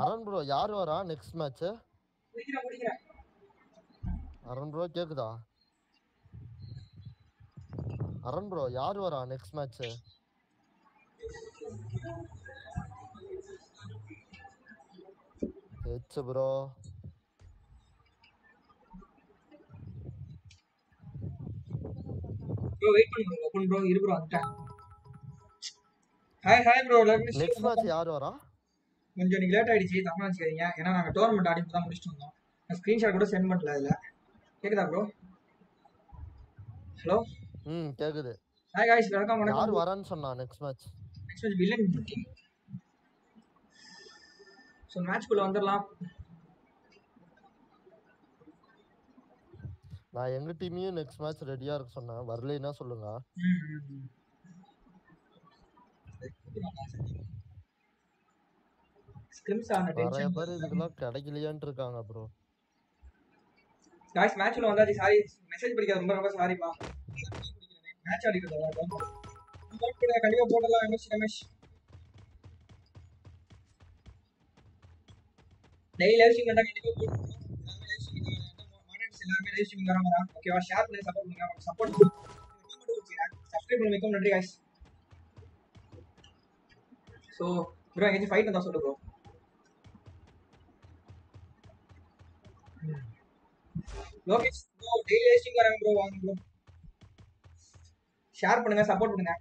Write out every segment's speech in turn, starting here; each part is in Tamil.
அருண் ப்ரோ யார் வரா நெக்ஸ்ட் மேட்ச் முடிக்கிறேன் முடிக்கிறேன் அருண் ப்ரோ கேக்குதா அருண் ப்ரோ யார் வரா நெக்ஸ்ட் மேட்ச் ஹெச் ப்ரோ ப்ரோ வெயிட் பண்ணுங்க ஓப்பன் ப்ரோ இரு ப்ரோ வந்துட்டேன் ஹாய் ஹாய் ப்ரோ எல்லாருமே நெக்ஸ்ட் மேட்ச் யார் வரா கொஞ்சம் இன்னைக்கு லேட் ஆயிடுச்சு தப்பா வச்சுக்காதீங்க ஏன்னா நாங்க டோர்னமெண்ட் ஆடி தான் முடிச்சுட்டு வந்தோம் நான் ஸ்கிரீன்ஷாட் கூட சென்ட் பண்ணல இதுல கேக்குதா ப்ரோ ஹலோ ம் கேக்குது ஹாய் காய்ஸ் வெல்கம் யார் வணக்கம் வரான்னு சொன்னா next match next match villain team so மேட்ச்குள்ள வந்துடலாம் நான் எங்க டீமையும் நெக்ஸ்ட் மேட்ச் ரெடியா இருக்க சொன்னேன் வரலைன்னா சொல்லுங்க ம், ம், ம். ஸ்கிரிம்ஸ் ஆன நிறைய டென்ஷன் பேர் இதுக்கெல்லாம் கிடைக்கலையான்ட்டு இருக்காங்க ப்ரோ காய்ஸ் மேட்ச்ல வந்தாச்சு சாரி மெசேஜ் படிக்காத ரொம்ப ரொம்ப சாரிப்பா மேட்ச் ஆடிக்கிறது போட்டு கண்டிப்பா போடலாம் Ramesh Ramesh daily live stream வந்தா கண்டிப்பா போடுவோம் எல்லாருமே லைவ் ஸ்ட்ரீம் மாடர்ஸ் எல்லாருமே லைவ் ஸ்ட்ரீம் வர வரா ஓகேவா ஷேர் பண்ணி சப்போர்ட் பண்ணுங்க உங்களுக்கு சப்போர்ட் டீம் மட்டும் கொடுத்துறேன் சப்ஸ்கிரைப் பண்ணி மிகவும் நன்றி காய்ஸ் ஸோ ப்ரோ எங்கேயும் ஃபைட் வந்தா சொல்லு bro Lokesh bro daily live stream வரேன் ப்ரோ வாங்க ப்ரோ ஷேர் பண்ணுங்க சப்போர்ட் பண்ணுங்க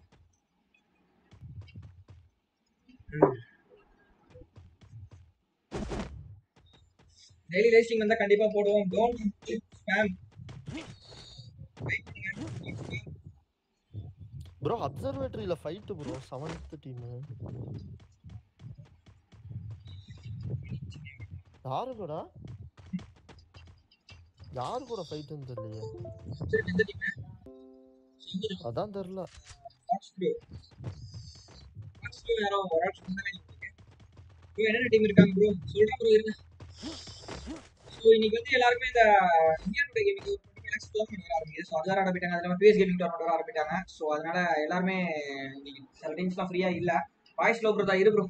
டெய்லி ரேசிங் வந்தா கண்டிப்பா போடுவோம் டோன்ட் ஸ்பேம் ப்ரோ அப்சர்வேட்டரியில ஃபைட் ப்ரோ செவன்த் டீம் யாரு கூட யாரு கூட ஃபைட்னு தெரியலையே எந்த டீம் அதான் தெரியல வாட்ச் ப்ரோ வாட்ச் ப்ரோ யாரோ ஒரு ஆள் சொன்னாங்க ப்ரோ என்னென்ன டீம் இருக்காங்க ப்ரோ சொல்றேன் ப்ரோ இருங்க ஸோ இன்னைக்கு வந்து எல்லாருமே இந்த இந்தியன் டே கேமிங் ஒரு டுவெண்ட்டி லேக்ஸ் டோர்னமெண்ட் வர ஆரம்பிக்குது ஸோ அதெல்லாம் ஆரம்பிட்டாங்க அதில் நம்ம பிஎஸ் கேமிங் டோர்னமெண்ட் வர ஆரம்பிட்டாங்க ஸோ அதனால எல்லாருமே இன்னைக்கு சில டீம்ஸ்லாம் ஃப்ரீயாக இல்லை வாய்ஸ் லோ ப்ரோ தான் இரு ப்ரோ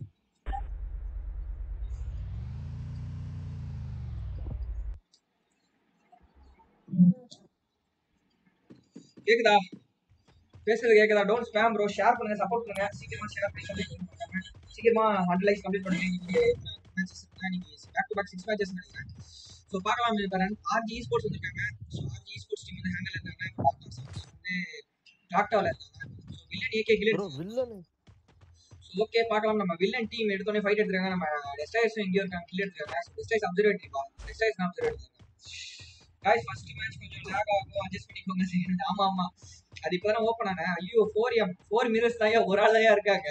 கேக்குதா பேசுறது கேக்குதா டோன்ட் ஸ்பேம் ப்ரோ ஷேர் பண்ணுங்க சப்போர்ட் பண்ணுங்க சீக்கிரமா ஷேர் பண்ணி சொல்லி சீக்கிரமா ஹண்ட்ரட் லைக்ஸ் கம்ப்ளீட் பண்ணுங்க இன்னைக்கு மேட்சஸ் இன்னைக்கு back to back six matches நினைக்கிறேன் ஸோ பார்க்கலாம் தரேன் ஆர்ஜி ஸ்போர்ட்ஸ் வந்திருக்காங்க ஸோ ஆர்ஜி ஸ்போர்ட்ஸ் டீம் வந்து ஹேங்கல் இருக்காங்க டாக்டர் சம்ஸ் வந்து டாக்டாவில் இருக்காங்க so villain AK clear bro villain so okay பார்க்கலாம் நம்ம வில்லன் டீம் எடுத்தோடனே ஃபைட் எடுத்துருக்காங்க நம்ம டெஸ்டைர்ஸும் எங்கேயோ இருக்காங்க கிளியர் எடுத்துருக்காங்க ஸோ டெஸ்டைர்ஸ் அப்சர்வேட்டரி பா டெஸ்டைர்ஸ் தான் அப்சர்வேட்டரி காய்ஸ் ஃபர்ஸ்ட் மேட்ச் கொஞ்சம் லேக் ஆகும் அட்ஜஸ்ட் பண்ணிக்கோங்க சரி ஆமா ஆமா அது இப்போ தான் ஓப்பன் ஆனேன் ஐயோ ஃபோர் எம் ஃபோர் மிரர்ஸ் தான் ஒரு ஆள் தான் இருக்காங்க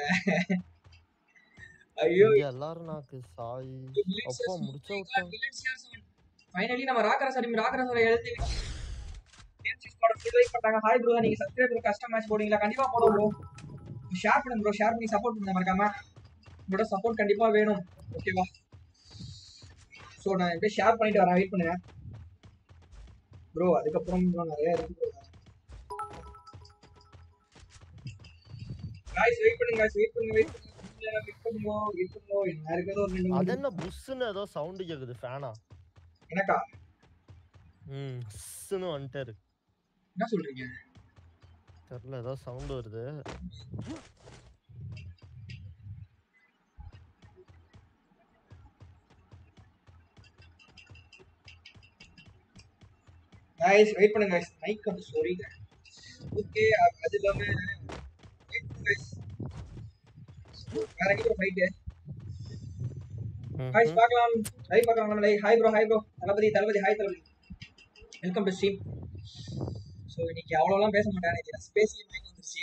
ஐயோ இங்க எல்லாரும் நாக்கு சாய் அப்பா முடிச்ச விட்டாங்க ஃபைனலி நம்ம ராக்கரஸ் அடி ராக்கரஸ் எழுதி வெயிட் பண்ணாங்க ஹாய் ப்ரோ நீங்க சப்ஸ்கிரைப் கஸ்டம் மேட்ச் போடுவீங்களா கண்டிப்பா போடுவோம் ப்ரோ ஷேர் பண்ணுங்க ப்ரோ ஷேர் பண்ணி சப்போர்ட் பண்ணுங்க மறக்காம உங்களோட சப்போர்ட் கண்டிப்பா வேணும் ஓகேவா ஸோ நான் இப்படியே ஷேர் பண்ணிட்டு வரேன் வெயிட் பண்ணுங்க ப்ரோ அதுக்கப்புறம் bro நிறைய இருக்கு ப்ரோ காய்ஸ் வெயிட் பண்ணுங்க guys வெயிட் பண்ணுங்க வெயிட் பண்ணுங்க வெயிட் பண்ணுங்க வெயிட் பண்ணுங்க என்ன இருக்கிறதோ ஒரு ரெண்டு அது மூணு என்ன புஷ்ன்னு ஏதோ சவுண்ட் கேக்குது ஃபேனா எனக்கா ம் ஸ்ன்னு வந்துட்டாரு என்ன சொல்றீங்க தெரியல ஏதோ சவுண்ட் வருது गाइस வெயிட் பண்ணுங்க गाइस மைக் வந்து சொரிங்க ஓகே அது இல்லாம வெயிட் பண்ணுங்க गाइस வேற எங்க ஃபைட் गाइस பார்க்கலாம் லைவ் பார்க்கலாம் நம்ம live hi bro hi bro Thalapathy Thalapathy hi Thalapathy welcome to stream so இன்னைக்கு அவ்வளோலாம் பேச மாட்டேன் நினைக்கிறேன் ஸ்பேசி மைக் வந்துருச்சு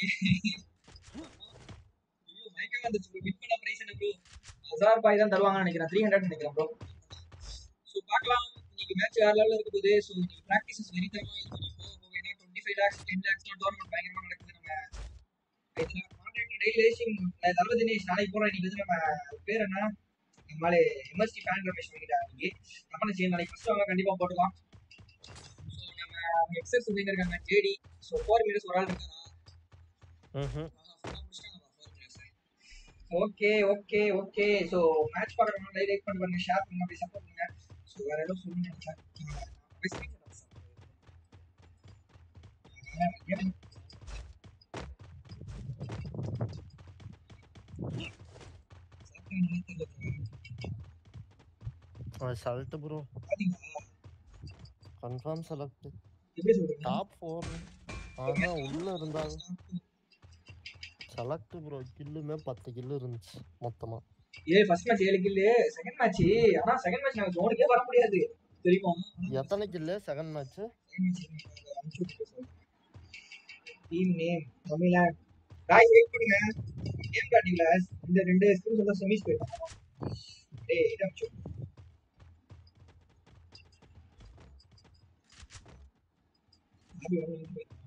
ஐயோ மைக்கே வந்துருச்சு ப்ரோ வின் பண்ண ப்ரைஸ் என்ன ப்ரோ ஹசார் பாய் தான் தருவாங்கன்னு நினைக்கிறேன் த்ரீ ஹண்ட்ரட் நினைக்கிறேன் ப்ரோ ஸோ பார்க்கலாம் இன்னைக்கு மேட்ச் வேற லெவலில் இருக்க போகுது ஸோ இன்னைக்கு ப்ராக்டிசஸ் வெரி தரமாக இருக்கும் போக போக ஏன்னா டுவெண்ட்டி ஃபைவ் லேக்ஸ் டென் லேக்ஸ்லாம் டோர்னமெண்ட் பயங்கரமாக நடக்குது நம்ம டெய்லி ரேசிங் தளபதி தினேஷ் நாளைக்கு போகிறோம் இன்னைக்கு வந்து நம்ம பேர் என்ன நம்மளால எம்எஸ்டி ஃபேன் ரமேஷ் வாங்கிட்டாங்க இன்னைக்கு நம்ம சேர்ந்து நாளைக்கு ஃபர்ஸ்ட் வாங்க கண்டிப்பாக போட்டுக்கலாம் ஸோ நம்ம எக்ஸர்ஸ் எங்க இருக்காங்க ஜேடி ஸோ ஃபோர் மினிட்ஸ் ஒரு ஆள் இருக்காரா ம்ஹும். Okay okay okay so match பார்க்குறவங்க லைக் லைக் பண்ணி பாருங்க ஷேர் பண்ணுங்க அப்படி சப்போர்ட் பண்ணுங்க ஸோ வேற ஏதோ சொல்லி நினைச்சேன் அப்படியே screenshot எடுத்து சாப்பிடுங்க. சாப்பிட்டீங்கன்னு தெரியல bro. செலக்ட் ப்ரோ பாத்தீங்களா? கன்ஃபார்ம் செலக்ட் எப்படி சொல்றீங்க டாப் ஃபோர் ஆனா உள்ள இருந்தாங்க செலக்ட் ப்ரோ கில்லுமே பத்து கில்லு இருந்துச்சு மொத்தமா ஏ ஃபர்ஸ்ட் மேட்ச் ஏழு கில்லு செகண்ட் மேட்ச் ஆனா செகண்ட் மேட்ச் நாங்க ஜோனுக்கே வர முடியாது தெரியுமா எத்தனை kill second match team name Tamil Nadu guy wait பண்ணுங்க கேம் காட்டிங்களா இந்த ரெண்டு ஸ்கில்ஸ் வந்து செமிஸ் போயிட்டாங்க டேய் இதை அமுச்சு விடு. அது வந்து இங்க போயிட்டு.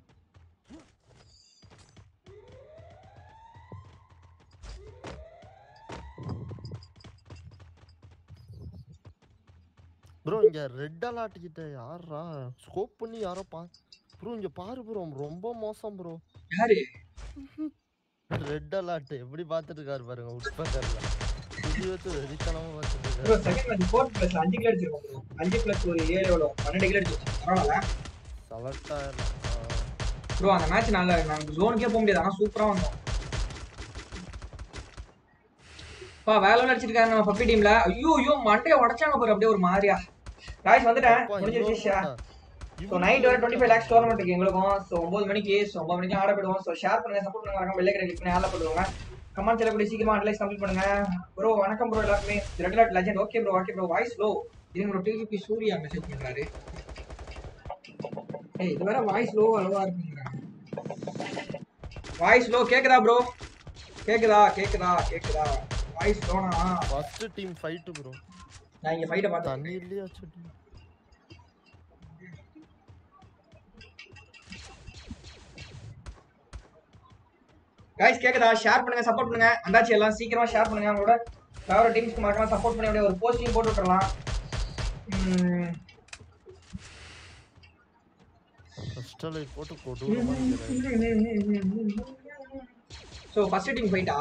ப்ரோ இங்க ரெட் அலர்ட் கிட்ட யாரா ஸ்கோப் பண்ணி யாரோ பா ப்ரோ இங்க பாரு ப்ரோ ரொம்ப மோசம் ப்ரோ யாரு ரெட் அலர்ட் எப்படி பார்த்துட்டு இருக்காரு பாருங்க உட்பக்கர்ல இது வச்சு வெறித்தனமா பார்த்துட்டு ப்ரோ இருக்காரு செகண்ட் மேட்ச் ஃபோர்த் பிளஸ் அஞ்சு கிலோ அடிச்சிருக்கோம் bro. அஞ்சு பிளஸ் ஒரு ஏழு எவ்வளோ பன்னெண்டு கிலோ அடிச்சிருக்கோம் பரவாயில்ல செலக்ட் ப்ரோ அந்த மேட்ச் நல்லா நாங்கள் ஜோனுக்கே போக முடியாது ஆனால் சூப்பராக வந்தோம் பா வேலை அடிச்சிருக்காங்க நம்ம பப்பி டீம்ல ஐயோ ஐயோ மண்டையை உடைச்சாங்க பாரு அப்படியே ஒரு மாதிரியா ராய்ஸ் வந்துட்டேன் முடிஞ்சிருச்சு ஸோ நைட் வரை டுவெண்ட்டி ஃபைவ் லேக்ஸ் டோர்னமெண்ட் இருக்கு எங்களுக்கும் ஸோ ஒன்பது மணிக்கு ஸோ ஒன்பது மணிக்கு ஆட போயிடுவோம் ஸோ ஷேர் பண்ணுங்க சப்போர்ட் பண்ணுங்க வரங்க வெள்ளை கிளிக் பண்ணி ஆட போடுவாங்க கமெண்ட் செல்லக்கூடிய சீக்கிரமா அனலைஸ் கம்ப்ளீட் பண்ணுங்க ப்ரோ வணக்கம் ப்ரோ எல்லாருமே ரெட் லாட் legend okay bro okay bro voice low இது ப்ரோ டிஜிபி சூர்யா மெசேஜ் பண்றாரு ஏய் இது வேற வாய்ஸ் லோ அளவா இருக்குங்கிறாங்க வாய்ஸ் லோ கேக்குதா ப்ரோ கேக்குதா கேக்குதா கேக்குதா வாய்ஸ் லோனா ஃபர்ஸ்ட் டீம் ஃபைட் ப்ரோ நான் இங்க ஃபைட்ட பார்த்தேன் தண்ணி இல்லையா சுட்டி கைஸ் கேக்குதா ஷேர் பண்ணுங்க சப்போர்ட் பண்ணுங்க அந்தாச்சி எல்லாம் சீக்கிரமா ஷேர் பண்ணுங்க அவங்களோட ஃபேவரட் டீம்ஸ்க்கு மறக்காம சப்போர்ட் பண்ணி அப்படியே ஒரு போஸ்டிங் போட்டு விட்டுறலாம் ஃபர்ஸ்ட் லைஃப் போட்டு கொடூரமா இருக்கிறாரு ஸோ ஃபர்ஸ்ட் டீம் போயிட்டா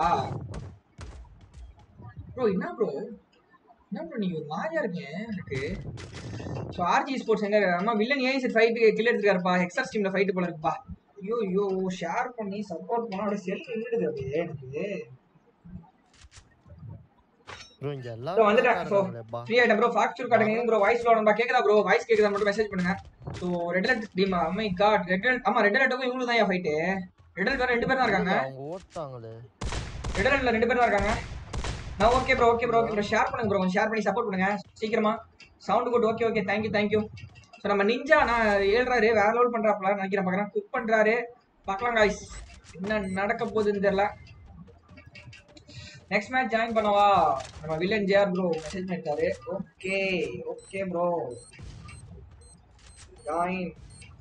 ப்ரோ என்ன ப்ரோ என்ன ப்ரோ நீங்க ஒரு மாதிரியா இருக்கீங்க எனக்கு ஸோ ஆர்ஜி ஸ்போர்ட்ஸ் எங்க அம்மா வில்லன் ஏன் சார் ஃபைட்டு கில் எடுத்துருக்காருப்பா எக்ஸாஸ் டீம்ல ஃபைட்டு போல இருக்குப்பா ஐயோ ஐயோ ஷேர் பண்ணி சப்போர்ட் பண்ணா அப்படியே செல் நின்றுடுது அப்படியே எனக்கு ப்ரோ இங்க ப்ரோ எல்லாரும் வந்துட்டேன் ஸோ இருக்காங்களேப்பா ஃப்ரீ ஆயிட்டேன் ப்ரோ ஃபாக்சர் காட்டுங்க ப்ரோ வாய்ஸ் லோடா கேக்குதா ப்ரோ வாய்ஸ் கேக்குதா மட்டும் மெசேஜ் பண்ணுங்க ஸோ ரெட் அலர்ட் டீம் அம்மை காட் ரெட் அலர்ட் ஆமா ரெட் அலர்ட்டுக்கும் இவங்களுக்கு தான் ஃபைட்டு ரெட் அலர்ட் ரெண்டு பேர் தான் இருக்காங்க அவங்க ஓட்டாங்களே ரெட் அலர்ட்ல ரெண்டு பேர் தான் இருக்காங்க நான் okay bro okay bro okay bro share பண்ணுங்க ப்ரோ ஷேர் பண்ணி சப்போர்ட் பண்ணுங்க சீக்கிரமா sound good okay okay thank you thank you so நம்ம நிஞ்சா நான் ஏழ்றாரு வேற லெவல் பண்றாப்ல நினைக்கிறேன் பார்க்குறேன் குக் பண்றாரு பார்க்கலாம் காய்ஸ் என்ன நடக்க போகுதுன்னு தெரியல நெக்ஸ்ட் மேட்ச் ஜாயின் பண்ணவா நம்ம வில்லன் ஜேஆர் ப்ரோ மெசேஜ் பண்ணிட்டாரு okay okay bro join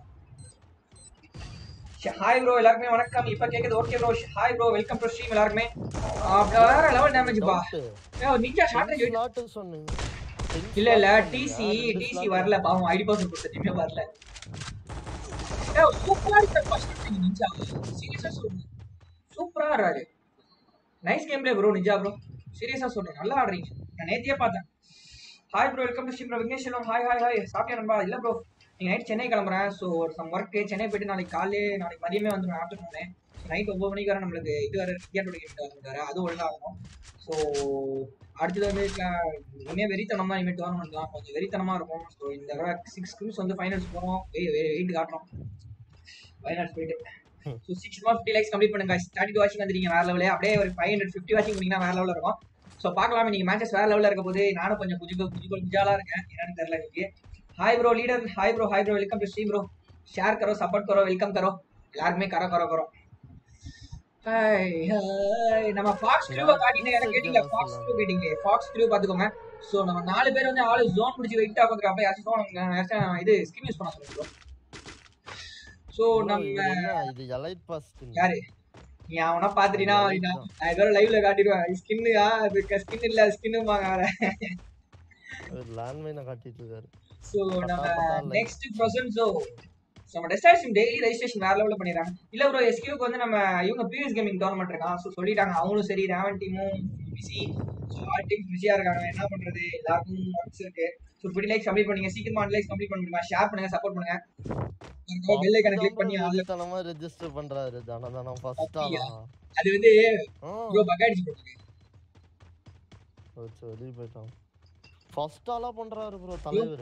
hi bro எல்லாருக்குமே வணக்கம் இப்போ கேக்குது okay bro hi bro welcome to stream எல்லாருக்குமே அப்படி வேற லெவல் டேமேஜ் பா ஏய் நிஞ்சா ஷார்ட் ஸ்லாட் சொன்னீங்க இல்ல இல்ல டிசி டிசி வரல பாவம் ஐடி பாஸ் கொடுத்ததுமே வரல ஏய் சூப்பரா இருக்கு ஃபர்ஸ்ட் டைம் நிஞ்சா சீரியஸா சொல்றேன் சூப்பரா ஆடுறாரு nice game play bro ninja bro சீரியஸா சொல்றேன் நல்லா ஆடுறீங்க நான் நேத்தியே பார்த்தேன் hi bro welcome to stream bro Vignesh hi hi hi சாப்பிட்டியா நண்பா இல்ல ப்ரோ நீங்க நைட் சென்னை கிளம்புறேன் ஸோ ஒரு சம் ஒர்க் சென்னை போயிட்டு நாளைக்கு காலையே நாளைக்கு மதியமே வந்து ஆஃப்டர்நூனே நைட் ஒன்பது மணிக்கு வர நம்மளுக்கு இது வர இந்தியா டுடே கேம் வந்துட்டாரு அது ஒழுங்காகணும் ஸோ அடுத்தது வந்து க- இனிமே வெறித்தனம் தான் இனிமேல் டோர்னமெண்ட் தான் கொஞ்சம் வெறித்தனமா இருக்கும் ஸோ இந்த தடவை சிக்ஸ் ஸ்கில்ஸ் வந்து ஃபைனல்ஸ் போகிறோம் வெயிட் காட்டுறோம் ஃபைனல்ஸ் போயிட்டு so six mark fifty likes complete பண்ணுங்க ஸ்டார்டிங் வாட்சிங் வந்துருக்கீங்க வேற லெவலே அப்படியே ஒரு ஃபைவ் ஹண்ட்ரட் ஃபிஃப்டி வாட்சிங் பண்ணீங்கன்னா வேற லெவலில் இருக்கும் ஸோ பார்க்கலாம் நீங்க மேட்சஸ் வேற லெவலில் இருக்க போது நானும் கொஞ்சம் குஜு குஜு குஜாலா இருக்கேன் என்னன்னு தெரியல இன்னைக்கு hi bro leader hi bro hi bro welcome to Shri bro share करो सपोर्ट करो वेलकम करो எல்லாருமே கர கர கரோ ஹாய் ஹாய் நம்ம ஃபாக்ஸ் க்ரூவை காட்டிட்டு எனக்கு கேட்டீங்க ஃபாக்ஸ் க்ரூ கேட்டீங்க ஃபாக்ஸ் க்ரூ பாத்துக்கோங்க சோ நம்ம நாலு பேர் வந்து ஆளு ஜோன் பிடிச்சி வெயிட் ஆகுறதுக்கு அப்ப யாராச்சும் யாராச்சும் இது ஸ்கிம் யூஸ் பண்ண சொல்லுங்க சோ நம்ம இது எலைட் பாஸ்ட் யாரு நீ அவனா பாத்துட்டீனா நான் இதோட லைவ்ல காட்டிடுவேன் ஸ்கின்னுயா அது ஸ்கின் இல்ல ஸ்கின்னுமாங்க வேற லேண்ட்மைனை காட்டிட்டு இருக்காரு சோ நம்ம நெக்ஸ்ட் ப்ரெசன்ட் ஸோ ஸோ நம்ம டெஸ்டாஷன் டெய்லி ரெஜிஸ்ட்ரேஷன் வேற லெவலில் பண்ணிடுறாங்க இல்லை ப்ரோ எஸ்கியூக்கு வந்து நம்ம இவங்க பிஎஸ் கேமிங் டோர்னமெண்ட் இருக்கான் ஸோ சொல்லிட்டாங்க அவங்களும் சரி ரேவன் டீமும் பிஸி ஸோ ஆல் டீம் பிஸியாக இருக்காங்க என்ன பண்ணுறது எல்லாருக்கும் ஒர்க்ஸ் இருக்கு ஸோ ஃபிஃப்டி லைக்ஸ் கம்ப்ளீட் பண்ணுங்க சீக்கிரமா லைக்ஸ் கம்ப்ளீட் பண்ண முடியுமா ஷேர் பண்ணுங்க சப்போர்ட் பண்ணுங்க பெல் ஐக்கனை கிளிக் பண்ணி அதுல தனமா ரெஜிஸ்டர் பண்றாரு தான தானம் ஃபர்ஸ்ட் அப்படியா? ஆளா அது வந்து ஆ, ப்ரோ பக் அடிச்சு போட்டுருக்கு போச்சு, வெளிய போயிட்டான் ஃபர்ஸ்ட் ஆளா பண்றாரு ப்ரோ தலைவர்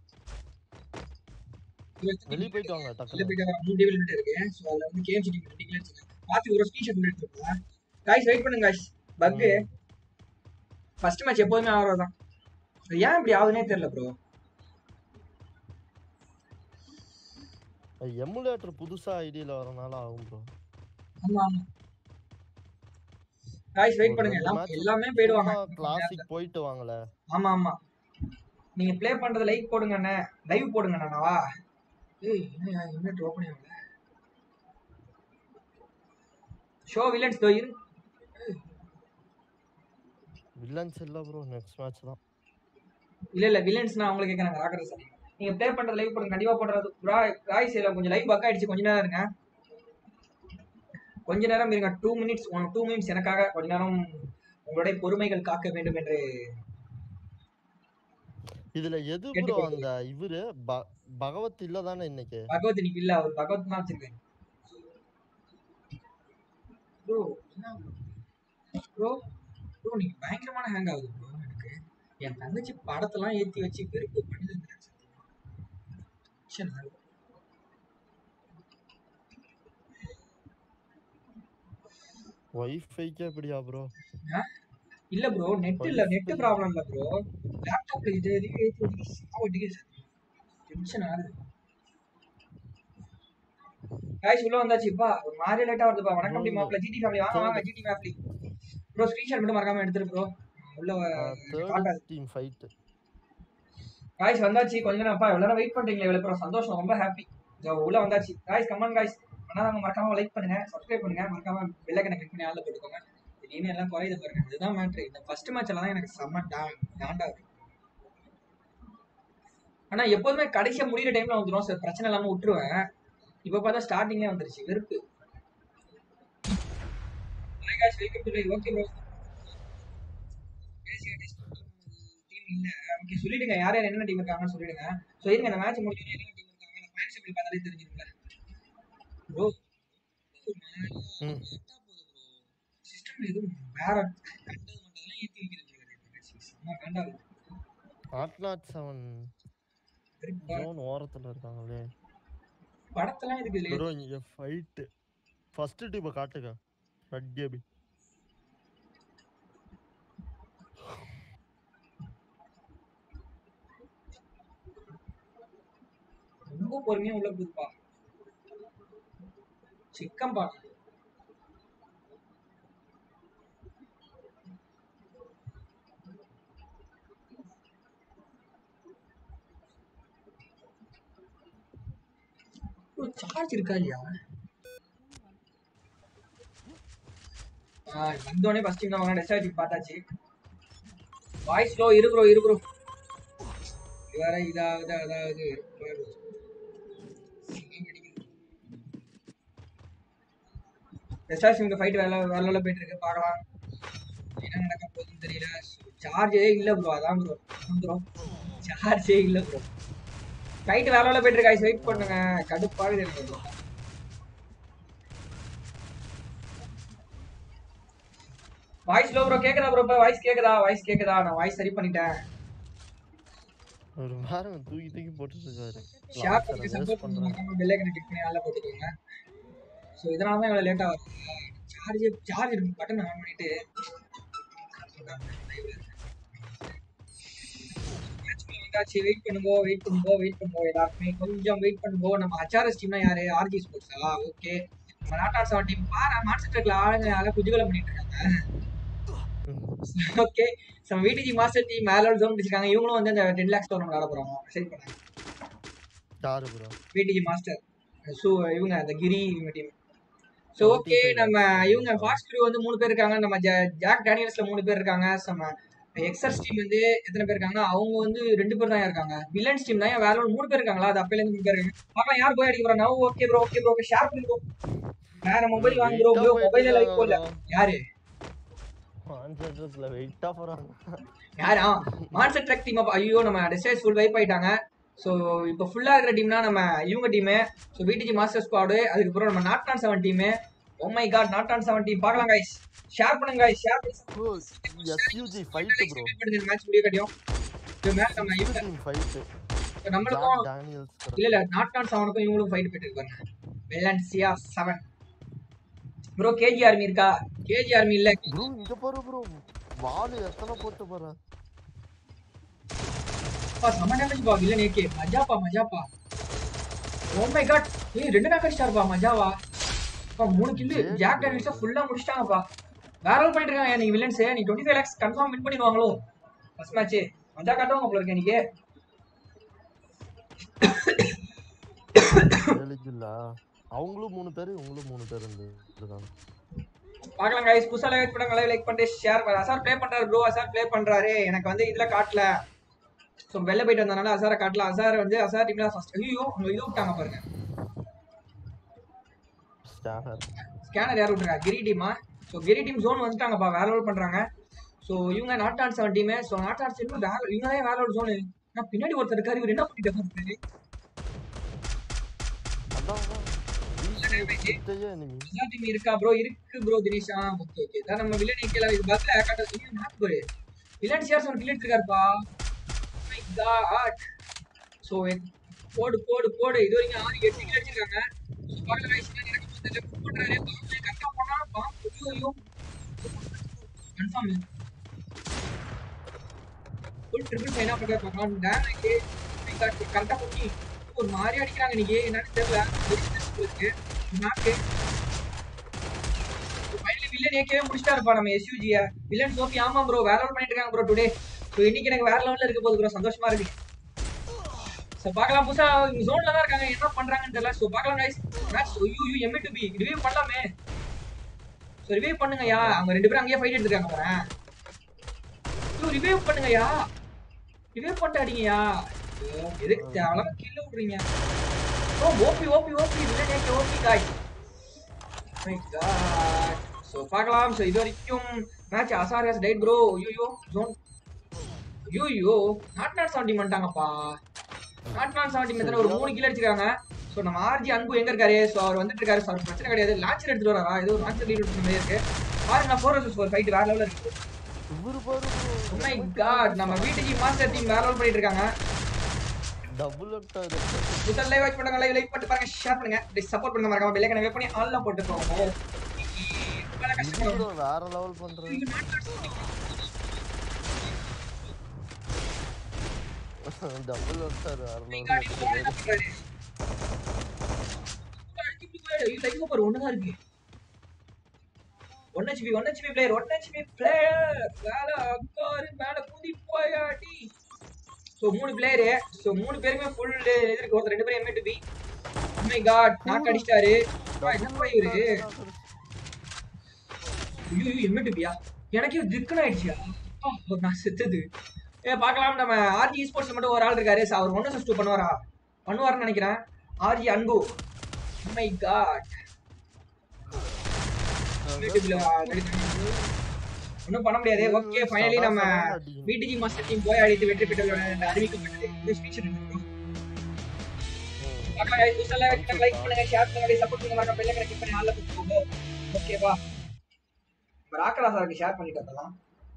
வெளிய போயிட்டாங்க வெளில டக்குனு போயிட்டு வர மூணு டேபிள் மட்டும் இருக்கு ஸோ அதில் வந்து கேம் சிட்டி ரெண்டு கிலோ பார்த்து ஒரு ஸ்க்ரீன்ஷாட் மட்டும் எடுத்துருக்கோம் காய்ஸ் வெயிட் பண்ணுங்க காய்ஸ் பக்கு ஃபர்ஸ்ட் மேட்ச் எப்போதுமே ஆகிறது தான் ஏன் இப்படி ஆகுதுனே தெரியல ப்ரோ எமுலேட்டர் புதுசா ஐடியில வரனால ஆகும் ப்ரோ ஆமா ஆமா காய்ஸ் வெயிட் பண்ணுங்க எல்லாம் எல்லாமே போயிடுவாங்க கிளாசிக் போயிட்டு வாங்கல ஆமா ஆமா நீங்க ப்ளே பண்றது லைக் போடுங்க அண்ணே லைவ் போடுங்க அண்ணாவா ஏய் என்ன என்ன ட்ராப் பண்ணி ஆகல ஷோ வில்லன்ஸ் தோ இரு வில்லன்ஸ் இல்ல ப்ரோ நெக்ஸ்ட் மேட்ச் தான் இல்ல இல்ல வில்லன்ஸ் நான் உங்களுக்கு கேக்குறாங்க ராக்கர் சார் நீங்க ப்ளே பண்றது லைவ் போடுங்க கண்டிப்பா போடுறது ராய்ஸ் இல்ல கொஞ்சம் லைவ் பக் ஆயிடுச்சு கொஞ்ச நேரம் இருங்க கொஞ்ச நேரம் இருங்க two minutes one two minutes எனக்காக கொஞ்ச நேரம் உங்களுடைய பொறுமைகள் காக்க வேண்டும் என்று இதுல எது கேட்டு ப்ரோ அந்த இவரு ப- பகவத் இல்ல தானே இன்னைக்கு பகவத் இன்னைக்கு இல்ல அவர் பகவத் தான் வச்சிருக்காரு ப்ரோ என்ன ப்ரோ ப்ரோ நீங்க பயங்கரமான ஹேங் ஆகுது ப்ரோ எனக்கு என் தங்கச்சி படத்தெல்லாம் ஏத்தி வச்சு வெறுப்பு பண்ணுது எனக்கு சத்தியமா. Tension ஆகுது. ஒய்ஃபைக்கே எப்படியா ப்ரோ ஆ? இல்ல ப்ரோ நெட் இல்ல நெட் ப்ராப்ளம் இல்ல ப்ரோ லேப்டாப்ல இது எதுக்கு ஏத்தி வச்சு சாவடிக்கு டென்ஷன் ஆகுது காய்ஸ் உள்ள வந்தாச்சுப்பா ஒரு மாதிரி லேட்டா வருதுப்பா வணக்கம் டி மாப்ள ஜிடி ஃபேமிலி வாங்க வாங்க ஜிடி ஃபேமிலி ப்ரோ ஸ்கிரீன்ஷாட் மட்டும் மறக்காம எடுத்துரு ப்ரோ உள்ள காட்டாது தேர்ட் டீம் ஃபைட் காய்ஸ் வந்தாச்சு கொஞ்ச நேரம் அப்பா எவ்வளவு வெயிட் பண்றீங்களே இவ்வளவு பேரும் சந்தோஷம் ரொம்ப ஹாப்பி உள்ள வந்தாச்சு காய்ஸ் கமெண்ட் காய்ஸ் பண்ணாதவங்க மறக்காம லைக் பண்ணுங்க சப்ஸ்கிரைப் பண்ணுங்க மறக்காம பெல் ஐக்கனை கிளிக் பண்ணி ஆள்ல போட்டுக்கோங்க திடீர்னு எல்லாம் குறையுது பாருங்க இதுதான் மேட்ரு இந்த ஃபர்ஸ்ட் மேட்ச்ல தான் எனக்கு செம்ம டா- டாண்டா இருக்கு ஆனா எப்போதுமே கடைசியா முடியிற டைம்ல வந்துடும் சார் பிரச்சனை இல்லாம விட்டுருவேன் இப்ப பார்த்தா ஸ்டார்டிங்கே வந்துருச்சு வெறுப்பு welcome to okay bro team இல்ல ஓகே சொல்லிடுங்க யார் யார் என்னென்ன டீம் இருக்காங்கன்னு சொல்லிடுங்க ஸோ இருங்க இந்த மேட்ச் முடிஞ்சோடனே என்ன டீம் இருக்காங்க அந்த மேட்ச் எப்படி பார்த்தாலே தெரிஞ்சிருக்குல்ல ப்ரோ ம். சிஸ்டம் எதுவும் வேற கண்டது மட்டும் ஏற்றி வைக்கிறது செம்ம கண்டா நாட் நாட் செவன் ஜோன் ஓரத்துல இருக்காங்களே படத்தெல்லாம் இதுக்கு இதுல ப்ரோ இங்க ஃபைட் ஃபர்ஸ்ட் டீம் காட்டுங்க ரெட் கேபி ரொம்ப பொறுமையா உள்ள போகுதுப்பா சிக்கம் பா சார்ஜ் இருக்கா இல்லையா ஆ, வந்தோடனே ஃபர்ஸ்ட் டீம் தான் வாங்க டெஸ்டாஜி பார்த்தாச்சு வாய்ஸ் ஸ்லோ இரு ப்ரோ இரு ப்ரோ வேற இதாவது அதாவது டெஸ்டாஜி இந்த ஃபைட் வேலை வேலை வேலை போயிட்டு இருக்கு பார்க்கலாம் என்ன நடக்க போகுதுன்னு தெரியல சார்ஜே இல்ல ப்ரோ அதான் ப்ரோ ப்ரோ சார்ஜே இல்ல ப்ரோ ஃபைட் வேலை வேலை போயிட்டு இருக்கு வெயிட் பண்ணுங்க கடுப்பாகுது எனக்கு bro. வாய்ஸ் லோ ப்ரோ கேக்குதா ப்ரோ இப்ப வாய்ஸ் கேக்குதா வாய்ஸ் கேக்குதா நான் வாய்ஸ் சரி பண்ணிட்டேன் ஒரு வாரம் தூக்கி தூக்கி போட்டுட்டு இருக்காரு ஷேர் Launcher பண்ணி waste சப்போர்ட் பண்றாரு. பண்ணுங்க பெல் ஐக்கனை கிளிக் பண்ணி ஆல்ல போட்டுக்கோங்க ஸோ இதனால தான் இவ்வளோ லேட்டாக வருது சார்ஜ் சார்ஜ் பட்டன் ஆன் பண்ணிட்டு மேட்ச்க்குள்ள வந்தாச்சு வெயிட் பண்ணுங்க வெயிட் பண்ணுங்க வெயிட் பண்ணுங்க எல்லாருமே கொஞ்சம் வெயிட் பண்ணுங்க நம்ம ஹச்ஆர்எஸ் டீம்னா யாரு ஆர்ஜி ஸ்போர்ட்ஸா ஓகே நம்ம நாட்டார் செவன் டீம் பாரு மாஸ்டர் ட்ரக்ல ஆளுங்க ஆள குஜுகலம் பண்ணிட்டு இருக்காங்க ஓகே நம்ம விடிஜி மாஸ்டர் டீம் மேல ஜோன் பிடிச்சிருக்காங்க இவங்களும் வந்து அந்த டென் லேக்ஸ் டோர்னமெண்ட் ஆட போறாங்க சரி பண்ணாங்க யாரு ப்ரோ பிடிஜி மாஸ்டர் ஸோ இவங்க அந்த கிரி இவங்க டீம் ஸோ ஓகே 25 நம்ம இவங்க ஃபாஸ்ட் கிரூ வந்து மூணு பேர் இருக்காங்க நம்ம ஜா- ஜாக் டேனியல்ஸ்ல மூணு பேர் இருக்காங்க நம்ம எக்ஸர்ஸ் டீம் வந்து எத்தனை பேர் இருக்காங்கன்னா அவங்க வந்து ரெண்டு பேர் தான் இருக்காங்க வில்லன்ஸ் டீம் தான் வேற ஒரு மூணு பேர் இருக்காங்களா அது அப்பையில இருந்து மூணு பேர் இருக்காங்க பார்க்கலாம் யார் போய் அடிக்க போறா okay bro okay bro share பண்ணி ப்ரோ வேற மொபைல் வாங்க ப்ரோ ப்ரோ மொபைல்ல லைக் போடல யாரு கான்சென்ட்ரேட்ல வெயிட்டா போறாங்க யாரா மான்சர் ட்ரக் டீம் ஐயோ நம்ம டிசைஸ் ஃபுல் வைப் ஆயிட்டாங்க ஸோ இப்போ ஃபுல்லா இருக்கிற டீம்னா நம்ம இவங்க team so BDG master squad அதுக்கப்புறம் நம்ம not on seven team oh my god not on seven team பார்க்கலாம் கைஸ் ஷேர் பண்ணுங்க guys share bro SUG fight bro பண்ணி மேட்ச் முடிய கட்டியும் இது மேட்ச் நம்ம இவங்க டீம் ஃபைட் இப்ப நம்மளுக்கும் டேனியல்ஸ் இல்ல இல்ல நாட் ஆன் செவனுக்கும் இவங்களுக்கும் ஃபைட் போயிட்டு இருக்காங்க Valencia seven bro KG army இருக்கா கேஜி ஆர்மி இல்ல ப்ரோ இங்க பாரு ப்ரோ வால் எத்தனை போட்டு போற பா செம டேமேஜ் பா வில்லன் ஏகே மஜாப்பா மஜாப்பா ஓ மை காட் ஏய் ரெண்டு நாள் கடிச்சாருப்பா மஜாவா பா மூணு கில்லு ஜாக் டேனியல்ஸா ஃபுல்லா முடிச்சிட்டாங்கப்பா வேற லெவல் பண்ணிட்டு இருக்காங்க நீங்க வில்லன்ஸ் நீ 25 ஃபைவ் லேக்ஸ் கன்ஃபார்ம் வின் பண்ணிடுவாங்களோ ஃபர்ஸ்ட் மேட்ச் மஜா காட்டுவாங்க போல இருக்கு இன்னைக்கு இல்ல அவங்களும் மூணு பேர் இவங்களும் மூணு பேர் இருந்து இருக்காங்க பார்க்கலாம் கைஸ் புதுசா லைக் பண்ணுங்க லைக் பண்ணிட்டு ஷேர் பண்ண அசார் ப்ளே பண்றாரு ப்ரோ அசார் ப்ளே பண்றாரு எனக்கு வந்து இதுல காட்டல ஸோ வெளில போயிட்டு வந்தனால அசாரை காட்டல அசார் வந்து அசார் டீம்ல ஃபர்ஸ்ட் ஐயோ அவங்க இது விட்டாங்க பாருங்க ஸ்டானர் ஸ்கேனர் யார் விட்டுருக்கா கிரி டீமா ஸோ கிரி டீம் ஜோன் வந்துட்டாங்கப்பா வேற லெவல் பண்றாங்க ஸோ இவங்க not on seven team so not on seven வேற இவங்க தான் வேற லெவல் ஜோனு நான் பின்னாடி ஒருத்தர் இருக்காரு இவர் என்ன பண்ணிட்டு இருக்காரு அதான் அதான். கிட்டயே enemy. அசார் டீம் இருக்கா ப்ரோ இருக்கு ப்ரோ தினேஷா ஓகே ஓகே தான் நம்ம வில்லன் நிக்கல இது பஸ்ல காட்ட மேப் ப்ரோ வில்லன் ஷேர்ஸ் ஒரு கில் எடுத்துருக்காருப்பா மை காட் ஸோ போடு போடு போடு இது வரைக்கும் ஆறு எட்டு கில் அடிச்சிருக்காங்க ஸோ பக்கத்தில் வயசுல எனக்கு வந்து லெஃப்ட் பண்றாரு பாம்பு கரெக்டாக போனா பாம்பு ஐயோ ஐயோ கன்ஃபார்ம் ஃபுல் ட்ரிபிள் ஃபைனா பண்றாரு பார்க்கலாம் டேமேஜ் கரெக்டாக போட்டி ஒரு மாதிரி அடிக்கிறாங்க இன்னைக்கு என்னன்னு தெரியல இருக்கு நாக்கு ஃபைனலி வில்லன் ஏக்கவே முடிச்சிட்டாருப்பா நம்ம எஸ்யூஜிய வில்லன் சோஃபி ஆமா ப்ரோ வேற லெவல் பண்ணிட்டு இருக்காங்க ப்ரோ டுடே ஸோ இன்னைக்கு எனக்கு வேற லெவல்ல இருக்க போகுது ப்ரோ சந்தோஷமா இருக்கு ஸோ பார்க்கலாம் புதுசா ஜோன்ல தான் இருக்காங்க என்ன பண்றாங்கன்னு தெரியல ஸோ பார்க்கலாம் கைஸ் மேட்ச் ஐயோ யூ எம்ஏ டு பி ரிவ்யூ பண்ணலாமே ஸோ ரிவ்யூ பண்ணுங்கய்யா அவங்க ரெண்டு பேரும் அங்கேயே ஃபைட் எடுத்துருக்காங்க பாரு ஸோ ரிவ்யூ பண்ணுங்கய்யா ரிவ்யூ பண்ணிட்டு அடிங்கய்யா ஐயோ, எதுக்கு தேவையில்லாம கீழே விடுறீங்க oh OP OP OP villain AK OP guy my god so பார்க்கலாம் ஸோ இது வரைக்கும் மேட்ச் அசாரியாஸ் டைட் ப்ரோ ஐயோ ஜோன் ஐயோ நாட் நாட் செவன்டி பண்ணிட்டாங்கப்பா நாட் நாட் செவன்டி மெத்தன ஒரு மூணு கிலோ அடிச்சிருக்காங்க ஸோ நம்ம ஆர்ஜி அன்பு எங்க இருக்காரு ஸோ அவர் வந்துட்டு இருக்காரு ஸோ அவருக்கு பிரச்சனை கிடையாது லான்ச்சர் எடுத்துட்டு வராரா ஏதோ லான்ச்சர் லீட் எடுத்துட்டு மாதிரி இருக்கு பாருங்க ஃபோர் வர்சஸ் ஃபோர் ஃபைட் வேற லெவலில் இருக்கு இவரு பாரு bro. மை காட் நம்ம வீட்டுக்கு மாஸ்டர் டீம் வேற லெவல் பண்ணிட்டு இருக்காங்க டபுள் அட்டார் புதுசாக லைவ் வாட்ச் பண்ணுங்க லைவ் லைக் பண்ணிட்டு பாருங்க ஷேர் பண்ணுங்க சப்போர்ட் பண்ணுங்க மறக்காம பெல் ஐக்கனை கிளிக் பண்ணி ஆல்ல போட்டு போங்க ரொம்ப கஷ்டம் bro வேற லெவல் பண்றது டபுள் அட்டார் வேற லெவல் பண்றது ஒண்ணுதான் இருக்கு one HP one HP player one HP player மேல அக்காரு மேல குதி போயாடி ஸோ மூணு பிளேயரு ஸோ மூணு பேருமே ஃபுல் இருக்கு ஒருத்தர் ரெண்டு பேரும் எம்ஏ டு பி மை காட் நாக் அடிச்சிட்டாரு அப்பா, என்னப்பா இவரு ஐயோ எம்ஏ டு பியா எனக்கே திக்குன்னு ஆயிடுச்சியா அப்பா, நான் செத்தது ஏ பார்க்கலாம் நம்ம ஆர்ஜி ஸ்போர்ட்ஸ் மட்டும் ஒரு ஆள் இருக்காரு so அவர் ஒன்று சஸ் டூ பண்ணுவாரா பண்ணுவாருன்னு நினைக்கிறேன் ஆர்ஜி அன்பு மை காட் ஒன்றும் பண்ண முடியாது ஓகே ஃபைனலி நம்ம பிடிஜி மாஸ்டர் டீம் போய் அடித்து வெற்றி பெற்றுள்ளன என்று அறிவிக்கப்பட்டது இந்த ஸ்பீச் பார்க்கலாம் guys. புதுசா like லைக் பண்ணுங்க ஷேர் பண்ணுங்க சப்போர்ட் பண்ணுங்க மறக்காம பெல் ஐக்கனை கிளிக் பண்ணி ஆல்ல போட்டுக்கோங்க ஓகேவா நம்ம ராக்கரா சாருக்கு ஷேர் பண்ணிட்டு வரலாம்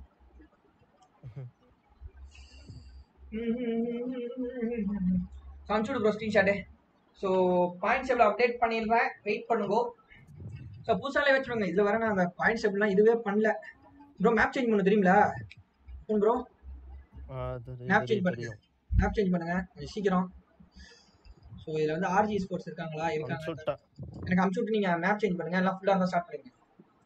காமிச்சுடு ப்ரோ ஸ்க்ரீன்ஷாட்டு ஸோ பாயிண்ட்ஸ் எவ்வளோ அப்டேட் பண்ணிடுறேன் வெயிட் பண்ணுங்க ஸோ புதுசாலே வச்சுருவாங்க இதில் வர நான் அந்த பாயிண்ட்ஸ் எப்படிலாம் இதுவே பண்ணல ப்ரோ மேப் சேஞ்ச் பண்ண தெரியுங்களா ப்ரோ மேப் சேஞ்ச் பண்ணுங்க மேப் சேஞ்ச் பண்ணுங்க கொஞ்சம் சீக்கிரம் ஸோ இதில் வந்து ஆர்ஜி ஸ்போர்ட்ஸ் இருக்காங்களா இருக்காங்க எனக்கு அமுச்சு விட்டு நீங்கள் மேப் சேஞ்ச் பண்ணுங்க எல்லாம் ஃபுல்லாக இருந்தால் ஸ்டார்ட் பண்ணுங்க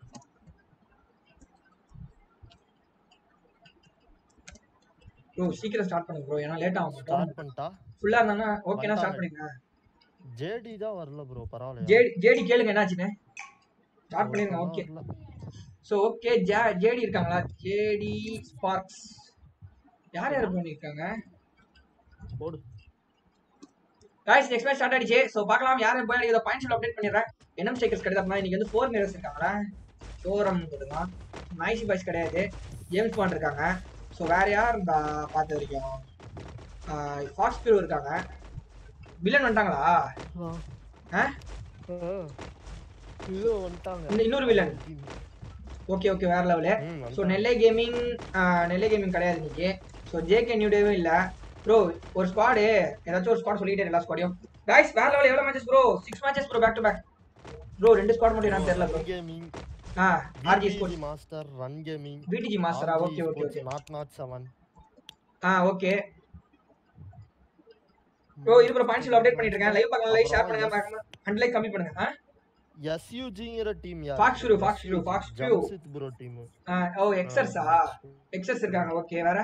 ப்ரோ சீக்கிரம் ஸ்டார்ட் பண்ணுங்க ப்ரோ ஏன்னா லேட் ஆகும் ஸ்டார்ட் பண்ணிட்டா ஃபுல்லாக இருந்தாங்கன்னா ஓகேனா ஸ்டார்ட் பண்ணுங்க ஜேடி தான் வரல ப்ரோ பரவாயில்ல ஜேடி ஜேடி கேளுங்க என்னாச்சுன்னு ஸ்டார்ட் பண்ணிருங்க okay so okay J JD இருக்காங்களா ஜேடி ஸ்பார்க்ஸ் யார் யார் பண்ணிருக்காங்க போடு காய்ஸ் நெக்ஸ்ட் மேட்ச் ஸ்டார்ட் ஆயிடுச்சு ஸோ பார்க்கலாம் யார் யார் போய் இதை பாயிண்ட்ஸ் அப்டேட் பண்ணிடுறேன் என்எம் ஸ்டேக்கர்ஸ் கிடையாது அப்படின்னா இன்னைக்கு வந்து ஃபோர் மிரர்ஸ் இருக்காங்களா சோரம் போட்டுக்கலாம் நாய்சி பாய்ஸ் கிடையாது ஜேம்ஸ் பாண்ட் இருக்காங்க ஸோ வேற யார் இந்த பார்த்த வரைக்கும் ஃபாக்ஸ் பியூ இருக்காங்க வில்லன் வந்துட்டாங்களா ஆ இதோ வந்துட்டாங்க இந்த இன்னொரு வில்லன் ஓகே ஓகே வேற லெவலு ம், ஸோ வந்துட்டாங்க. நெல்லை கேமிங் நெல்லை கேமிங் கிடையாது இன்னைக்கு ஸோ ஜேகே நியூ டேவும் இல்லை ப்ரோ ஒரு ஸ்குவாடு ஏதாச்சும் ஒரு ஸ்குவாட் சொல்லிட்டே எல்லா ஸ்குவாடையும் கைஸ் வேற லெவல் எவ்வளோ matches bro six matches bro back to back bro ரெண்டு ஸ்குவாட் மட்டும் என்னன்னு தெரியல ப்ரோ Run gaming ஆ RG RGB sports master run gaming VDG மாஸ்டரா RG okay okay sports okay not not seven ஆ ஓகே ப்ரோ இது ப்ரோ பாயிண்ட்ஸ் அப்டேட் பண்ணிட்டு இருக்கேன் லைவ் பார்க்கலாம் லைக் ஷேர் பண்ணுங்க மறக்காம ஹண்ட் லைக் கம்மி பண்ணுங்க ஆ எஸ்யூஜிங்கிற டீம் யார் Fox Hero, Fox Hero, Fox Hero. Jamshid bro team ஆ, ஓ எக்ஸர்ஸா எக்ஸர்ஸ் இருக்காங்க ஓகே வேற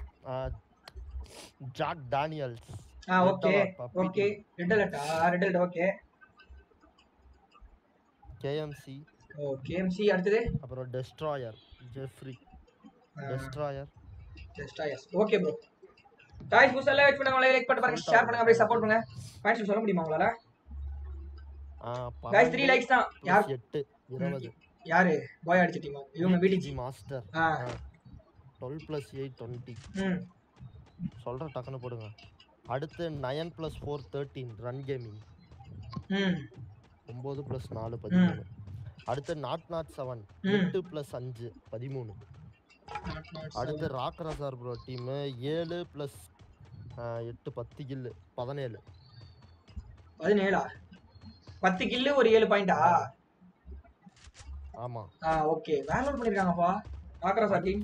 ஜாக் டானியல்ஸ் ஆ Red okay Alert, Puppy okay red அலர்ட்டா ரெட் அலர்ட் ஓகே கேஎம்சி ஓ கேஎம்சி அடுத்தது அப்புறம் டெஸ்ட்ராயர் ஜெஃப்ரி டெஸ்ட்ராயர் ஜஸ்டா எஸ் ஓகே ப்ரோ காய்ஸ் புதுசா லைக் பண்ணுங்க லைக் பண்ணி பாருங்க ஷேர் பண்ணுங்க அப்படியே சப்போர்ட் பண்ணுங்க பாயிண்ட்ஸ் சொல்ல முடியுமா உங்களால காய்ஸ் த்ரீ லைக்ஸ் தான் யார் எட்டு இருபது யாரு பாய் அடிச்ச டீம் இவங்க பிடிஜி பிடிஜி மாஸ்டர் ஆ டுவெல் ப்ளஸ் எயிட் டுவெண்ட்டி ம் சொல்கிற டக்குன்னு போடுங்க அடுத்து nine plus four thirteen run gaming ம் ஒம்பது ப்ளஸ் நாலு பதிமூணு அடுத்து நாட் நாட் செவன் ம். எட்டு ப்ளஸ் அஞ்சு பதிமூணு அடுத்து ராக் ரசார் ப்ரோ டீமு ஏழு ப்ளஸ் எட்டு பத்து கில்லு பதினேழு பதினேழா பத்து கில்லு ஒரு ஏழு பாயிண்டா ஆமாம் ஆ ஓகே வேற லெவல் பண்ணிருக்காங்கப்பா பாக்குற சார் டீம்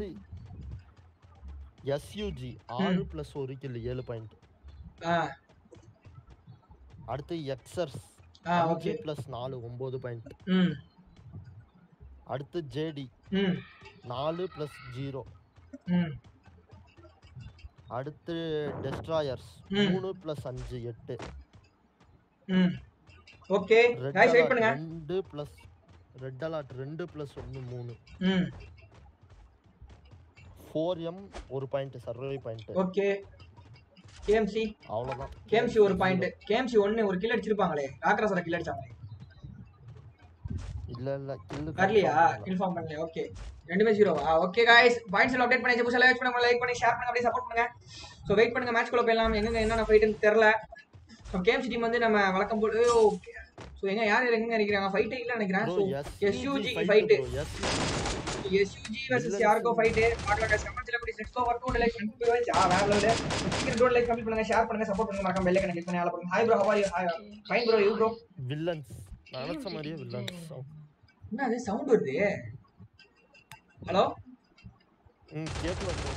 எஸ்யூஜி ஆறு ப்ளஸ் ஒரு கில்லு ஏழு பாயிண்ட் ஆ அடுத்து எக்ஸர்ஸ் ஆ அஞ்சு ஓகே ப்ளஸ் நாலு ஒம்பது பாயிண்ட் ம் அடுத்து ஜேடி ம் நாலு ப்ளஸ் ஜீரோ ம் அடுத்து டெஸ்ட்ராயர்ஸ் ம். மூணு ப்ளஸ் அஞ்சு எட்டு ம் ஓகே ரெட் கைஸ் வெயிட் பண்ணுங்க ரெண்டு ப்ளஸ் ரெட் அலர்ட் ரெண்டு ப்ளஸ் ஒன்று மூணு ம் ஃபோர் எம் ஒரு பாயிண்ட் சர்வை பாயிண்ட் ஓகே கேஎம்சி அவ்வளோதான் கேஎம்சி ஒரு பாயிண்ட் கேஎம்சி ஒன்னு ஒரு கில் அடிச்சிருப்பாங்களே ராக்கரா சார் கில் அடிச்சாங்களே இல்ல இல்ல கில்லு வரலையா இன்ஃபார்ம் பண்ணல ஓகே ரெண்டுமே ஜீரோவா ஓகே காய்ஸ் பாயிண்ட்ஸ் அப்டேட் பண்ணி புதுசா லைக் பண்ணுங்க லைக் பண்ணி ஷேர் பண்ணுங்க அப்படியே சப்போர்ட் பண்ணுங்க ஸோ வெயிட் பண்ணுங்க மேட்ச் குள்ள போயிடலாம் எங்க என்னென்ன ஃபைட்டுன்னு தெரியல ஸோ கேம்ஸ் டீம் வந்து நம்ம வழக்கம் போட்டு ஓகே ஸோ எங்க யார் யார் எங்க நினைக்கிறாங்க ஃபைட்டே இல்லை நினைக்கிறேன் so SUG fight SUG versus யாருக்கோ ஃபைட்டு பார்க்கலாம் guys கமெண்ட்ஸ்ல எப்படி செட்ஸ் ஓவர் டூ லைக் கண்டிப்பா வச்சு ஆ வேற லெவல் சீக்கிரம் டூ லைக் கம்ப்ளீட் பண்ணுங்க ஷேர் பண்ணுங்க சப்போர்ட் பண்ணுங்க மறக்காம பெல் ஐக்கன் கிளிக் பண்ணி ஆல பண்ணுங்க hi bro how are you fine bro you bro villains நினைச்ச மாதிரியே வில்லன்ஸ் என்ன அது சவுண்ட் வருது ஹலோ ம் கேட்கல bro.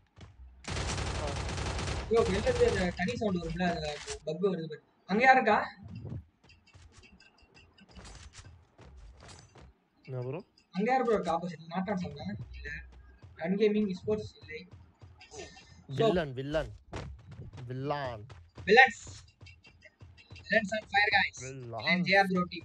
ஐயோ வெளில இருந்து அந்த தனி சவுண்ட் வரும்ல அதுல பக் வருது பாரு. அங்க யார் இருக்கா என்ன ப்ரோ அங்க யார் ப்ரோ இருக்கா ஆப்போசிட் நாட்டான் சவுண்டா இல்ல ரன் கேமிங் ஸ்போர்ட்ஸ் இல்லை villain villain villain villains villains on fire guys villain and they are bro team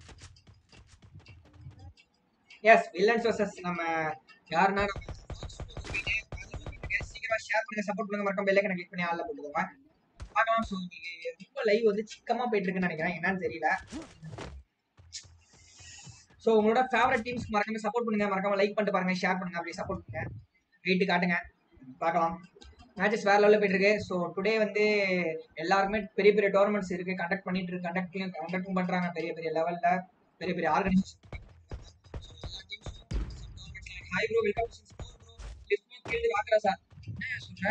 yes villains versus நம்ம யாருன்னா நம்ம சீக்கிரமா ஷேர் பண்ணுங்க சப்போர்ட் பண்ணுங்க மறக்காம பெல் ஐக்கனை கிளிக் பண்ணி ஆல்ல போட்டுக்கோங்க பார்க்கலாம் ஸோ நீங்க ரொம்ப லைவ் வந்து சிக்கமா போயிட்டு இருக்குன்னு நினைக்கிறேன் என்னன்னு தெரியல ஸோ உங்களோட ஃபேவரட் டீம்ஸ் மறக்காம சப்போர்ட் பண்ணுங்க மறக்காம லைக் பண்ணிட்டு பாருங்க ஷேர் பண்ணுங்க அப்படியே சப்போர்ட் பண்ணுங்க வெயிட் காட்டுங்க பார்க்கலாம் மேட்சஸ் வேற லெவலில் போயிட்டு இருக்கு ஸோ டுடே வந்து எல்லாருக்குமே பெரிய பெரிய டோர்னமெண்ட்ஸ் இருக்கு கண்டக்ட் பண்ணிட்டு இருக்கு கண்டக்டிங் கண்டக்டும் பண்றாங்க பெரிய பெரிய லெவல்ல பெரிய பெரிய organisation hi bro welcome to score bro list கேள்வி ராக்கரா சார் என்ன சொல்ற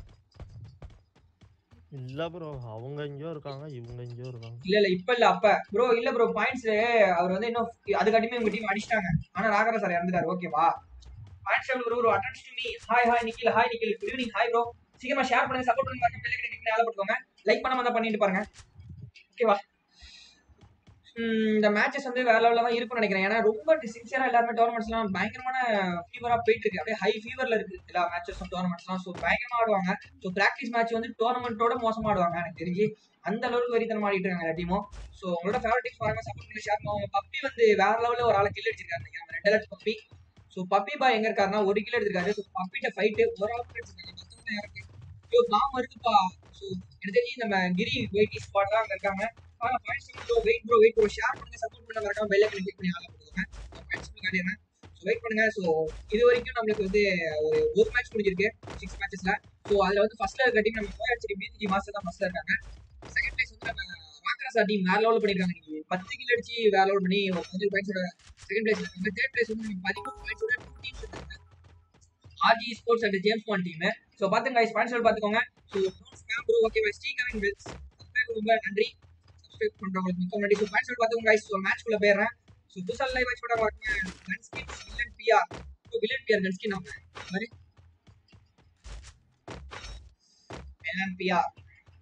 இல்ல ப்ரோ அவங்க எங்கேயோ இருக்காங்க இவங்க எங்கேயோ இருக்காங்க இல்ல இல்ல இப்ப இல்ல அப்ப ப்ரோ இல்ல ப்ரோ பாயிண்ட்ஸ் அவர் வந்து இன்னும் அதுக்காட்டியுமே உங்க டீம் அடிச்சிட்டாங்க ஆனா ராகரா சார் இறந்துட்டாரு ஓகேவா points bro bro attention to me hi hi Nikhil hi Nikhil good evening hi bro சீக்கிரமா ஷேர் பண்ணுங்க சப்போர்ட் பண்ணுங்க மறக்காம பெல் ஐக்கனை கிளிக் பண்ணி ஆள போட்டுக்கோங்க லைக் பண்ணாம தான் பண்ணிட்டு பாருங்க ஓகேவா இந்த மேட்சஸ் வந்து வேற லெவலில் தான் இருக்கும்னு நினைக்கிறேன் ஏன்னா ரொம்ப சின்சியரா எல்லாருமே டோர்னமெண்ட்ஸ்லாம் பயங்கரமான ஃபீவரா போயிட்டு இருக்கு அப்படியே ஹை ஃபீவர்ல இருக்கு எல்லா மேட்சஸும் டோர்னமெண்ட்ஸ்லாம் ஸோ பயங்கரமா ஆடுவாங்க ஸோ ப்ராக்டிஸ் மேட்ச் வந்து டோர்னமெண்ட்டோட மோசமா ஆடுவாங்க எனக்கு தெரிஞ்சு அந்த அளவுக்கு வெறித்தனம் ஆடிட்டு இருக்காங்க எல்லா டீமும் ஸோ உங்களோட ஃபேவரட் டீம் பாருங்க சப்போர்ட் பண்ணி ஷேர் பண்ணுவாங்க பப்பி வந்து வேற லெவலில் ஒரு ஆளை கில் அடிச்சிருக்காரு நினைக்கிறேன் ரெண்டு லட்சம் பப்பி ஸோ பப்பி பாய் எங்க இருக்காருன்னா ஒரு கிலோ எடுத்திருக்காரு ஸோ பப்பிட்ட ஃபைட்டு ஒரு ஆள் அடிச்சிருக்காங்க மத்தவங்க யாருக்கு ஐயோ பாம் இருக்குப்பா ஸோ எனக்கு தெரிஞ்சு நம்ம கிரி வெயிட்டி ஸ்குவாட் தான் அங்க இருக்காங்க வாங்க points bro wait bro wait bro share பண்ணுங்க சப்போர்ட் பண்ண மறக்காம பெல் ஐக்கன் கிளிக் பண்ணி ஆள போடுங்க பாயிண்ட்ஸ் காட்டிடுறேன் ஸோ வெயிட் பண்ணுங்க ஸோ இது வரைக்கும் நம்மளுக்கு வந்து ஒரு ஒரு மேட்ச் முடிஞ்சிருக்கு சிக்ஸ் மேட்சஸ்ல ஸோ அதுல வந்து ஃபர்ஸ்ட்ல இருக்க டீம் நம்ம போய் அடிச்சு பிஜி மாஸ்டர் தான் ஃபர்ஸ்ட்ல இருக்காங்க செகண்ட் பிளேஸ் வந்து நம்ம ராக்கராசா டீம் வேற லெவல் பண்ணிருக்காங்க இன்னைக்கு பத்து கில் அடிச்சு வேற லெவல் பண்ணி ஒரு பதினஞ்சு பாயிண்ட்ஸோட செகண்ட் பிளேஸ் இருக்காங்க தேர்ட் பிளேஸ் வந்து நம்ம பதிமூணு பாயிண்ட்ஸோட டூ டீம்ஸ் இருக்காங்க RG sports and James Bond team so பார்த்துங்க guys பாயிண்ட்ஸ் பார்த்துக்கோங்க so spam bro okay bye Sri Kavin Wills subscribe ரொம்ப நன்றி சப்ஸ்கிரைப் பண்றவங்களுக்கு மிக்க நன்றி ஸோ பாயிண்ட்ஸ் பார்த்துக்கோங்க guys ஸோ மேட்ச்குள்ள போயிடுறேன் ஸோ புதுசாக லைவ் மேட்ச் போட பார்க்கணும் gun skin villain PR so villain PR gun skin அவங்க மாதிரி வில்லன் பிஆர்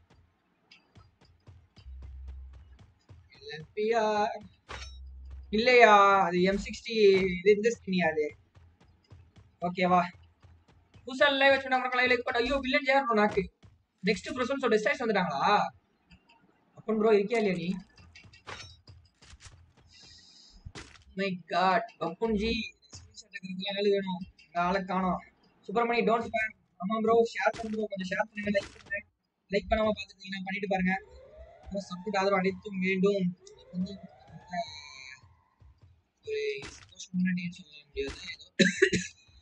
வில்லன் பிஆர் இல்லையா அது எம் சிக்ஸ்டி இது இந்த ஸ்கின்னியா அது ஓகேவா புதுசா லைவ் வச்சு நம்ம லைவ் பண்ண ஐயோ வில்லன் ஜெயர் நாக்கு நெக்ஸ்ட் ப்ரோசன் ஸோ டிஸ்டைஸ் வந்துட்டாங்களா அப்பன் ப்ரோ இருக்கியா இல்லையா நீ மை காட் அப்பன் ஜி ஸ்கிரீன்ஷாட் எடுக்கிறதுக்கு ஆளு வேணும் இந்த ஆளை காணோம் சுப்பிரமணி டோன்ட் ஸ்பேம் ஆமா ப்ரோ ஷேர் பண்ணுங்க ப்ரோ கொஞ்சம் ஷேர் பண்ணுங்க லைக் பண்ணுங்க லைக் பண்ணாம பார்த்துருந்தீங்கன்னா பண்ணிட்டு பாருங்க சப்போர்ட் ஆதரவு அனைத்தும் வேண்டும் வந்து அஹ், ஒரு சந்தோஷமான டேன்னு சொல்ல முடியாது ஏதோ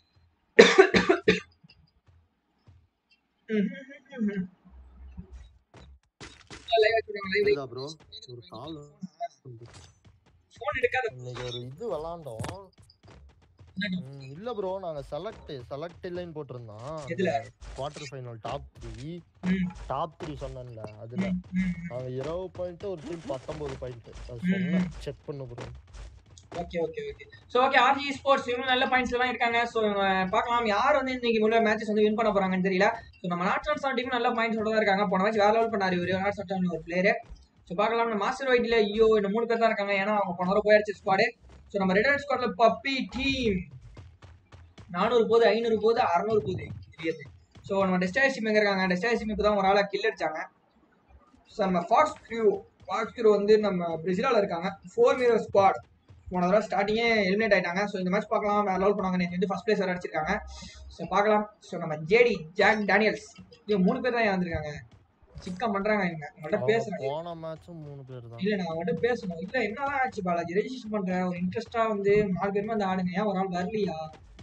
இல்ல ப்ரோ ஒரு கால் போன் எடுக்காத இன்னைக்கு ஒரு இது விளாண்டோம் ம், இல்ல ப்ரோ நாங்க செலக்ட் செலக்ட் இல்லைன்னு போட்டிருந்தோம் எதுல? குவார்டர் ஃபைனல் டாப் த்ரீ ம், டாப் த்ரீ சொன்னேன்ல அதுல ம், ம். நாங்க இருபது பாயிண்ட் ஒரு டீம் பத்தொன்பது பாயிண்ட் அது ம், சொன்னேன் செக் பண்ணு bro okay okay okay so okay RG sports இவங்க நல்ல பாயிண்ட்ஸ் எல்லாம் இருக்காங்க ஸோ பார்க்கலாம் யார் வந்து இன்னைக்கு முன்னாடி மேட்சஸ் வந்து வின் பண்ண போறாங்கன்னு தெரியல ஸோ நம்ம நாட் சான் டீம் நல்ல பாயிண்ட்ஸோட தான் இருக்காங்க போன மேட்ச் வேற லெவல் பண்ணாரு இவர் நாட் சான் ஒரு பிளேயர் ஸோ பார்க்கலாம் நம்ம மாஸ்டர் ஒயிட்ல ஐயோ இந்த மூணு பேர் தான் இருக்காங்க ஏன்னா அவங்க போன வர போயாச்சு ஸ்குவாடு ஸோ நம்ம ரெட் ஸ்குவாட்ல பப்பி டீம் நானூறு போது ஐநூறு போது அறநூறு போது தெரியாது ஸோ நம்ம டெஸ்டாய்ஸ் டீம் எங்க இருக்காங்க டெஸ்டாய்ஸ் டீம் இப்போ தான் ஒரு ஆளை கில் அடிச்சாங்க ஸோ நம்ம ஃபாக்ஸ் கியூ ஃபாக்ஸ் கியூ வந்து நம்ம பிரேசிலால இருக்காங்க ஃபோர் மீரோ ஸ்குவாட் போன தடவை ஸ்டார்டிங்கே எலிமினேட் ஆயிட்டாங்க ஸோ இந்த மேட்ச் பார்க்கலாம் வேற லெவல் பண்ணாங்க நேற்று வந்து ஃபர்ஸ்ட் பிளேஸ் வர அடிச்சிருக்காங்க ஸோ பார்க்கலாம் ஸோ நம்ம ஜேடி ஜாக் டேனியல்ஸ் இது மூணு பேர் தான் வந்திருக்காங்க சிக்கன் பண்றாங்க இவங்க உங்கள்கிட்ட அவங்க பேசுறேன் போன மேட்சும் மூணு பேர் தான் இல்ல நான் அவங்கள்ட்ட பேசணும் இல்ல என்னதான் ஆச்சு பாலாஜி ரெஜிஸ்டர் பண்ற ஒரு இன்ட்ரெஸ்டா வந்து நாலு பேருமே அந்த ஆடுங்க ஏன் ஒரு ஆள் வரலையா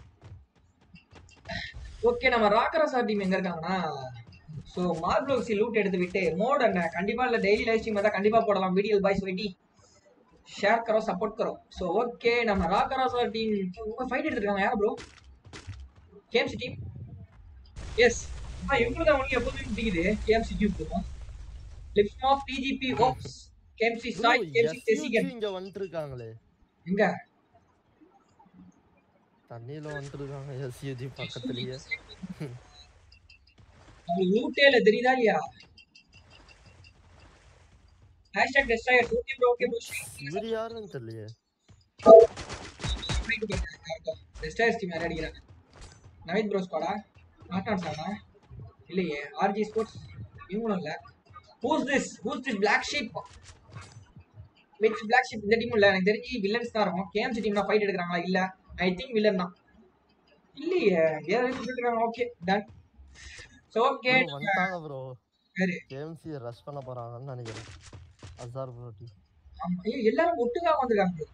ஓகே நம்ம ராக்கரசா டீம் எங்க இருக்காங்கன்னா ஸோ மார்ப்ளோக்ஸி லூட் எடுத்து விட்டு மோட் என்ன கண்டிப்பா இல்ல டெய்லி லைவ் ஸ்ட்ரீம் தான் கண்டிப்பா போடலாம் வீடியோ பாய்ஸ் வெட்டி ஷேர் கரோ சப்போர்ட் கரோ ஸோ ஓகே நம்ம ராக்கரசா டீம் ரொம்ப ஃபைட் எடுத்துருக்காங்க யார் ப்ரோ கேஎம்சி டீம் எஸ் ஆ இவங்க தான் உனக்கு எப்போதுமே பிடிக்குது கேஎம்சி டீம் இருக்கும் லிப்ஸ் ஆஃப் டிஜிபி ஓப்ஸ் கேஎம்சி சாய் கேஎம்சி டெசிகன் இங்க வந்துட்டு இருக்காங்களே எங்க தண்ணியில வந்துட்டு இருக்காங்க எஸ்யூஜி பக்கத்துலயே உங்களுக்கு லூட்டே இல்ல தெரியுதா இல்லையா hashtag destroyer okay bro okay bro இவர் யாருன்னு தெரியலையே டெஸ்ட்ராயர் டீம் யாரும் அடிக்கிறாங்க நவீத் ப்ரோ ஸ்குவாடா நாட்டான் சாடா இல்லையே ஆர்ஜி ஸ்போர்ட்ஸ் இவங்களும் இல்ல who's this who's this black sheep which black sheep இந்த டீமும் இல்ல எனக்கு தெரிஞ்சு வில்லன்ஸ் தான் இருக்கும் கேஎம்சி டீம் தான் ஃபைட் எடுக்கிறாங்களா இல்ல ஐ திங்க் வில்லன் தான் இல்லையே வேற இருக்காங்க okay done so okay Bro, வந்துட்டாங்க ப்ரோ யாரு? கேஎம்சி ரஷ் பண்ண போறாங்கன்னு நினைக்கிறேன் அசார் ப்ரோ டீம் ஆமா ஐயோ எல்லாரும் ஒட்டுக்கா வந்திருக்காங்க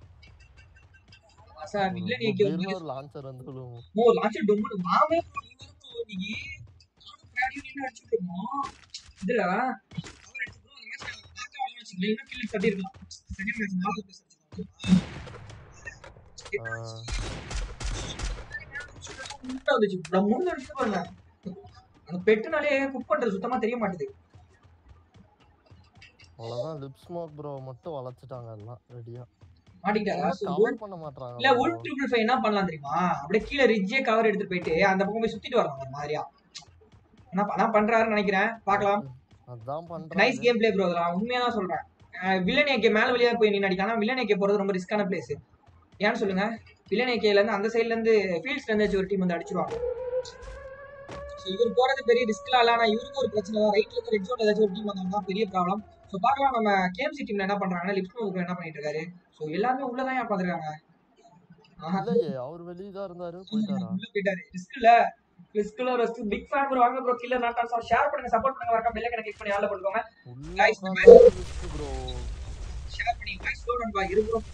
சார் வில்லன் ஏகே வந்து ஒரு லான்ச்சர் வந்து விழுவும். ஓ லான்ச் டொம்மு மாமே bro, நீ வரும் bro, நீ நானும் பிராடியும் நின்று அடிச்சுட்டு இருக்கோம் இதுல அவர் அடிச்சு bro அந்த மேட்ச் நாங்க பார்க்க வரலன்னு வச்சுக்கல இன்னும் கில் கட்டிருக்கலாம் செகண்ட் மேட்ச் நாலு பேர் ஆஹ், முட்டை வந்துச்சு நான் முன்னு அடிச்சு பாருங்க அந்த பெட்டுனாலே குக் பண்றது சுத்தமா தெரிய மாட்டுது அவ்வளவுதான் லிப் ஸ்மோக் ப்ரோ மட்டும் வளைச்சிட்டாங்க எல்லாம் ரெடியா மாட்டிக்கிட்டாரா So, கவர் பண்ண இல்ல மாட்டாங்க உள் ட்ரிபிள் ஃபைவ் என்ன பண்ணலாம் தெரியுமா அப்படியே கீழே ரிட்ஜே கவர் எடுத்துட்டு போயிட்டு அந்த பக்கம் போய் சுத்திட்டு வரலாம் ஒரு மாதிரியா என்ன அதான் பண்றாருன்னு நினைக்கிறேன் பார்க்கலாம் அதான் நைஸ் பண்றாங்க கேம் பிளே ப்ரோ நான் உண்மையா தான் சொல்றேன் வில்லன் ஏகே மேல வழியா போய் நின்று அடிக்காம வில்லன் ஏகே போறது ரொம்ப ரிஸ்கான பிளேஸ் ஏன்னு சொல்லுங்க வில்லன் ஏகேல இருந்து அந்த சைடுல இருந்து ஃபீல்ட்ஸ்ல இருந்து ஒரு டீம் வந்து அடிச்சிருவாங்க ஸோ இவர் போறது பெரிய ரிஸ்க்லாம் இல்ல ஆனா இவருக்கு ஒரு பிரச்சனை தான் ரைட்ல இருந்து ரெட் ஜோன் ஏதாச்சும் ஒரு டீம் வந்தாங்கன்னா பெரிய ப்ராப்ளம் ஸோ பார்க்கலாம் நம்ம கேஎம்சி டீம்ல என்ன பண்றாங்கன்னா லிப்ஸ்மோ என்ன பண்ணிட்டு இருக்காரு ஸோ எல்லாமே உள்ளதான் ஏன் பாத்துருக்காங்க ஆஹா இல்லையே அவர் வெளியே தான் இருந்தாரு போயிட்டாரா உள்ள போயிட்டாரு ரிஸ்க் இல்ல லிஸ்ட்ல ஒரு பிக் ஃபேன் ப்ரோ வாங்க bro killer not also share பண்ணுங்க சப்போர்ட் பண்ணுங்க வரக்க பெல் ஐக்கனை கிளிக் பண்ணி ஆல்ல போட்டுக்கோங்க Guys, நம்ம ப்ரோ ஷேர் பண்ணி வாய்ஸ் லோட் அண்ட் பா இரு ப்ரோ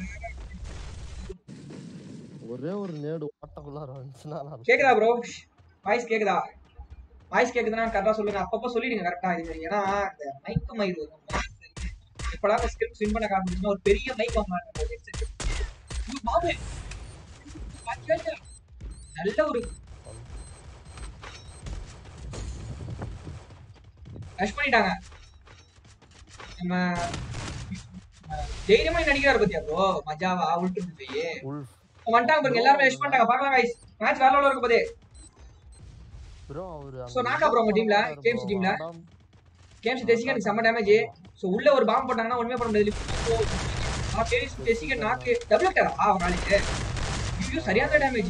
ஒரே ஒரு நேடு ஓட்டக்குள்ளார வந்துச்சுன்னா நல்லா இருக்கும். கேக்குதா ப்ரோ வாய்ஸ் கேக்குதா வாய்ஸ் கேக்குதுன்னா கரெக்டா சொல்லுங்க அப்பப்போ சொல்லிடுங்க கரெக்டா இது மாதிரி. ஏன்னா இந்த மைக் மயிர் இப்பலாம் ஸ்கிரிப்ட் ஸ்விம் பண்ண காமிச்சுன்னா ஒரு பெரிய மைக் வாங்க பாபு பாத்தியா? நல்ல ஒரு ரஷ் பண்ணிட்டாங்க நம்ம தைரியமா நடிக்கிறாரு பத்தியா ப்ரோ மஜாவா உள்ட்டு போய் உல்ஃப் வந்துட்டாங்க பாருங்க எல்லாருமே ரஷ் பண்ணிட்டாங்க பார்க்கலாம் guys மேட்ச் வேற லெவல்ல இருக்க போதே ப்ரோ அவரு So, knock-out bro உங்க teamல? KFC teamல? கேம்ஸ் டெசிகன் செம்ம டேமேஜ் சோ உள்ள ஒரு பாம்பு போட்டாங்கன்னா ஒண்ணுமே பண்ண முடியாது ஆ கேம்ஸ் டெசிகன் நாக்கு டபுள் கட்டரா ஆ காலிக்கு ஐயோ சரியான டேமேஜ்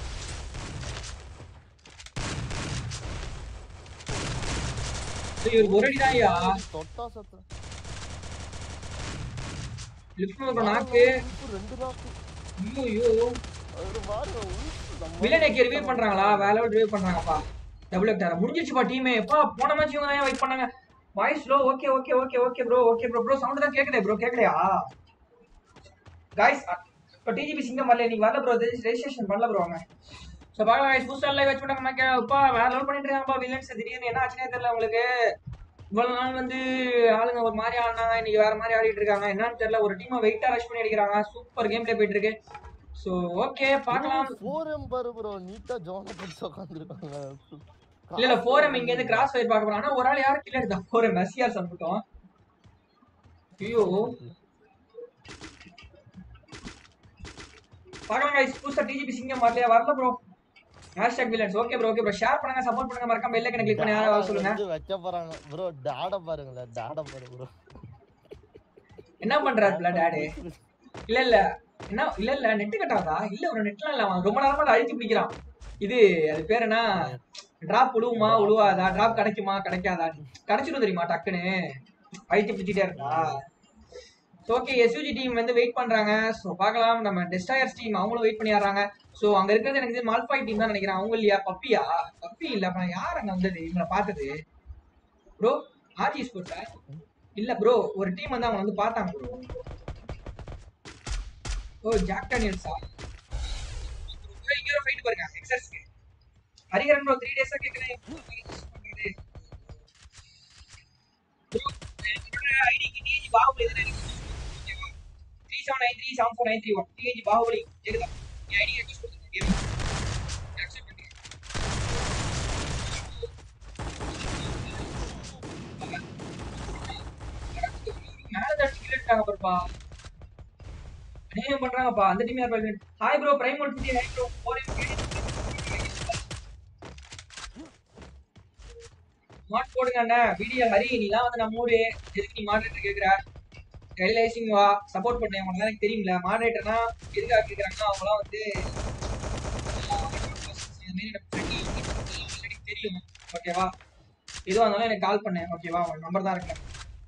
இவர் ஒரு அடி தான்யா தொட்டா சத்தம் லிஃப்ட் பண்ற நாக்கு உல்ஃப் ரெண்டு நாக்கு ஐயோ ஐயோ அவரு பாருங்க உல்ஃப் நம்ம வில்லனேக்கு ரிவ்யூ பண்றாங்களா வேற லெவல் ரிவ்யூ பண்றாங்கப்பா டபுள் கட்டரா முடிஞ்சிருச்சுப்பா டீமே எப்பா போன மேட்ச் இவங்க தான் வெயிட் பண்ணாங்க voice low okay okay okay okay bro okay bro bro sound தான் கேக்குதே ப்ரோ கேக்கலையா गाइस இப்போ டிஜிபி சிங்கம் வரல நீங்க வரல ப்ரோ ரெஜிஸ்ட்ரேஷன் பண்ணல ப்ரோ அவங்க ஸோ பார்க்கலாம் guys புதுசாக லைவ் வச்சு பண்ணாங்க மேக்கே அப்பா வேற லெவல் பண்ணிட்டு இருக்காங்கப்பா வில்லன்ஸ் திடீர்னு என்ன ஆச்சுனே தெரியல உங்களுக்கு இவ்வளவு நாள் வந்து ஆளுங்க ஒரு மாதிரி ஆடினாங்க இன்னைக்கு வேற மாதிரி ஆடிட்டு இருக்காங்க என்னன்னு தெரியல ஒரு டீமை வெயிட்டா ரஷ் பண்ணி அடிக்கிறாங்க சூப்பர் கேம் பிளே போயிட்டு இருக்கு ஸோ ஓகே பார்க்கலாம் ஃபோர் எம் பாரு ப்ரோ நீட்டா ஜோன பிடிச்சு உட்காந்துருக்காங்க இல்ல இல்ல ஃபோர் எம் இங்க இருந்து கிராஸ் ஃபயர் பார்க்க போறோம் ஆனா ஒரு ஆள் யாரும் கில்ல எடுத்தா ஃபோர் எம் எஸ்சிஆர் சம்பட்டும் ஐயோ பார்க்கலாம் guys புதுசா டிஜிபி சிங்கம் வரலையா வரல bro hashtag villains okay bro okay bro share பண்ணுங்க சப்போர்ட் பண்ணுங்க மறக்காம பெல் ஐக்கனை கிளிக் பண்ணி யாராவது வர சொல்லுங்க வந்து வைக்க போறாங்க ப்ரோ டாட பாருங்களேன் டாட பாரு ப்ரோ என்ன பண்றாருல டாடி இல்ல இல்ல என்ன இல்ல இல்ல நெட் கட்டாதா இல்ல ஒரு நெட்லாம் இல்ல அவன் ரொம்ப நேரமா அதை அழுத்தி பிடிக்கிறான் இது அது பேர் என்ன டிராப் உழுவுமா உழுவாதா டிராப் கிடைக்குமா கிடைக்காதா கிடைச்சிடும் தெரியுமா டக்குன்னு அழுத்தி பிடிச்சிட்டே இருக்கா ஓகே எஸ்யூஜி டீம் வந்து வெயிட் பண்றாங்க ஸோ பார்க்கலாம் நம்ம டெஸ்டாயர்ஸ் டீம் அவங்களும் வெயிட் பண்ணிடுறாங்க ஸோ அங்க இருக்கிறது எனக்கு மால்பாய் டீம் தான் நினைக்கிறேன் அவங்க இல்லையா பப்பியா பப்பி இல்ல அப்ப யார் அங்க வந்தது இவங்களை பார்த்தது ப்ரோ ஆர்ஜி ஸ்போர்ட்ஸா இல்ல ப்ரோ ஒரு டீம் வந்து அவங்க வந்து பார்த்தாங்க ப்ரோ ஓ ஜாக் டேனியல்ஸா ப்ரோ இங்க ஒரு ஃபைட் பாருங்க எக்ஸர்ஸ்க்கு ஹரிஹரன் ப்ரோ த்ரீ டேஸா கேட்குறேன் பண்றது ப்ரோ என்னோட ஐடிக்கு டிஜி பாகுபலி தானே எனக்கு three seven nine three seven four nine three one DG Baahubali கேக்குதா என் ஐடி ரெக்வஸ்ட் கொடுத்துருக்கேன் அக்செப்ட் பண்ணுறேன் மேல தட்டி கிளிட்டாங்க பாருப்பா அநியாயம் பண்றாங்கப்பா அந்த டீம் யார் பாருங்க hi bro prime one fifty hi bro four மாட் போடுங்க அண்ணா வீடியோ ஹரி நீலாம் வந்து நம்ம ஊரு எதுக்கு நீ மாடரேட்டர் கேக்குற ரியலைசிங் வா சப்போர்ட் பண்ணேன் உனக்கு எனக்கு தெரியும்ல மாடரேட்டர்னா எதுக்காக கேக்குறாங்கன்னா அவங்களாம் வந்து இந்த மாதிரி எனக்கு friend already தெரியும் ஓகேவா எதுவாக இருந்தாலும் எனக்கு கால் பண்ணேன் ஓகேவா உங்க நம்பர் தான் இருக்கேன்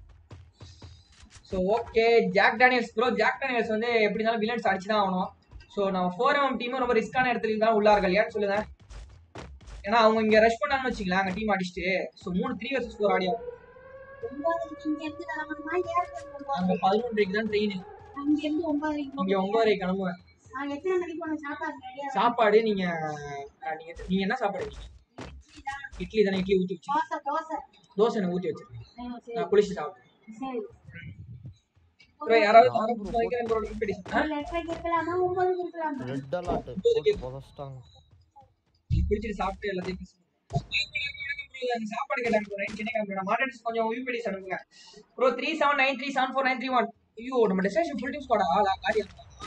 so okay Jack Daniels bro Jack Daniels வந்து எப்படி இருந்தாலும் வில்லன்ஸ் அடிச்சு தான் ஆகணும் ஸோ நம்ம ஃபோர் எம் டீமும் ரொம்ப ரிஸ்கான இடத்துல தான் உள்ளார்கள் ஏன்னு சொல்லுங்க ஏன்னா அவங்க இங்க ரஷ் பண்ணாங்கன்னு வச்சுங்களேன் அங்க டீம் அடிச்சுட்டு ஸோ மூணு த்ரீ வர்சஸ் ஃபோர் ஆடியோ ஒன்பதரைக்கு இங்க இருந்து கிளம்பணுமா ஏழரைக்கு ஒன்பது அங்க பதினொன்றைக்கு தான் ட்ரெயின் அங்க இருந்து ஒன்பதரைக்கு இங்க ஒன்பதரை கிளம்புவேன் நாங்க எத்தனை மணிக்கு போன சாப்பாடு ரெடியா சாப்பாடு நீங்க அஹ், நீங்க நீங்க என்ன சாப்பாடு நீங்க இட்லி தான் இட்லி தானே இட்லி ஊற்றி வச்சு தோசை தோசை தோசை எனக்கு ஊற்றி வச்சிருக்கேன் ம், சரி நான் குளிச்சு சாப்பிட்டேன் சரி ப்ரோ யாராவது யாரு யாரும் bro வைக்கிறேன் bro, link அடி. ஆ? ஒரு எட்டரைக்கு இருக்கலாமா ஒன்பதுக்கு இருக்கலாமா ரெட் அலர்ட் போட்டு புதைச்சிட்டாங்க குளிச்சுட்டு சாப்பிட்டு எல்லாத்தையும் miss பண்ணுங்க. அந்த சாப்பாடு கேட்டாங்க ப்ரோ நைட் சென்னை கிளம்பி மாடல்ஸ் கொஞ்சம் வியூ பண்ணி அனுப்புங்க bro three seven nine three seven four nine three one ஐயோ நம்ம டெஸ்டேஷன் ஃபுல் டீம் ஸ்குவாடா காடி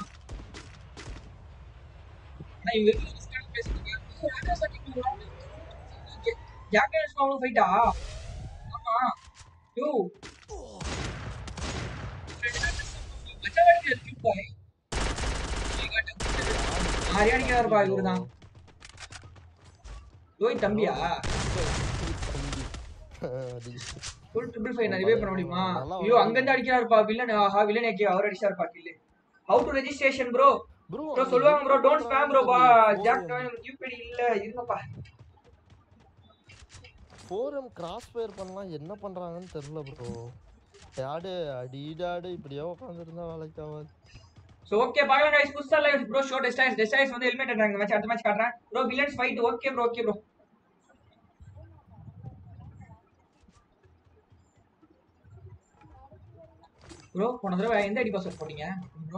ஆனா இவங்க இருக்கிற risk-ஆன place இருக்கு. ஐயோ, ராஜா சார் team ல ஒரு ஜாக் டேனியல்ஸ் அவங்களும் ஃபைட்டா ஆமா யோ நிறைய அடிக்கிறாருப்பா இவரு தான் ரோஹித் தம்பியா ஃபுல் ட்ரிபிள் ஃபைவ் நிறையவே பண்ண முடியுமா நல்லா ஐயோ அங்கிருந்து அடிக்கிறாருப்பா வில்லன் ஆஹா வில்லன் ஏகே அவர் அடிச்சாருப்பா kill how to registration bro bro bro சொல்லுவாங்க ப்ரோ டோன்ட் ஸ்பேம் ப்ரோ பா ஜாக் யூபிடி இல்ல இருங்கப்பா ஃபோரம் கிராஸ் ஃபயர் பண்ணலாம் என்ன பண்றாங்கன்னு தெரியல ப்ரோ டேடு அடிடாடு இப்படியே உட்காந்துருந்தா வேலைக்கு ஆகாது சோ ஓகே பார்க்கலாம் गाइस புதுசா லைவ் ப்ரோ ஷோ டெஸ்டைஸ் டெஸ்டைஸ் வந்து ஹெல்மெட் எடுறாங்க மேட்ச் அடுத்த மேட்ச் காட்டுறேன் bro villains fight okay bro okay bro bro போன தடவை எந்த ஐடி பாஸ்வேர்ட் போட்டீங்க ப்ரோ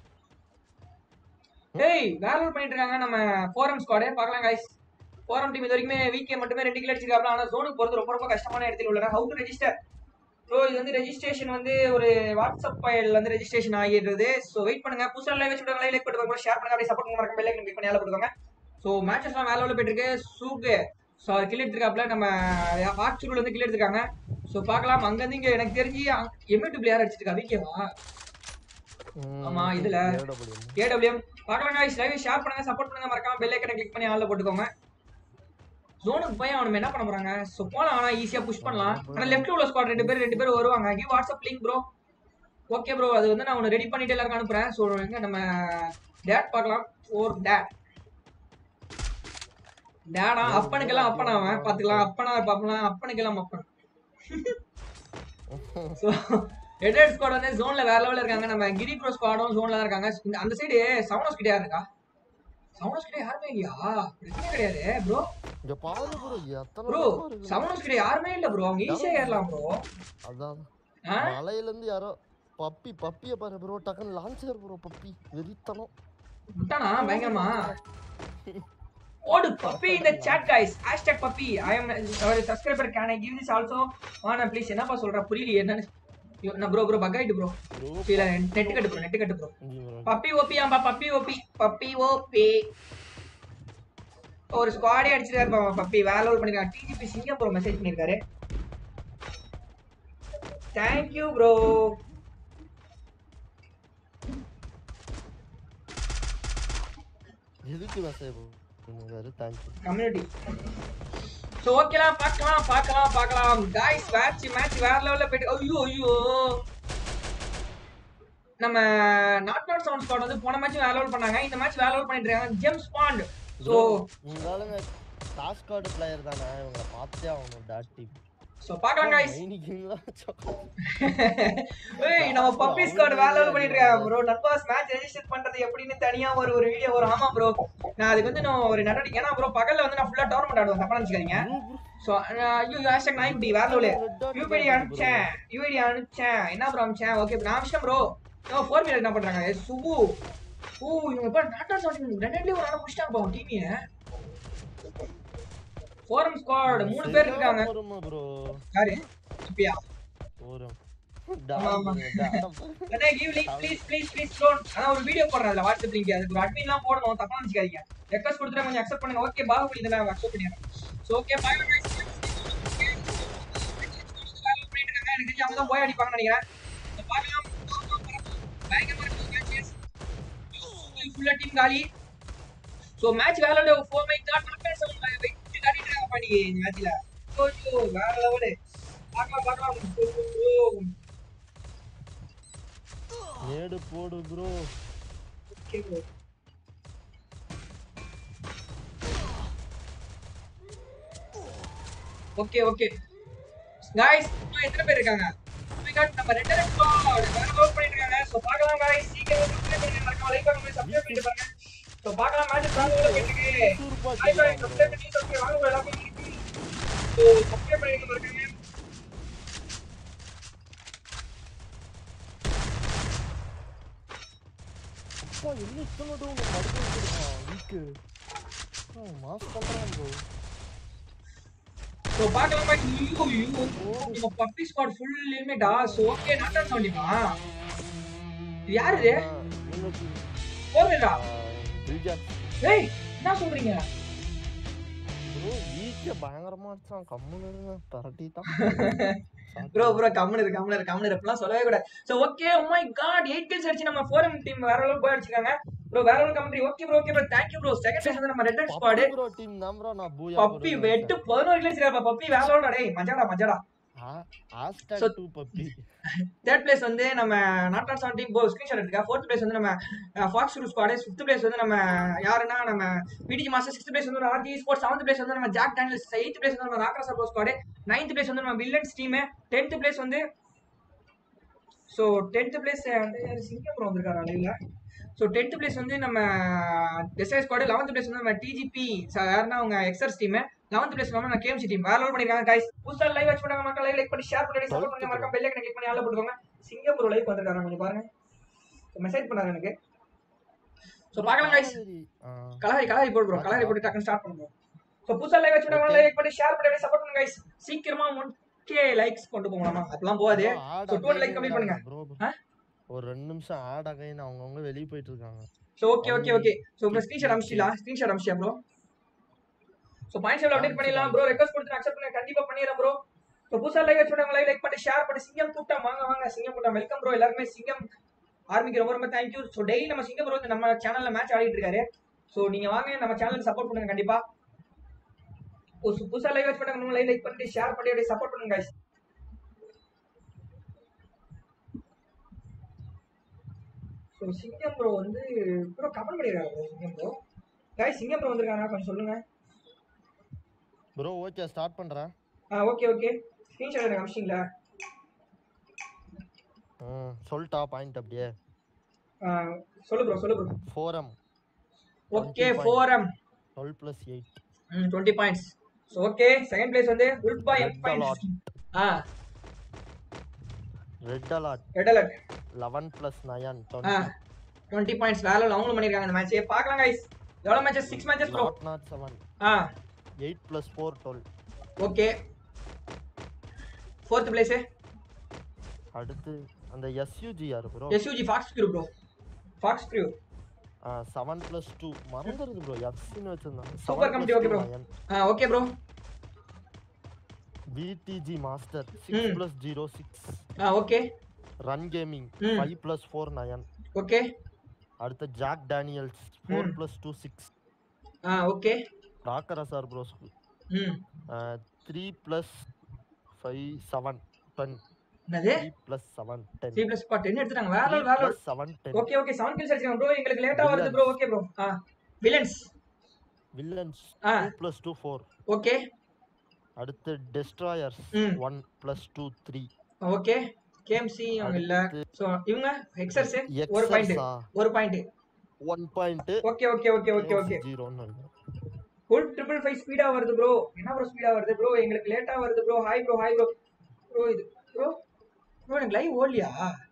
ஏய் வேற ஒரு பண்ணிட்டு இருக்காங்க நம்ம ஃபோரம் ஸ்குவாட் பார்க்கலாம் गाइस ஃபோரம் டீம் இது வரைக்குமே வீக்கே மட்டுமே ரெண்டு கிலோ அடிச்சிருக்காங்க ஆனா ஜோனுக்கு போறது ரொம்ப ரொம்ப கஷ்டமான இடத்துல உள்ளன ஹவு டு ரெஜிஸ்டர் ப்ரோ இது வந்து ரெஜிஸ்ட்ரேஷன் வந்து ஒரு வாட்ஸ்அப் ஃபைல் வந்து ரெஜிஸ்ட்ரேஷன் ஆகிடுறது ஸோ வெயிட் பண்ணுங்க புதுசாக லைவ் வச்சு விடுங்க லைக் பண்ணுங்க ஷேர் பண்ணுங்க அப்படியே சப்போர்ட் பண்ணுங்க மறக்காம பெல் ஐக்கன் கிளிக் பண்ணி ஆள போட்டுக்கோங்க ஸோ மேட்சஸ்லாம் வேலை உள்ள போயிட்டு இருக்கு சூக்கு ஸோ கில் எடுத்துருக்காப்ல நம்ம ஆக்சுவல் வந்து கில் எடுத்துருக்காங்க ஸோ பார்க்கலாம் அங்கேருந்து இங்கே எனக்கு தெரிஞ்சு எம்எட்டு பிளேயர் அடிச்சிருக்கா விக்கேவா ஆமா, இதுல. ஏடபிள்யூஎம் பார்க்கலாம் guys லைவ் ஷேர் பண்ணுங்க சப்போர்ட் பண்ணுங்க மறக்காம பெல் ஐக்கனை கிளிக் பண்ணி ஆள்ல போட்டுக்கோங்க ஜோனுக்கு போய் அவனும் என்ன பண்ண போறாங்க சோ போலாம் ஆனா ஈஸியா புஷ் பண்ணலாம் ஆனா லெஃப்ட் உள்ள ஸ்குவாட் ரெண்டு பேர் ரெண்டு பேர் வருவாங்க give WhatsApp link bro okay bro அது வந்து நான் உன ரெடி பண்ணிட்டு எல்லாருக்கும் அனுப்புறேன் ஸோ எங்க நம்ம டேட் பார்க்கலாம் ஓர் டேட் டேடா அப்பனுக்கெல்லாம் அப்பனா அவன் பாத்துக்கலாம் அப்பனா பாப்பலாம் அப்பனுக்கெல்லாம் அப்பன் ஸோ ரெட் ஸ்குவாட் வந்து ஜோன்ல வேற லெவல்ல இருக்காங்க நம்ம கிரி ப்ரோ ஸ்குவாடும் ஜோன்ல தான் இருக்காங்க இந்த அந்த சைடு சவுனஸ் கிட்ட யார் இருக்கா சவுனஸ் கிட்ட யாருமே இல்லையா பிரச்சனை கிடையாது ப்ரோ இங்க பாரு ப்ரோ எத்தனை ப்ரோ பக்கம் இருக்கு. சவுனஸ் கிட்ட யாருமே இல்ல ப்ரோ அவங்க ஈஸியா ஏறலாம் ப்ரோ அதான் ஆ மலையில இருந்து யாரோ பப்பி பப்பிய பாரு ப்ரோ டக்குன்னு லான்ச்சர் ப்ரோ பப்பி வெறித்தனம் விட்டானா பயங்கரமா ஓடு பப்பி இந்த chat guys hashtag puppy I am ஒரு subscriber can I give this also wanna please என்னப்பா சொல்ற புரியல என்னன்னு ஐயோ, நான் ப்ரோ ப்ரோ பக் ஆயிட்டு ப்ரோ ப்ரோ இல்ல net cut bro net cut bro இங்க bro. பப்பி ஓபி ஆம்பா பப்பி ஓபி பப்பி ஓபி ஒரு ஸ்குவாடே அடிச்சிருக்காரு பாப்பா பப்பி வேலை ஒரு பண்ணிருக்காங்க டிஜிபி சிங்கம் ப்ரோ மெசேஜ் பண்ணிருக்காரு தேங்க்யூ ப்ரோ எதுக்கு மெசேஜ் பண்ணுவாரு தேங்க்யூ கம்யூனிட்டி ஸோ ஓகேலாம் பார்க்கலாம் பார்க்கலாம் பார்க்கலாம் காய்ஸ் மேட்ச் மேட்ச் வேற லெவலில் போயிட்டு ஐயோ ஐயோ நம்ம நாட் நாட் சவுண்ட் ஸ்குவாட் வந்து போன மேட்ச் வேற லெவல் பண்ணாங்க இந்த மேட்ச் வேற லெவல் பண்ணிட்டு இருக்காங்க ஜேம்ஸ் பாண்ட் ஸோ உங்களால டாஸ் கார்டு பிளேயர் தானே இவங்க பார்த்தே ஆகணும் டாட் டீம் ஸோ பார்க்கலாம் காய்ஸ் மைனிக்கிங்லாம் ஏய் நம்ம பப்பி ஸ்குவாட் வேற லெவல் பண்ணிட்டு இருக்காங்க ப்ரோ நட்பாஸ் மேட்ச் ரெஜிஸ்டர் பண்றது எப்படின்னு தனியா ஒரு ஒரு வீடியோ வரும் ஆமா ப்ரோ நான் அதுக்கு வந்து நான் ஒரு நடவடிக்கை ஏன்னா ப்ரோ பகல்ல வந்து நான் ஃபுல்லா டோர்னமெண்ட் ஆடுவேன் தப்பா நினைச்சுக்காதீங்க ஸோ ஐயோ ஹேஷ்டாக் நாய்க்குட்டி வேற லெவலு யூபிடி அனுப்பிச்சேன் யூஐடி அனுப்பிச்சேன் என்ன ப்ரோ அனுப்பிச்சேன் ஓகே நான் அனுப்பிச்சேன் ப்ரோ ஓ ஃபோர் மினிட் என்ன பண்றாங்க சுபு ஓ இவங்க இப்போ நாட்டா சாப்பிட்டு ரெண்டுலேயும் ஒரு நாள் முடிச்சிட்டாங்க பாவம் டீமியை ஃபோரம் ஸ்குவாட் மூணு பேர் இருக்காங்க ப்ரோ யாரு சுப்பியா போறோம் ஆமா, ஆமா. அண்ணா give link please please please don't ஆனா ஒரு வீடியோ போடுறேன் அதுல வாட்ஸ்அப் லிங்க் அதுக்கு ஒரு அட்மின்லாம் போடணும் தப்பா நினைச்சுக்காதீங்க ரெக்வஸ்ட் கொடுத்துட்டு கொஞ்சம் அக்செப்ட் பண்ணுங்க ஓகே பாகுபலி இதை நான் அக்செப்ட் பண்ணிடுறேன் ஸோ ஓகே பை எனக்கு தெரிஞ்சு அவங்க தான் போய் அடிப்பாங்கன்னு நினைக்கிறேன் So, பார்க்கலாம் பயங்கரமா இருக்கு மேட்சஸ் ஃபுல்லா டீம் காலி ஸோ மேட்ச் வேற level four my god not பேச வெயிட் காட்டிட்டு இருக்காங்க பண்ணி இந்த மேட்ச்ல ஐயோ வேற லெவல் பார்க்கலாம் பார்க்கலாம் ஓ நேடு போடு bro okay bro okay okay guys இன்னும் எத்தனை பேர் இருக்காங்க Oh my god நம்ம ரெண்டு ரெண்டு ஸ்குவாட் வேற லோட் பண்ணிட்டு இருக்காங்க சோ பார்க்கலாம் गाइस சீக்கிரம் சப்ஸ்கிரைப் பண்ணி மறக்காம லைக் பண்ணுங்க சப்ஸ்கிரைப் பண்ணி பாருங்க சோ பார்க்கலாம் மேட்ச் வேற லெவல்ல போயிட்டு இருக்கு சூப்பர் ஹாய் பாய் சப்ஸ்கிரைப் பண்ணி சப்ஸ்கிரைப் வாங்க bro, எல்லாமே இருக்கு சோ சப்ஸ்கிரைப் பண்ணி மறக்காம அப்பா என்ன இத்தனை டவுன் படுத்து வச்சிருக்கான் வீக்கு மாஸ் பண்றான் ப்ரோ சோ பார்க்கலாம் பாய் ஐயோ ஐயோ நம்ம பப்பி ஸ்குவாட் ஃபுல் லிமிட்டா சோ ஓகே நாட்டா சவுண்டிமா இது யாரு இது போறடா பில்ஜாக் ஏய் என்ன சொல்றீங்க ப்ரோ வீக்கே பயங்கரமா அடிச்சான் கம்முன்னு இருங்க பரட்டி தான் ப்ரோ ப்ரோ கம்முனு இரு கம்முனு இரு கம்முனு இரு அப்படிலாம் சொல்லவே கூடாது so okay oh my god 8 kills அடிச்சு நம்ம ஃபோரம் டீம் வேற லெவல் போய் அடிச்சிருக்காங்க ப்ரோ வேற level commentary okay bro okay bro thank you bro second session நம்ம ரெட் ஸ்குவாட் ப்ரோ டீம் தான் ப்ரோ நான் பூயா பப்பி வெட்டு 11 kills இருக்கா பப்பி வேற லெவல் டேய் மஜாடா மஜாடா hashtag So- two puppy third place வந்து நம்ம not not seven team screenshot எடுத்துக்கா ஃபோர்த் பிளேஸ் வந்து நம்ம ஃபாக்ஸ் ரூ ஸ்குவாடு ஃபிஃப்த் பிளேஸ் வந்து நம்ம யாருன்னா நம்ம பிடிஜி மாஸ்டர் சிக்ஸ்த் பிளேஸ் வந்து ஆர்ஜி ஸ்போர்ட்ஸ் செவன்த் பிளேஸ் வந்து நம்ம ஜாக் டேனியல்ஸ் எயித் பிளேஸ் வந்து நம்ம ராக்ரா சப்போ ஸ்குவாடு நைன்த் பிளேஸ் வந்து நம்ம வில்லன்ஸ் டீம் டென்த் பிளேஸ் வந்து ஸோ டென்த் பிளேஸ் வந்து சிங்கப்பூர் வந்திருக்காரு அலையில ஸோ டென்த் பிளேஸ் வந்து நம்ம டெசைர் ஸ்குவாடு லெவன்த் பிளேஸ் வந்து நம்ம டிஜிபி யாருன்னா அவங்க எக்ஸர்ஸ் டீம் லெவன்த் பிளேஸ் வந்து நம்ம கேஎம்சி டீம் வேற லெவல் பண்ணிருக்காங்க கைஸ் புதுசா லைவ் வாட்ச் பண்ணாங்க மக்கள் லைவ் லைக் பண்ணி ஷேர் பண்ணி சப்போர்ட் பண்ணுங்க மறக்காம பெல் ஐக்கன் கிளிக் பண்ணி ஆள போட்டுக்கோங்க சிங்கப்பூர் லைவ் வந்திருக்காங்க கொஞ்சம் பாருங்க மெசேஜ் பண்ணாங்க எனக்கு ஸோ பார்க்கலாம் கைஸ் கலரி கலரி போட்டு ப்ரோ கலரி போட்டு டக்குன்னு ஸ்டார்ட் பண்ணுவோம் ஸோ புதுசா லைவ் வாட்ச் பண்ணாங்க லைக் பண்ணி ஷேர் பண்ணி சப்போர்ட் பண்ணுங்க கைஸ் சீக்கிரமா முன்கே லைக்ஸ் கொண்டு போகலாமா அதெல்லாம் போகாது So, 200 like complete பண்ணுங்க. ப்ரோ ஆ? ஒரு ரெண்டு நிமிஷம் ஆட் அகைன் அவங்கவுங்க வெளிய போயிட்டு இருக்காங்க so okay okay okay so உங்க ஸ்க்ரீன்ஷாட் அமிச்சிடலா ஸ்க்ரீன்ஷாட் அமிச்சியா bro so point share update பண்ணிடலாம் ப்ரோ ரெக்வஸ்ட் கொடுத்து அக்செப்ட் பண்ண கண்டிப்பா பண்ணிடுறேன் ப்ரோ ஸோ புதுசா லைவ் வச்சு லைவ் லைக் பண்ணி ஷேர் பண்ணி சிங்கம் கூட்டம் வாங்க வாங்க சிங்கம் கூட்டம் வெல்கம் ப்ரோ எல்லாருமே சிங்கம் ஆர்மிக்கு ரொம்ப ரொம்ப தேங்க்யூ ஸோ டெய்லி நம்ம சிங்கம் ப்ரோ வந்து நம்ம சேனல்ல மேட்ச் ஆடிட்டு இருக்காரு ஸோ நீங்க வாங்க நம்ம சேனலுக்கு சப்போர்ட் பண்ணுங்க கண்டிப்பா ஓ, so புதுசா லைவ் வச்சு பண்ணாங்க லைவ் லைக் பண்ணிட்டு ஷேர் பண்ணி அப்படியே சப்போர்ட் பண்ணுங்க guys ஸோ சிங்கம் ப்ரோ வந்து ப்ரோ கமெண்ட் பண்ணிருக்காங்க bro சிங்கம் ப்ரோ guys சிங்கம் ப்ரோ வந்திருக்காங்க கொஞ்சம் சொல்லுங்க ப்ரோ ஓகே ஸ்டார்ட் பண்றேன் ஆ ஓகே ஓகே ஸ்க்ரீன்ஷாட் எனக்கு அமிச்சிங்களா ம் சொல்லிட்டா பாயிண்ட் அப்படியே சொல்லு ப்ரோ சொல்லு bro four M okay four M twelve plus eight twenty points so okay second place வந்து உல்ட் பாய் எம் Red பாயிண்ட்ஸ் ஆ red alert red alert eleven plus nine ஆ டுவெண்ட்டி பாயிண்ட்ஸ் வேலை அவங்களும் பண்ணியிருக்காங்க இந்த மேட்ச் பார்க்கலாம் கைஸ் எவ்வளோ matches six matches bro not not seven ஆ eight plus four twelve okay fourth place அடுத்து அந்த எஸ்யூஜி யாரு bro SUG fox Q bro fox Q seven plus two மறந்துருது ப்ரோ எஃப்சின்னு வச்சிருந்தாங்க Super committee, okay bro. ஆ ஓகே ப்ரோ விடிஜி மாஸ்டர் ம். சிக்ஸ் ப்ளஸ் ஜீரோ சிக்ஸ் ஆ ஓகே ரன் கேமிங் ம். Five plus four nine okay அடுத்து ஜாக் டேனியல்ஸ் ஃபோர் ம். ப்ளஸ் டூ சிக்ஸ் ஆ ஓகே ராக்கரா சார் ப்ரோ ம் three plus five seven ten என்னது three plus seven ten three plus ten எடுத்துட்டாங்க வேற level, வேற level. Plus seven ten okay okay seven kills அடிச்சிருக்காங்க ப்ரோ எங்களுக்கு லேட்டா வருது ப்ரோ ஓகே ப்ரோ ஆ வில்லன்ஸ் வில்லன்ஸ் ஆ two plus two four okay அடுத்து டெஸ்ட்ராயர்ஸ் ம் one plus two three okay KMC அவங்க இல்ல சோ இவங்க ஹெக்ஸர்ஸ் ஒரு பாயிண்ட் எக்ஸர்ஸா ஒரு point one point okay okay okay okay okay ஜீரோன்னு ஃபுல் ட்ரிபிள் ஃபைவ் ஸ்பீடா வருது ப்ரோ என்ன ப்ரோ ஸ்பீடா வருது ப்ரோ எங்களுக்கு லேட்டா வருது bro hi bro hi bro bro இது ப்ரோ ப்ரோ எனக்கு லைவ் ஓடலையா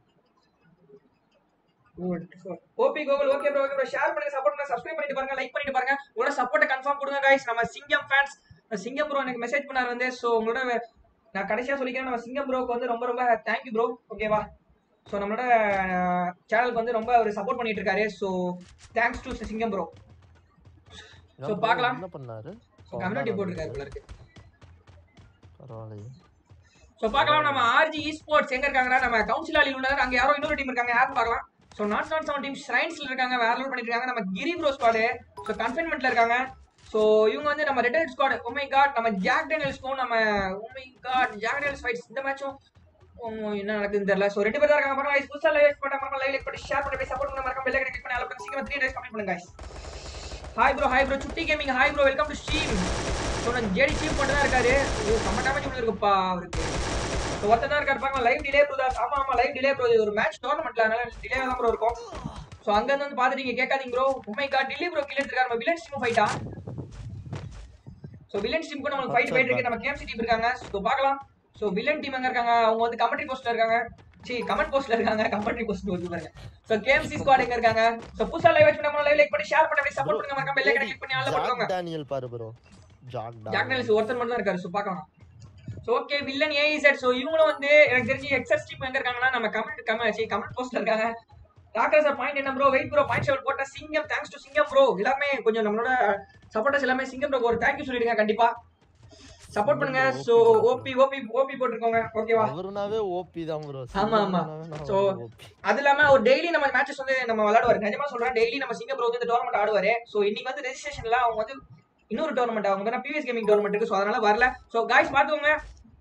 OP Gokul okay bro okay bro share பண்ணுங்க சப்போர்ட் பண்ணுங்க சப்ஸ்கிரைப் பண்ணிட்டு பாருங்க லைக் பண்ணிட்டு பாருங்க உங்களோட சப்போர்ட்டை கன்ஃபார்ம் கொடுங்க गाइस நம்ம சிங்கம் ஃபேன்ஸ் சிங்கம் ப்ரோ எனக்கு மெசேஜ் பண்ணாரு வந்து சோ உங்களோட நான் கடைசியா சொல்லிக்கிறேன் நம்ம சிங்கம் ப்ரோக்கு வந்து ரொம்ப ரொம்ப தேங்க்யூ ப்ரோ ஓகேவா ஸோ நம்மளோட சேனலுக்கு வந்து ரொம்ப அவர் சப்போர்ட் பண்ணிட்டு இருக்காரு ஸோ தேங்க்ஸ் டு சிங்கம் ப்ரோ So, பார்க்கலாம். என்ன பண்ணாரு ஸோ கம்யூனிட்டி போட்டிருக்காரு போல இருக்கு பரவாயில்லையே ஸோ பார்க்கலாம் நம்ம ஆர்ஜி ஸ்போர்ட்ஸ் எங்க இருக்காங்க நம்ம கவுன்சில் அலியில் உள்ளார் அங்க யாரோ இன்னொரு டீம் இருக்காங்க யாரும் பார்க்கலாம் so not not seven team ஷ்ரைன்ஸ்ல இருக்காங்க வேற லெவல் பண்ணிட்டு இருக்காங்க நம்ம கிரி ப்ரோ ஸ்குவாடு ஸோ கன்ஃபைன்மெண்ட்ல இருக்காங்க ஸோ இவங்க வந்து நம்ம ரெட் ஸ்குவாட் ஓமை காட் நம்ம ஜாக் டேனியல்ஸ்க்கும் நம்ம oh my God jack Daniels fights இந்த மேட்சும் என்ன நடக்குதுன்னு தெரியல ஸோ ரெண்டு பேர் தான் இருக்காங்க பாருங்க புதுசாக லைவ் பண்ண மறக்காம லைவ் லைக் பண்ணி ஷேர் பண்ணி சப்போர்ட் பண்ண மறக்காம பெல் கிளிக் பண்ணி அலோ பண்ணி சீக்கிரம் த்ரீ டேஸ் கம்ப்ளீட் பண்ணுங்க guys hi bro hi bro சுட்டி gaming hi bro welcome to stream so நான் ஜேடி சீம் மட்டும் தான் இருக்காரு ஐயோ செம்ம டேமேஜ் இருக்குப்பா அவருக்கு ஸோ ஒருத்தர் தான் இருக்காரு பாருங்க லைவ் டிலே ப்ரோ ஆமா ஆமா லைவ் டிலே ப்ரோ இது ஒரு மேட்ச் டோர்னமெண்ட்ல அதனால டிலே தான் ப்ரோ இருக்கும் ஸோ அங்க இருந்து வந்து பார்த்துட்டு நீங்க கேட்காதீங்க ப்ரோ உண்மை கா டிலே ப்ரோ கில் எடுத்துருக்காரு நம்ம வில்லன்ஸ் டீம் ஃபைட்டா ஸோ வில்லன்ஸ் டீமுக்கு நமக்கு ஃபைட் போயிட்டு இருக்கு நம்ம கேம்சி டீம் இருக்காங்க ஸோ பார்க்கலாம் ஸோ வில்லன் டீம் எங்க இருக்காங்க அவங்க வந்து கமெண்ட்ரி போஸ்ட்ல இருக்காங்க சி கமெண்ட் போஸ்ட்ல இருக்காங்க கமெண்ட்ரி போஸ்ட் வந்து பாருங்க ஸோ கேஎம்சி ஸ்குவாட் எங்க இருக்காங்க ஸோ புதுசா லைவ் வச்சு நம்ம லைவ் லைக் பண்ணி ஷேர் பண்ணி சப்போர்ட் பண்ணுங்க மறக்காம பெல் ஐக்கன் கிளிக் பண்ணி ஆல்ல போட்டுக்கோங்க ஜாக் டேனியல் பாரு ப்ரோ ஜாக் ஜாக் டேனியல் நெல்ஸ் ஒருத்தர் மட்டும் தான் இருக்காரு ஸோ பார்க்கலாம் ஸோ ஓகே வில்லன் ஏஇ செட் ஸோ இவங்களும் வந்து எனக்கு தெரிஞ்சு எக்ஸஸ் டீம் எங்க இருக்காங்கன்னா நம்ம கமெண்ட் கமெண்ட் கமெண்ட் போஸ்ட்ல இருக்காங்க டாக்டர் சார் பாயிண்ட் என்ன ப்ரோ வெயிட் ப்ரோ பாயிண்ட் செவல் போட்ட சிங்கம் தேங்க்ஸ் டு சிங்கம் ப்ரோ எல்லாமே கொஞ்சம் நம்மளோட சப்போர்ட்டர்ஸ் எல்லாமே சிங்கம் ப்ரோ ஒரு தேங்க்யூ சொல்லிடுங்க கண்டிப்பா சப்போர்ட் பண்ணுங்க ஸோ ஓபி ஓபி ஓபி போட்டுருக்கோங்க ஓகேவா அவருனாவே ஓபி தான் ப்ரோ ஆமா, ஆமா. So, அது இல்லாம ஒரு டெய்லி நம்ம மேட்சஸ் வந்து நம்ம விளையாடுவாரு நிஜமா சொல்றேன் டெய்லி நம்ம சிங்கம் ப்ரோ வந்து இந்த டோர்னமெண்ட் ஆடுவாரு ஸோ இன்னைக்கு வந்து ரெஜிஸ்ட்ரேஷன்ல அவங்க வந்து இன்னொரு டோர்னமெண்ட் அவங்க வந்து பிவிஎஸ் கேமிங் டோர்னமெண்ட் இருக்கு ஸோ அதனால வரல ஸோ காய்ஸ் பார்த்துக்கோங்க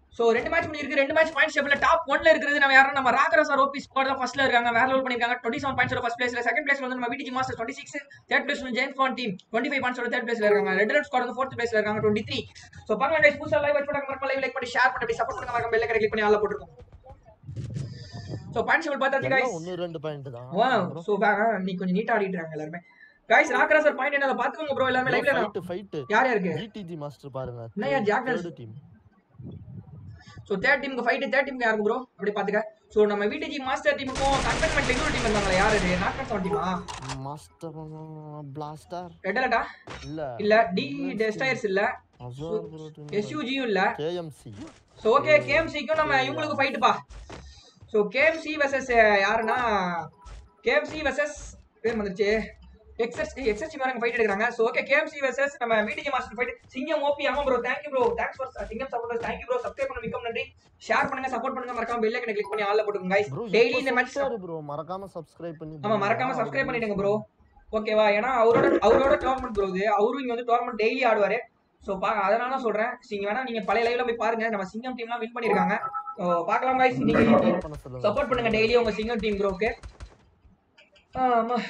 சோ ரெண்டு மேட்ச் முடிஞ்சிருக்கு ரெண்டு மேட்ச் பாயிண்ட் டேபிள்ல டாப் ஒன்ல இருக்கிறது நம்ம யாரும் நம்ம ராகரஸ் ஆர் ஓபி ஸ்குவாட் தான் ஃபர்ஸ்ட்ல இருக்காங்க வேற லெவல் பண்ணிருக்காங்க 27 பாயிண்ட்ஸ் ஃபர்ஸ்ட் பிளேஸ்ல செகண்ட் பிளேஸ்ல வந்து நம்ம விடிஜி மாஸ்டர் 26 தேர்ட் பிளேஸ் வந்து ஜெயின் ஃபான் டீம் 25 பாயிண்ட்ஸ் தேர்ட் பிளேஸ்ல இருக்காங்க ரெட் ரெட் ஸ்குவாட் வந்து ஃபோர்த் பிளேஸ்ல இருக்காங்க 23 சோ பாருங்க गाइस புதுசா லைவ் வாட்ச் பண்ணுங்க மறக்காம லைவ் லைக் பண்ணி ஷேர் பண்ணி அப்படி சப்போர்ட் பண்ணுங்க மறக்காம பெல் கிளிக் பண்ணி ஆல்ல போட்டுருக்கோம் சோ பாயிண்ட் டேபிள் பார்த்தாச்சு எல்லாம் गाइस ஒன்னு ரெண்டு பாயிண்ட் தான் வா சோ நீ கொஞ்சம் நீட்டா ஆடிட்டு இருக்காங்க எல்லாரும் गाइस ராகரஸ் பாயிண்ட் என்ன பாத்துக்கோங்க ப்ரோ எல்லாரும் லைவ்ல ஃபைட் ஃபைட் யார் யாருக்கு ஜிடிஜி மாஸ்டர் பாருங்க என்னய்யா, ஜாக்டஸ்? டீம் சோ தேர்ட் டீமுக்கு ஃபைட் தேர்ட் டீமுக்கு யாருக்கு ப்ரோ அப்படி பாத்துக்க சோ நம்ம விடிஜி மாஸ்டர் டீமுக்கும் கண்டென்மெண்ட் இன்னொரு டீம் இருந்தாங்களா யார் இது நாட் செவன் டீமா மாஸ்டர் பிளாஸ்டர் ரெட் அலர்ட்டா இல்ல இல்ல டி டெஸ்டைர்ஸ் இல்ல அசார் ப்ரோ டீம் எஸ்யூஜியும் இல்ல கேஎம்சி சோ ஓகே கேஎம்சிக்கும் நம்ம இவங்களுக்கு ஃபைட் பா சோ கேஎம்சி வெர்சஸ் யாருன்னா கேஎம்சி வெர்சஸ் பேர் வந்துருச்சு எக்ஸஸ் எக்ஸஸ் மாதிரி ஃபைட் எடுக்கறாங்க சோ ஓகே கேஎம்சி வெர்சஸ் நம்ம விடிஜி மாஸ்டர் ஃபைட் சிங்கம் ஓபி ஆமா bro thank you bro thanks for சிங்கம் support thank you bro subscribe பண்ண மிக்க நன்றி ஷேர் பண்ணுங்க சப்போர்ட் பண்ணுங்க மறக்காம பெல் ஐக்கனை கிளிக் பண்ணி ஆல்ல போட்டுங்க गाइस ப்ரோ டெய்லி இந்த மேட்ச் ப்ரோ மறக்காம சப்ஸ்கிரைப் பண்ணி ஆமா மறக்காம சப்ஸ்கிரைப் பண்ணிடுங்க ப்ரோ ஓகேவா ஏன்னா அவரோட அவரோட டோர்னமெண்ட் ப்ரோ இது அவரும் இங்க வந்து டோர்னமெண்ட் டெய்லி ஆடுவாரு சோ பா அதனால தான் சொல்றேன் நீங்க வேணா நீங்க பழைய லைவ்ல போய் பாருங்க நம்ம சிங்கம் டீம்லாம் வின் பண்ணிருக்காங்க ஸோ பார்க்கலாம் guys நீங்க பண்ண சொல்லுங்க சப்போர்ட் பண்ணுங்க டெய்லி உங்க சிங்கம் டீம் ப்ரோக்கு ஆமா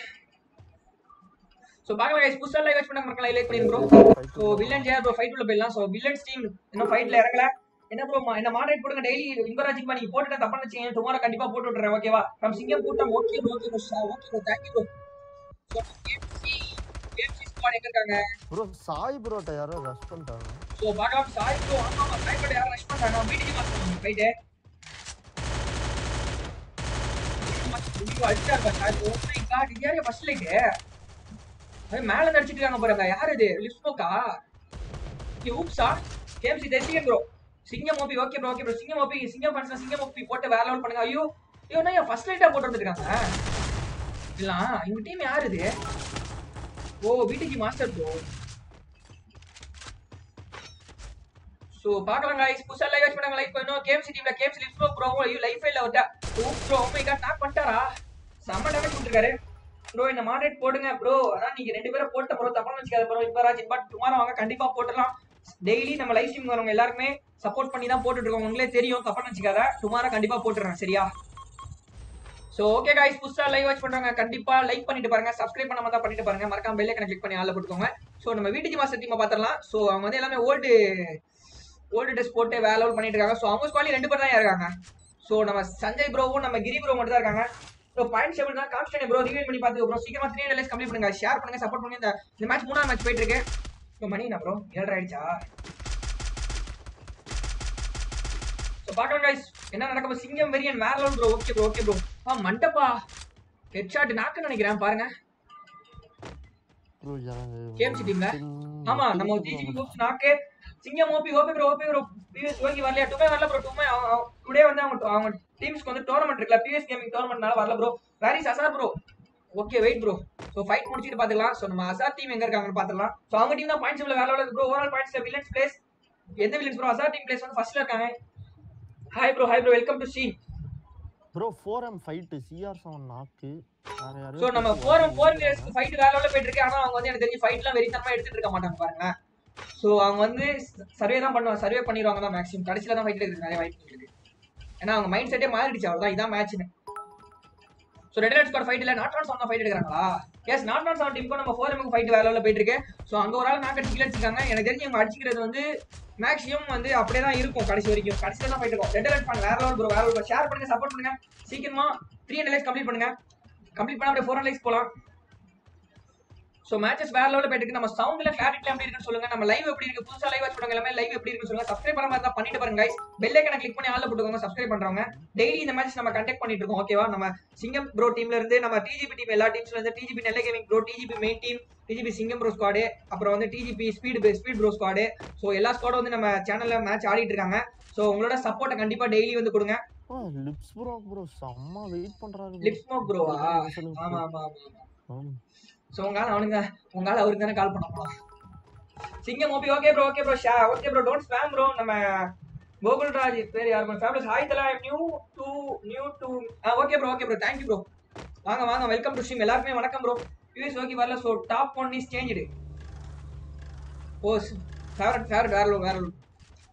சோ பார்க்கலாம் guys புதுசா லைவ் வாட்ச் பண்ண மறக்கலாம் லைக் பண்ணிருங்க ப்ரோ ஸோ வில்லன் ஜெயா ப்ரோ ஃபைட் உள்ள போயிடலாம் ஸோ வில்லன்ஸ் டீம் இன்னும் ஃபைட்ல இறங்கல என்ன ப்ரோ என்ன மாடரேட் போடுங்க டெய்லி இன்பராஜிக்கு நீங்க போட்டுட்டு தப்பா வச்சுங்க டுமாரோ கண்டிப்பா போட்டு விட்டுறேன் ஓகேவா நம்ம சிங்கம் கூட்டம் okay bro okay bro okay bro thank you bro so KMC KMC squad எங்க இருக்காங்க ப்ரோ சாய் ப்ரோட்ட யாரோ ரஷ் பண்ணிட்டாங்க ஸோ பார்க்கலாம் சாய் ப்ரோ ஆமா ஆமா சாய் ப்ரோ யாரும் ரஷ் பண்றாங்க வீட்டுக்கு மாத்தணும் ஃபைட்டு அடிச்சாரு சாய் ஓ மை காட் இது யாரு ஃபர்ஸ்ட் லைட் அது மேல இருந்து அடிச்சிட்டு இருக்காங்க பாருங்க யார் இது லிஸ்மோக்கா இது ஊப்ஸா கேம்சி தெரியும் ப்ரோ சிங்கம் OP okay bro okay bro சிங்கம் ஓபி சிங்கம் ஃபன்ஸ்ல சிங்கம் ஓபி போட்டு வேற லெவல் பண்ணுங்க ஐயோ ஐயோ நான் ஃபர்ஸ்ட் லைட்டா போட்டு வந்துருக்காங்க இல்ல இவங்க டீம் யார் இது oh BTG master bro so பார்க்கலாம் गाइस புதுசா லைவ் வாட்ச் பண்ணாங்க லைக் பண்ணனும் கேம்ஸ் டீம்ல கேம்ஸ் லிப்ஸ் ப்ரோ ப்ரோ ஐயோ லைஃப் ஃபைல்ல வந்தா oh bro oh my god knock பண்ணிட்டாரா செம்ம டேமேஜ் கொடுத்துருக்காரு ப்ரோ இந்த மாடரேட் போடுங்க ப்ரோ அதான் நீங்க ரெண்டு பேரும் போட்ட ப்ரோ தப்பா வச்சுக்காத ப்ரோ இப்போ ராஜ் பட் டுமாரோ வாங்க கண்டிப்பா போட்டுடலாம் டெய்லி நம்ம லைவ் ஸ்ட்ரீம் வரவங்க எல்லாருமே சப்போர்ட் பண்ணி தான் போட்டுட்டு இருக்கோம் உங்களே தெரியும் தப்பா வச்சுக்காத டுமாரோ கண்டிப்பா போட்டுறேன் சரியா சோ ஓகே गाइस புதுசா லைவ் வாட்ச் பண்றாங்க கண்டிப்பா லைக் பண்ணிட்டு பாருங்க சப்ஸ்கிரைப் பண்ணாம தான் பண்ணிட்டு பாருங்க மறக்காம பெல் ஐக்கனை கிளிக் பண்ணி ஆல்ல போட்டுக்கோங்க சோ நம்ம வீட்டுக்கு மாஸ்டர் டீமை பாத்திரலாம் சோ அவங்க வந்து எல்லாமே ஓல்டு ஓல்டு ட்ரெஸ் போட்டு வேலை லெவல் பண்ணிட்டு இருக்காங்க ஸோ அவங்க ஸ்குவாட்லி ரெண்டு பேர் தான் இருக்காங்க ஸோ நம்ம சஞ்சய் ப்ரோவும் நம்ம கிரி ப்ரோ மட்டும் தான் இருக்காங்க ஸோ பாயிண்ட் செவன் தான் கான்ஸ்டன்ட் ப்ரோ ரிவீல் பண்ணி பார்த்து ப்ரோ சீக்கிரமா த்ரீ ஹண்ட்ரட் கம்ப்ளீட் பண்ணுங்க ஷேர் பண்ணுங்க சப்போர்ட் பண்ணுங்க இந்த இந்த மேட்ச் மூணாவது மேட்ச் போயிட்டு இருக்கு ஸோ மணி என்ன ப்ரோ ஏழரை ஆயிடுச்சா ஸோ பார்க்கலாம் guys என்ன நடக்கும் சிங்கம் வெரியன் வேற level bro okay bro okay bro ஆ மண்டப்பா ஹெட் ஷாட் நாக்கு நினைக்கிறேன் பாருங்க ப்ரோ எனக்கு KMC டீம்ல ஆமா நம்ம ஜிஜிபி குரூப்ஸ் நாக்கு சிங்கம் OP OP bro OP bro BS ஓகி வரலையா டுமே வரல ப்ரோ டுமே டுடே வந்து அவங்க அவங்க டீம்ஸ்க்கு வந்து டோர்னமெண்ட் இருக்குல்ல பிஎஸ் கேமிங் டோர்னமெண்ட்னால வரல bro where is Azhar bro okay wait bro so fight முடிச்சிட்டு பார்த்துக்கலாம் ஸோ நம்ம அசார் டீம் எங்க இருக்காங்கன்னு பார்த்துக்கலாம் ஸோ அவங்க டீம் தான் பாயிண்ட்ஸ் வேற லெவலில் bro overall points villains place எந்த villains bro Azhar team place வந்து ஃபர்ஸ்ட்ல இருக்காங்க hi bro hi bro welcome to சீன் bro 4M fight CR 7 knock வேற யாரோ ஸோ நம்ம ஃபோர் ஃபோர் இயர்ஸ்க்கு ஃபைட் வேற லெவலில் போயிட்டு இருக்கு ஆனால் அவங்க வந்து எனக்கு தெரிஞ்சு ஃபைட்லாம் வெறித்தனமா எடுத்துட்டு இருக்க மாட்டாங்க பாருங்களேன் ஸோ அவங்க வந்து சர்வே தான் பண்ணுவாங்க சர்வே பண்ணிடுவாங்க தான் மேக்ஸிமம் கடைசியில் தான் ஃபைட் எடுக்கிறது நிறைய வாய்ப்பு இருக்கு ஏன்னா அவங்க மைண்ட் செட்டே மாறிடுச்சு அவ்வளோதான் இதான் மேட்ச்னு so red red squad fight இல்லை நாட் நாட் செவன் ஃபைட் எடுக்கிறாங்களா எஸ் நாட் நாட் செவன் டீமுக்கும் நம்ம ஃபோர் எம்க்கு ஃபைட் வேற லெவலில் போயிட்டு இருக்கு ஸோ அங்கே ஒரு ஆள் நாக் அடிச்சு அடிச்சிருக்காங்க எனக்கு தெரிஞ்சு அவங்க அடிச்சிக்கிறது வந்து மேக்ஸிமம் வந்து அப்படியே தான் இருக்கும் கடைசி வரைக்கும் கடைசியில் தான் ஃபைட் இருக்கும் ரெட் ரெட் பண்ண வேற லெவல் ப்ரோ வேற லெவல் ஷேர் பண்ணுங்க சப்போர்ட் பண்ணுங்க சீக்கிரமா த்ரீ ஹண்ட்ரட் லைக்ஸ் கம்ப்ளீட் பண்ணுங்க கம்ப்ளீட் பண்ணா அப்படியே ஃபோர் ஹண்ட்ரட் லைக்ஸ் போகலாம் ஸோ மேட்சஸ் வேற லெவலில் போயிட்டு இருக்கு நம்ம சவுண்ட்ல கிளாரிட்டி எப்படி இருக்குன்னு சொல்லுங்க நம்ம லைவ் எப்படி இருக்கு புதுசா லைவ் வச்சுருங்க எல்லாமே லைவ் எப்படி இருக்குன்னு சொல்லுங்க சப்ஸ்கிரைப் பண்ண மாதிரி தான் பண்ணிட்டு பாருங்க guys பெல் ஐக்கனை கிளிக் பண்ணி ஆல்ல போட்டுக்கோங்க சப்ஸ்கிரைப் பண்றவங்க டெய்லி இந்த மேட்ச் நம்ம கண்டக்ட் பண்ணிட்டு இருக்கோம் ஓகேவா நம்ம சிங்கம் ப்ரோ டீம்ல இருந்து நம்ம டிஜிபி டீம் எல்லா டீம்ஸ்ல இருந்து DGP Nellai gaming bro DGP main team DGP சிங்கம் ப்ரோ ஸ்குவாடு அப்புறம் வந்து DGP speed speed bro squad so எல்லா ஸ்குவாடும் வந்து நம்ம சேனல்ல மேட்ச் ஆடிட்டு இருக்காங்க ஸோ உங்களோட சப்போர்ட்டை கண்டிப்பா டெய்லி வந்து கொடுங்க லிப்ஸ் ப்ரோ ப்ரோ செம்ம வெயிட் பண்றாரு லிப் ஸ்மோக் ப்ரோவா ஆமா ஆமா ஆமா ஸோ உங்களால அவனுங்க உங்களால அவருக்கு தானே கால் பண்ண போலாம் சிங்கம் OP okay bro okay bro ஷா okay bro don't spam bro நம்ம கோகுல்ராஜ் பேர் யார் ஃபேமிலிஸ் ஹாய் தலா new to new to okay bro okay bro thank you bro வாங்க வாங்க வெல்கம் டு ஸ்ட்ரீம் எல்லாருக்குமே வணக்கம் ப்ரோ யூஎஸ் ஓகே வரல so top one is changed oh favourite favourite வேற லோ வேற லோ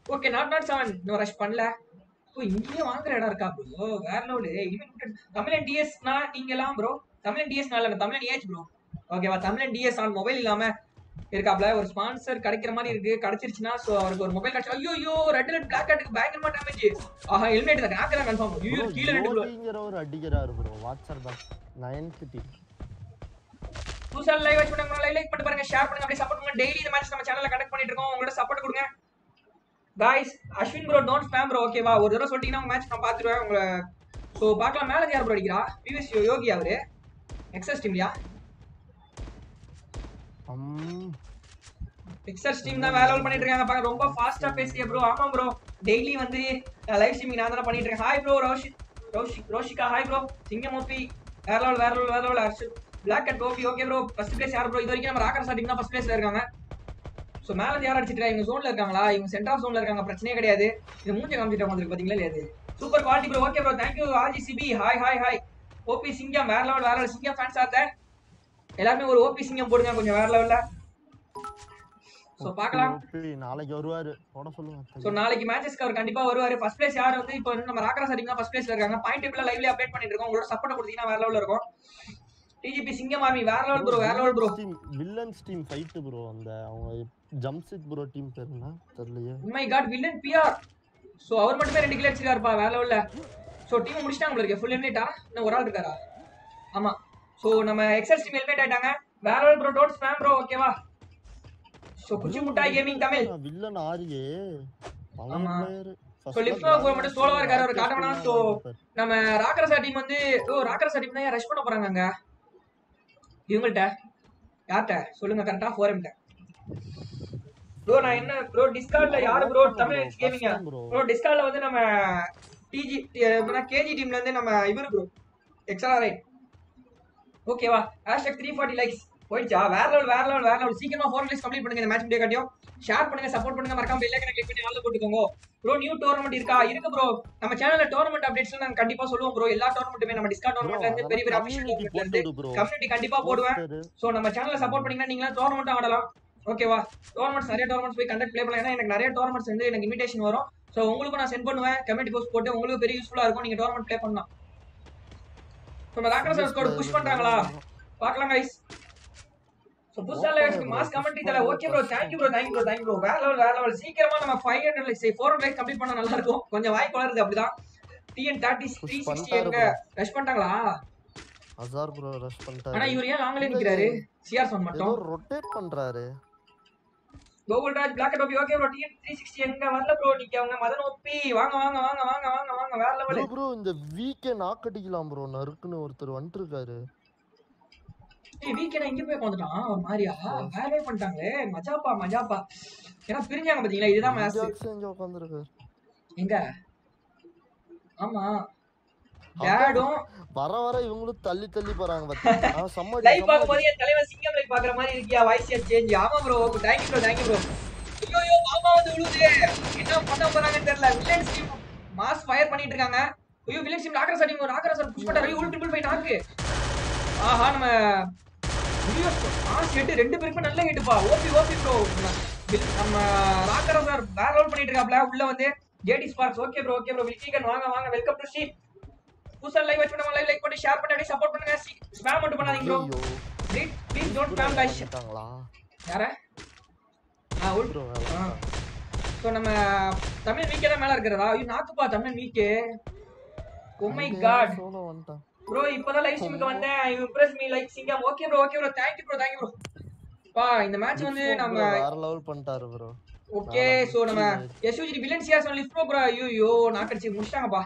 ஓகே நாட் நாட் செவன் இன்னும் ரஷ் பண்ணல ஓ இங்கேயும் வாங்குற இடம் இருக்கா ப்ரோ வேற லெவலு இனிமேல் தமிழன் டிஎஸ்னா நீங்க எல்லாம் ப்ரோ தமிழன் டிஎஸ் இல்ல தமிழன் ஏஜ் ப்ரோ ஓகேவா தமிழன் டிஎஸ் ஆன் மொபைல் இல்லாம இருக்காப்ல ஒரு ஸ்பான்சர் கிடைக்கிற மாதிரி இருக்கு கிடைச்சிருச்சுன்னா சோ அவருக்கு ஒரு மொபைல் கிடைச்சா ஐயோ ஐயோ ரெட் ரெட் பிளாக் கார்டுக்கு பயங்கரமா டேமேஜ் ஆஹா ஹெல்மெட் தான் நாக்கு தான் கன்ஃபார்ம் ஐயோ Bro, கீழ ரெண்டு ப்ரோ யோகிங்கிறவர் அடிக்கிறாரு ப்ரோ வாட்ஸ்அப் தான் நைன்த் டீம் புதுசா லைவ் வாட்ச் பண்ணுங்க லைக் லைக் பண்ணி பாருங்க ஷேர் பண்ணுங்க அப்படியே சப்போர்ட் பண்ணுங்க டெய்லி இந்த மேட்ச் நம்ம சேனல்ல கனெக்ட் பண்ணிட்டு இருக்கோம் உங்களோட சப்போர்ட் கொடுங்க guys Ashwin bro don't spam bro ஓகேவா ஒரு தடவை சொல்லிட்டீங்கன்னா உங்க மேட்ச் நான் பாத்துருவேன் உங்களை சோ பார்க்கலாம் மேல யார் ப்ரோ அடிக்கிறா பிவிஎஸ் யோகி அவரு எக்ஸஸ் டீம்லயா அம் எக்ஸஸ் டீம் தான் வேலை பண்ணிட்டு இருக்காங்க பாக்க ரொம்ப ஃபாஸ்டா பேசிய ப்ரோ ஆமா ப்ரோ டெய்லி வந்து லைவ் ஸ்ட்ரீமிங் நான் தானே பண்ணிட்டு இருக்கேன் hi bro Roshi Roshi Roshika hi bro சிங்கம் ஓபி வேற லெவல் வேற லெவல் வேற level Arshu black at OP okay bro first place யார் ப்ரோ இது வரைக்கும் நம்ம ராக்கர் டீம் தான் ஃபர்ஸ்ட் பிளேஸ்ல இருக்காங்க ஸோ மேல இருந்து யார் அடிச்சிட்டு இவங்க ஜோன்ல இருக்காங்களா இவங்க சென்டர் ஆஃப் ஜோன்ல இருக்காங்க பிரச்சனையே கிடையாது இது மூஞ்ச காமிச்சிட்டு வந்துருக்கு பாத்தீங்களா இல்லையா இது super quality bro okay bro thank you RGCB hi hi hi OP Singam வேற லெவல் வேற லெவல் சிங்கம் ஃபேன்ஸ் ஆத்த எல்லாருமே ஒரு ஓபி சிங்கம் போடுங்க கொஞ்சம் வேற லெவல்ல ஸோ பார்க்கலாம் OP, நாளைக்கு வருவாரு போட சொல்லுங்க ஸோ நாளைக்கு மேட்சஸ்க்கு அவர் கண்டிப்பா வருவாரு ஃபர்ஸ்ட் பிளேஸ் யார் வந்து இப்போ வந்து நம்ம ராக்கரா சட்டிங் தான் ஃபர்ஸ்ட் பிளேஸ்ல இருக்காங்க பாயிண்ட் டேபிள் லைவ்ல அப்டேட் பண்ணிட்டு இருக்கோம் உங்களோட சப்போர்ட் கொடுத்தீங்கன்னா வேற லெவல்ல இருக்கும் டிஜிபி சிங்கம் ஆர்மி வேற லெவல் ப்ரோ வேற level bro villains team fight bro அந்த அவங்க ஜம்ப்சிட் ப்ரோ டீம் பேர் என்ன தெரியலையே my god villain PR so அவர் மட்டுமே ரெண்டு கிலோ அடிச்சிருக்காருப்பா வேற லெவல்ல ஸோ டீம் முடிச்சிட்டாங்க உங்களுக்கு ஃபுல் எலிமினேட்டா இன்னும் ஒரு ஆள் இருக்காரா ஆமா ஸோ நம்ம எக்ஸல் டீம் எலிமினேட் ஆயிட்டாங்க வேற லெவல் ப்ரோ டோட் ஸ்பேம் ப்ரோ ஓகேவா ஸோ குச்சி முட்டாய் கேமிங் தமிழ் வில்லன் ஆரியே பழைய ஆமா. player. First So, எல்லாம் Lift Row மட்டும் solo வா இருக்காரு, அவரை Black காட்ட வேணாம். Black So, இருப்பாரு. நம்ம ராக்கரசா டீம் வந்து ஓ ராக்கரசா டீம் தான் ரஷ் பண்ண போறாங்க அங்க இவங்கள்ட்ட யார்கிட்ட சொல்லுங்க கரெக்டா ஃபோர் எம்ட்ட ப்ரோ நான் என்ன ப்ரோ டிஸ்கார்ட்ல யாரு ப்ரோ தமிழ் First கேமிங்க time bro. ப்ரோ டிஸ்கார்ட்ல வந்து நம்ம டிஜி கேஜி டீம்ல இருந்து நம்ம இவரு ப்ரோ எக்ஸ்எல்ஆர்ஐ ஓகேவா ஹேஷ்டாக் த்ரீ ஃபார்ட்டி லைக்ஸ் போயிடுச்சா வேற லெவல் வேற லெவல் வேற லெவல் சீக்கிரமா ஃபோர் லைக்ஸ் கம்ப்ளீட் பண்ணுங்க இந்த மேட்ச் முடிய காட்டியும் ஷேர் பண்ணுங்க சப்போர்ட் பண்ணுங்க மறக்காம பெல் ஐக்கனை கிளிக் பண்ணி ஆல்ல போட்டுக்கோங்க ப்ரோ நியூ டோர்னமெண்ட் இருக்கா இருக்கு ப்ரோ நம்ம சேனல்ல டோர்னமெண்ட் அப்டேட்ஸ் நாங்க கண்டிப்பா சொல்லுவோம் ப்ரோ எல்லா டோர்னமெண்ட்டுமே நம்ம டிஸ்கார்ட் Bro, டோர்னமெண்ட்ல இருந்து பெரிய பெரிய அதெல்லாம் அபிஷியல் community டோர்னமெண்ட்ல இருந்து போட்டு விடு bro. கம்யூனிட்டி கண்டிப்பா போடுவேன் Poster. சோ நம்ம சேனலை சப்போர்ட் பண்ணீங்கன்னா நீங்களா டோர்னமெண்ட் ஆடலாம் ஓகேவா டோர்னமெண்ட்ஸ் நிறைய டோர்னமெண்ட்ஸ் போய் கண்டக்ட் ப்ளே பண்ணலாம் ஏன்னா எனக்கு நிறைய டோர்னமெண்ட்ஸ் வந்து எனக்கு இன்விடேஷன் வரும் சோ உங்களுக்கும் நான் சென்ட் பண்ணுவேன் கம்யூனிட்டி போஸ்ட் போட்டு உங்களுக்கு பெரிய யூஸ்ஃபுல்லா இருக்கும் நீங்க டோர்னமெண்ட் ப்ளே பண்ணலாம் ஸோ நம்ம ராக்கர் சர்வ் கோட் புஷ் பண்றாங்களா பார்க்கலாம் கைஸ் ஸோ புதுசா லைவ்ஸ்க்கு மாஸ் கமெண்ட்ரி தல okay bro thank you bro thank you bro thank you bro வேற லெவல் வேற லெவல் சீக்கிரமா நம்ம five hundred likes four hundred likes complete பண்ணா நல்லா இருக்கும் கொஞ்சம் வாய்ப்பு வளருது அப்படிதான் TN thirty Push three sixty பண்ணிட்டாரு எங்க ரஷ் பண்ணிட்டாங்களா அசார் ப்ரோ ரஷ் ஆனா பண்ணிட்டாரு இவர் ஏன் லாங்ல நிக்கிறாரு சிஆர் சோன் ஏதோ மட்டும் ரொட்டேட் பண்றாரு Gokul Raj black OP okay bro TN three sixty எங்க வரல ப்ரோ நிக்க அவங்க மதன் ஓபி வாங்க வாங்க வாங்க வாங்க வாங்க வாங்க வேற லெவல் ப்ரோ ப்ரோ இந்த வீக்கே நாக்கடிக்கலாம் ப்ரோ நறுக்குன்னு ஒருத்தர் வந்துட்டு இருக்காரு ஏய் வீக்கெண்ட் இங்க போய் உட்காந்துட்டான் ஒரு மாதிரியா வேற level பண்ணிட்டாங்களே மஜாப்பா மஜாப்பா ஏன்னா பிரிஞ்சாங்க பாத்தீங்களா இதுதான் மேட்ச் இங்க உட்காந்துருக்காரு எங்க ஆமா டேடும் வர வர இவங்களும் தள்ளி தள்ளி போறாங்க பாத்தீங்களா ஆ, செம்ம அடி, லைவ் செம்ம பார்க்கும்போது அடி. என் தலைவன் சிங்கம் லைவ் பாக்குற மாதிரி இருக்கியா வாய்ஸ் சேஞ்ச் ஆமா bro thank you bro thank you bro ஐயோ ஐயோ பாபா வந்து விழுது என்ன பண்ண போறாங்கன்னு தெரியல வில்லன்ஸ் டீம் மாஸ் ஃபயர் பண்ணிட்டு இருக்காங்க ஐயோ villains team rockers team rockers push பண்றாரு ஐயோ ட்ரிபிள் ஃபைட் நாக்கு ஆஹா நம்ம ஐயோ மாஸ் ஹெட் ரெண்டு பேருக்குமே நல்ல ஹெட்டுப்பா ஓபி ஓபி ப்ரோ நம்ம ராக்கரஸ் வேற லெவல் பண்ணிட்டு இருக்காப்ல உள்ள வந்து JD sparks okay bro okay bro வில்கிகன் வாங்க வாங்க வெல்கம் டு ஸ்ட்ரீம் புதுசா லைவ் வச்சு நம்ம லைவ் லைக் பண்ணி ஷேர் பண்ணி அப்படியே சப்போர்ட் பண்ணுங்க ஸ்பேம் மட்டும் பண்ணாதீங்க ப்ரோ ஐயோ please please don't spam guys வந்துட்டாங்களா யார ஆ உள் ப்ரோ ஸோ நம்ம தமிழ் வீக்கே தான் மேல இருக்கிறதா ஐயோ நாக்குப்பா தமிழ் வீக்கே ஓ மை காட் சோலோ வந்துட்டான் ப்ரோ இப்பதான் லைவ் ஸ்ட்ரீமுக்கு வந்தேன் you impress me like Singam okay bro okay bro thank you bro thank you bro பா இந்த மேட்ச் வந்து Bro, நம்ம வேற லெவல் பண்ணிட்டாரு ப்ரோ ஓகே சோ நம்ம எஸ்யூஜி வில்லன் சிஆர் சொன்ன லிஃப்ட் ப்ரோ ஐயோ ஐயோ நாக்கடிச்சு முடிச்சிட்டாங்கப்பா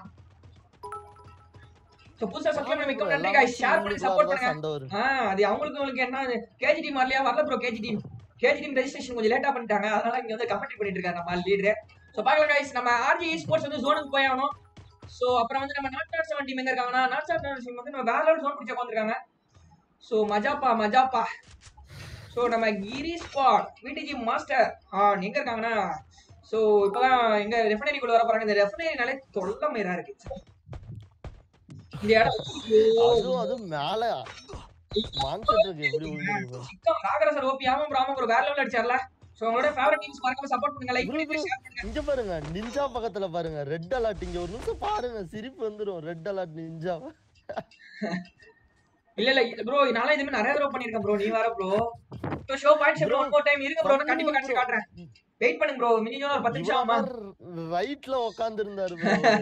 சோ புதுசா சப்ஸ்கிரைப் மிக்க நன்றி गाइस ஷேர் பண்ணி சப்போர்ட் பண்ணுங்க சண்டை வரும் ஆ அது அவங்களுக்கு உங்களுக்கு என்ன கேஜி டீம் வரலையா வரல bro KG team KG team registration கொஞ்சம் லேட்டா பண்ணிட்டாங்க அதனால இங்க வந்து கமெண்ட் பண்ணிட்டு இருக்காங்க நம்ம லீடர் சோ பார்க்கலாம் गाइस நம்ம ஆர்ஜி ஸ்போர்ட்ஸ் வந்து ஜோனுக்கு போய் ஆகணும் சோ அப்புறம் வந்து நம்ம நாட் நாட் செவன் டீம் எங்க இருக்காங்கன்னா நாட் நாட் செவன் டீம் வந்து நம்ம வேற லெவல் ஜோன் பிடிச்ச உட்காந்துருக்காங்க சோ மஜாப்பா மஜாப்பா சோ நம்ம கிரி ஸ்பாட் விடிஜி மாஸ்டர் ஆ எங்க இருக்காங்கன்னா சோ இப்பதான் எங்க ரெஃபனரிக்குள்ள வர போறாங்க இந்த ரெஃபனரினாலே தொல்லை மயிரா இருக்கு இந்த இடம் ஐயோ. அதுவும் அது மேல மான்செட்டுக்கு எப்படி விழுந்துருக்கு சிக்கம் ராகரசர் ஓபி ஆமா ப்ரோ ஆமா ப்ரோ வேற லெவல் அடிச்சார்ல சோ உங்களோட ஃபேவரட் டீம்ஸ் மறக்காம சப்போர்ட் பண்ணுங்க லைக் Bro, பண்ணுங்க bro. ஷேர் பண்ணுங்க இங்க பாருங்க நிஞ்சா பக்கத்துல பாருங்க ரெட் அலர்ட் இங்க ஒரு நிமிஷம் பாருங்க சிரிப்பு வந்துரும் ரெட் அலர்ட் நிஞ்சா இல்ல இல்ல ப்ரோ நாளை இதுமே நிறைய தடவை பண்ணிருக்கேன் ப்ரோ நீ வேற bro so show point show Bro, one more time இருங்க ப்ரோ நான் கண்டிப்பா கண்டிப்பா bro. காட்டுறேன் வெயிட் பண்ணுங்க ப்ரோ மினிமம் ஒரு 10 நிமிஷம் ஆமா ரைட்ல உட்கார்ந்து இருந்தாரு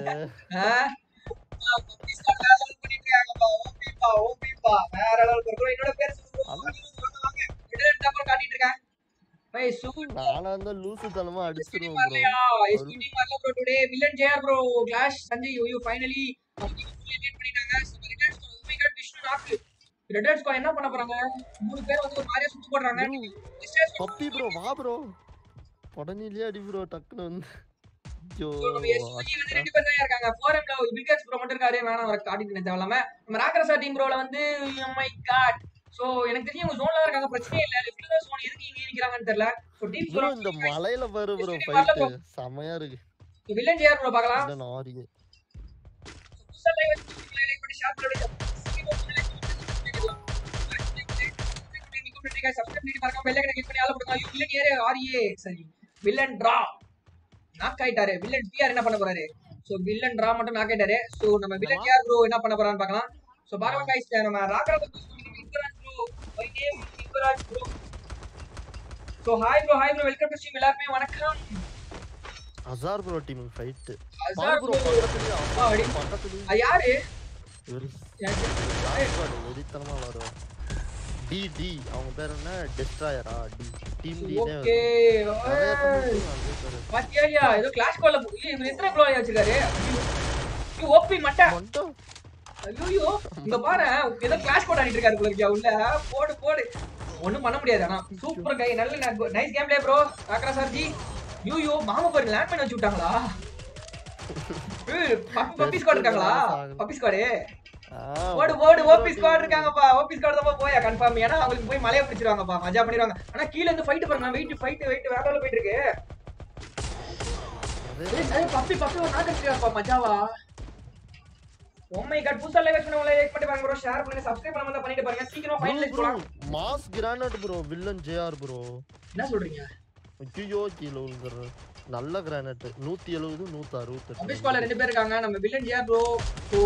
வேற லெவல் ப்ரோ என்னோட பேர் சொல்லுங்க காட்டிட்டு இருக்கேன் பை சூப்பர் நானா இருந்தா லூசு தனமா எஸ்பிடி அடிச்சிருவேன் ப்ரோ வரலையா எஸ்பிடி வரல bro today villain JR bro clash Sanjay you finally eliminate பண்ணிட்டாங்க red score oh my god Vishnu knock red score என்ன பண்ண போறாங்க மூணு பேர் வந்து ஒரு மாதிரியா சுத்து போடுறாங்க Distress பப்பி ப்ரோ வா ப்ரோ உடனே அடி ப்ரோ டக்குன்னு வந்து ஐயோ நம்ம SUG வந்து ரெண்டு பேர் தான் இருக்காங்க 4M ல பிகேட்ஸ் ப்ரோ மட்டும் இருக்காரு வேணாம் அவரை காட்டிட்டு தேவையில்லாம நம்ம ராக்கரசா டீம் ப்ரோல வந்து oh my god சோ எனக்கு தெரியும் அவங்க ஜோன்ல தான் இருக்காங்க பிரச்சனை இல்ல லெஃப்ட்ல தான் ஜோன் எதுக்கு இங்க நிக்கிறாங்கன்னு தெரியல சோ டீம் ப்ரோ இந்த மலையில பாரு ப்ரோ SPD வரல bro. ஃபைட் செமையா இருக்கு வில்லன் ஜேஆர் ப்ரோ பார்க்கலாம் இல்ல நாரிங்க புதுசா லைவ் வந்து லைக் பண்ணி ஷேர் பண்ணி சப்ஸ்கிரைப் பண்ணி மறக்காம பெல் ஐகானை கிளிக் பண்ணி ஆள போடுங்க ஐயோ வில்லன் ஏரே ஆரியே சரி வில்லன் டிரா நாக் ஆயிட்டாரு வில்லன் பிஆர் என்ன பண்ண போறாரு சோ வில்லன் டிரா மட்டும் நாக் ஆயிட்டாரு சோ நம்ம வில்லன் யார் ப்ரோ என்ன பண்ண போறான்னு பார்க்கலாம் சோ பாருங்க गाइस நம்ம ராகரா Inbaraj bro my name Inbaraj bro so hi bro hi bro welcome to stream எல்லாருமே வணக்கம் Azhar bro team fight Azhar bro bro. பக்கத்துலயே ஆ, அடி. பக்கத்துலயே அது யாரு வெரி யாரு? வெறித்தனமா வரும் டி டி அவங்க பேர் என்ன டெஸ்ட்ராயரா டி டீம் டி ஓகே நிறைய தமிழ் team அதே பேரு. பாத்தியா ஏதோ கிளாஸ் கால்ல இவர் எத்தனை க்ளோ வச்சிருக்காரு ஐயோ ஓபி மட்டை மட்டும் ஐயோ இங்க பாரு ஏதோ கிளாஸ் கோட் ஆடிட்டு இருக்காரு போல இருக்கியா உள்ள போடு போடு ஒண்ணும் பண்ண முடியாது ஆனா சூப்பர் கை நல்ல நைஸ் கேம் பிளே ப்ரோ ராக்கரா சார்ஜி ஐயோ மாமா பாரு லேண்ட் பண்ணி வச்சு விட்டாங்களா ஏய், பப்பி பப்பி ஸ்குவாட் இருக்காங்களா பப்பி ஸ்குவாடு ஆ, ஓடு ஓடு ஓபி ஸ்குவாட் இருக்காங்கப்பா ஓபி ஸ்குவாட் தான் போயா கன்ஃபார்ம் ஏன்னா அவங்களுக்கு போய் மலைய பிடிச்சிருவாங்கப்பா மஜா பண்ணிடுவாங்க ஆனா கீழ இருந்து ஃபைட் பாருங்க வெயிட் ஃபைட் வெயிட் வேற level போயிட்டு இருக்கு அதே ஏய், ஏய், பப்பி பப்பி ஒரு நாக்கு வச்சிருக்காப்பா மஜாவா ஓ மை காட் புதுசா லைக் பண்ணவங்கள லைக் பண்ணி பாருங்க ப்ரோ ஷேர் பண்ணுங்க சப்ஸ்கிரைப் பண்ணாம பண்ணிட்டு பாருங்க சீக்கிரமா ஃபைனலைஸ் போலாம் mass granite bro villain JR bro என்ன சொல்றீங்க ஐயோ கீழே விழுந்துடுற நல்ல கிரானைட் நூத்தி எழுபது நூத்தி அபிஸ் அறுபத்தெட்டு கால ரெண்டு பேர் இருக்காங்க நம்ம villain GR bro oh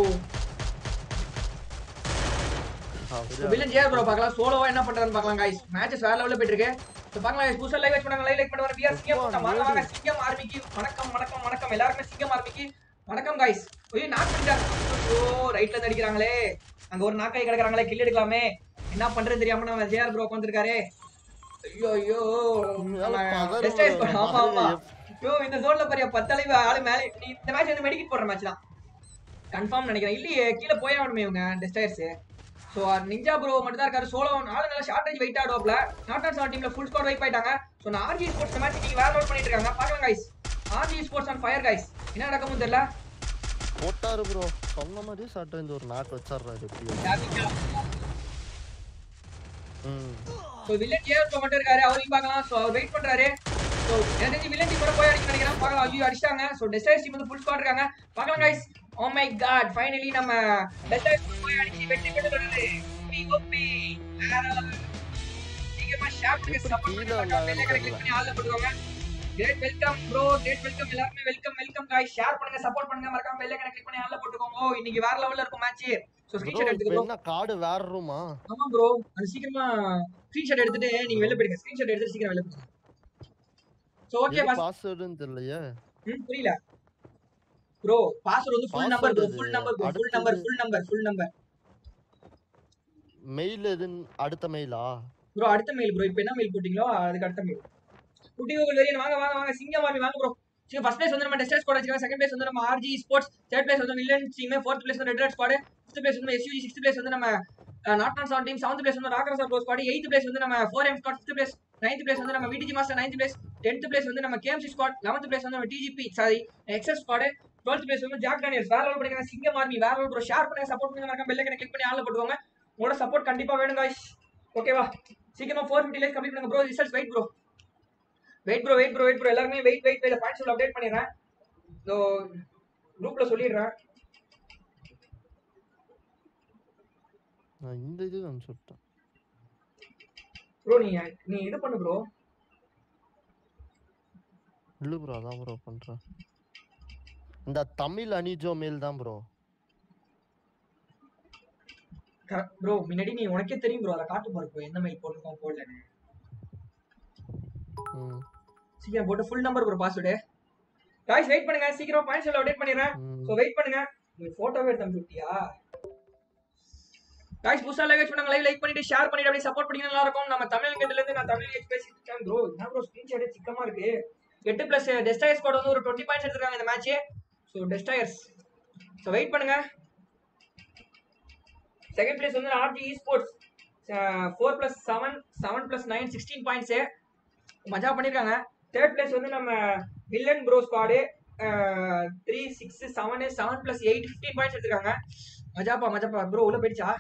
villain GR bro பார்க்கலாம் சோலோவா என்ன பண்றாருன்னு பார்க்கலாம் गाइस மேட்சஸ் வேற லெவல்ல போயிட்டு இருக்கு சோ பார்க்கலாம் guys புதுசா லைவ் பண்ணாங்க லைக் லைக் பண்ணுவாங்க பிஆர் சிங்கம் போட்டா வாங்க வாங்க சிங்கம் ஆர்மிக்கு வணக்கம் வணக்கம் வணக்கம் எல்லாருமே சிங்கம் ஆர்மிக்கு வணக்கம் गाइस ஓய் நாக் பண்ணிட்டாங்க ஓ ரைட்ல இருந்து அடிக்கிறாங்களே அங்க ஒரு நாக்காய் கிடக்குறாங்களே கில் எடுக்கலாமே என்ன பண்றது தெரியாம நம்ம ஜிஆர் ப்ரோ உட்கார்ந்திருக்காரு ஐயோ ஐயோ பதறும் Test ஆயிடுச்சு. bro. ஆமா ஆமா ஐயோ இந்த ஜோன்ல பாரியா பத்தலைவு ஆளு மேலே நீ இந்த மேட்ச் வந்து மெடிக்கெட் போடுற மேட்ச் தான் கன்ஃபார்ம் நினைக்கிறேன் இல்லையே கீழே போய் ஆகணுமே இவங்க டெஸ்டர்ஸ் ஸோ நிஞ்சா ப்ரோ மட்டும் தான் இருக்காரு சோலோ நாலு நல்ல ஷார்டேஜ் வெயிட் ஆடுவாப்ல நாட் அண்ட் செவன் டீம்ல ஃபுல் ஸ்கோர் வெயிட் ஆயிட்டாங்க ஸோ நான் ஆர்ஜி ஸ்போர்ட்ஸ் மேட்ச் நீங்க வேற லோட் பண்ணிட்டு இருக்காங்க பாக்கலாம் guys RG sports on fire guys என்ன நடக்கும்னு தெரியல போட்டாரு ப்ரோ சொன்ன மாதிரியே சாப்பிட்டு இந்த ஒரு நாக்கு வச்சிடுறாரு எப்படியோ ம் ஸோ வில்லன் ஜேர் ப்ரோ மட்டும் இருக்காரு அவரையும் பார்க்கலாம் ஸோ அவர் வெயிட் பண்றாரு ஸோ எனக்கு தெரிஞ்சு வில்லன் டீம் கூட போய் அடிக்க நினைக்கிறேன் பார்க்கலாம் ஐயோ அடிச்சிட்டாங்க ஸோ டெஸ்டர்ஸ் டீம் வந்து ஃபுல் ஸ்குவாட் இருக்காங்க பார்க்கலாம் guys oh my god finally நம்ம டெஸ்டர்ஸ் போய் அடிச்சு வெற்றி பெற்று வருது ஓபி வேற level. சீக்கிரமா ஷேர் பண்ணுங்க சப்போர்ட் கீழே பண்ணுங்க வந்தாங்க பெல் ஐகானை கிளிக் பண்ணி ஆல்ல போட்டுக்கோங்க great welcome bro great welcome எல்லாருமே வெல்கம் வெல்கம் गाइस ஷேர் பண்ணுங்க சப்போர்ட் பண்ணுங்க மறக்காம பெல் ஐகானை கிளிக் பண்ணி ஆல்ல போட்டுக்கோங்க ஓ இன்னைக்கு வேற லெவல்ல இருக்கும் மேட்ச் ஸோ ப்ரோ ஸ்கிரீன்ஷாட் இப்போ எடுத்துக்கோ என்ன கார்டு வேற ரூமா ஆமா ப்ரோ அது சீக்கிரமா ஸ்கிரீன்ஷாட் எடுத்துட்டு நீங்க வெளில போயிடுங்க ஸ்கிரீன்ஷாட் எடுத்து சீக்கிரம் வெளில போயிடுங்க சோ ஓகே பாஸ் பாஸ்வேர்டுன்னு தெரியலையே ம் புரியல ப்ரோ பாஸ்வேர்ட் வந்து full number bro Password full அது. நம்பர் ஃபுல் அடுத்தது. Number full number full number mail எதுன்னு அடுத்த மெயிலா ப்ரோ அடுத்த மெயில் ப்ரோ இப்போ என்ன மெயில் போட்டீங்களோ அதுக்கு அடுத்த மெயில் குட்டி கோகுல் வெரியன் வாங்க வாங்க வாங்க சிங்கம் ஆர்மி வாங்க ப்ரோ சரி ஃபர்ஸ்ட் பிளேஸ் வந்து நம்ம டெஸ்டர் ஸ்குவாட் வச்சிருக்கோம் செகண்ட் பிளேஸ் வந்து நம்ம ஆர்ஜி ஸ்போர்ட்ஸ் தேர்ட் பிளேஸ் வந்து வில்லன் டீம் ஃபோர்த் பிளேஸ் வந்து red red squad fifth place வந்து எஸ்யூஜி சிக்ஸ்த் பிளேஸ் வந்து நம்ம not on seven team seventh place வந்து ராக்கரசா ப்ரோ ஸ்குவாட் எயித் பிளேஸ் வந்து நம்ம four M squad fifth place ninth place வந்து நம்ம VDG master ninth place tenth place வந்து நம்ம கேஎம்சி ஸ்குவாட் லெவன்த் பிளேஸ் வந்து நம்ம DGP sorry excess squad twelfth place வந்து ஜாக் டேனியல்ஸ் வேற லெவல் பண்ணிருக்காங்க சிங்கம் ஆர்மி வேற லெவல் ப்ரோ ஷேர் பண்ணுங்க சப்போர்ட் பண்ணுங்க மறக்காம பெல் ஐக்கனை கிளிக் பண்ணி ஆல்ல போட்டுக்கோங்க உங்களோட சப்போர்ட் கண்டிப்பா வேணும் காய்ஸ் ஓகேவா சீக்கிரமா ஃபோர் ஃபிஃப்டி லைக் கம்ப்ளீட் பண்ணுங்க bro results wait bro wait bro wait bro wait bro எல்லாருமே வெயிட் வெயிட் வெயிட் பாயிண்ட்ஸ் உள்ள அப்டேட் பண்ணிடுறேன் ஸோ குரூப்ல சொல்லிடுறேன் நான் இந்த இது அனுப்பிச்சுட்டேன் ப்ரோ நீ நீ இது பண்ணு ப்ரோ இல்ல ப்ரோ அதான் ப்ரோ பண்றேன் இந்த தமிழ் அனிஜோ மேல் தான் ப்ரோ ப்ரோ முன்னாடி நீ உனக்கே தெரியும் ப்ரோ அதை காட்டு பாரு bro, எந்த மெயில் போட்டிருக்கோம் போடலன்னு ம் சீக்கிரம் போட்டு full number bro password guys wait பண்ணுங்க சீக்கிரம் பாயிண்ட்ஸ் எல்லாம் அப்டேட் பண்ணிடுறேன் ம். ஸோ வெயிட் பண்ணுங்க உங்களுக்கு ஃபோட்டோவே எடுத்து அனுப்பிட்டியா காய்ஸ் புதுசா லைக் பண்ணுங்க லைக் லைக் பண்ணிட்டு ஷேர் பண்ணிட்டு அப்படியே சப்போர்ட் பண்ணி நல்லா இருக்கும் நம்ம தமிழ் இங்கத்துல இருந்து நான் தமிழ் ஏஜ் பேசிட்டு இருக்கேன் ப்ரோ என்ன ப்ரோ ஸ்கிரீன்ஷாட் சிக்கமா இருக்கு எட்டு பிளஸ் டெஸ்டாயர்ஸ் ஸ்குவாட் வந்து ஒரு டுவெண்ட்டி பாயிண்ட்ஸ் எடுத்துருக்காங்க இந்த match so destroyers so wait பண்ணுங்க செகண்ட் பிளேஸ் வந்து RG E sports four plus seven seven plus nine sixteen points மஜா பண்ணியிருக்காங்க தேர்ட் பிளேஸ் வந்து நம்ம villain bro squad three six seven seven plus eight fifteen points எடுத்துருக்காங்க மஜாப்பா மஜாப்பா ப்ரோ உள்ள போயிடுச்சா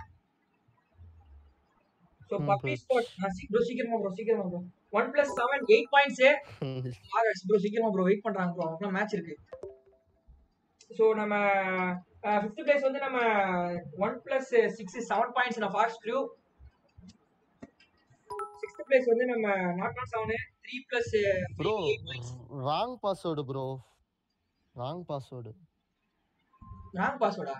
ஸோ ம், பப்பி போயிடுச்சு. ஸ்பாட் ப்ரோ சீக்கிரமா ப்ரோ சீக்கிரமா bro one plus seven eight points RS bro சீக்கிரமா ப்ரோ வெயிட் பண்றாங்க ப்ரோ அவங்களும் மேட்ச் இருக்கு ஸோ நம்ம ஃபிஃப்த் பிளேஸ் வந்து நம்ம one plus six seven points நான் ஃபாஸ்ட் க்ரூ சிக்ஸ்த் பிளேஸ் வந்து நம்ம not not seven three plus bro wrong password bro wrong password wrong பாஸ்வேர்டா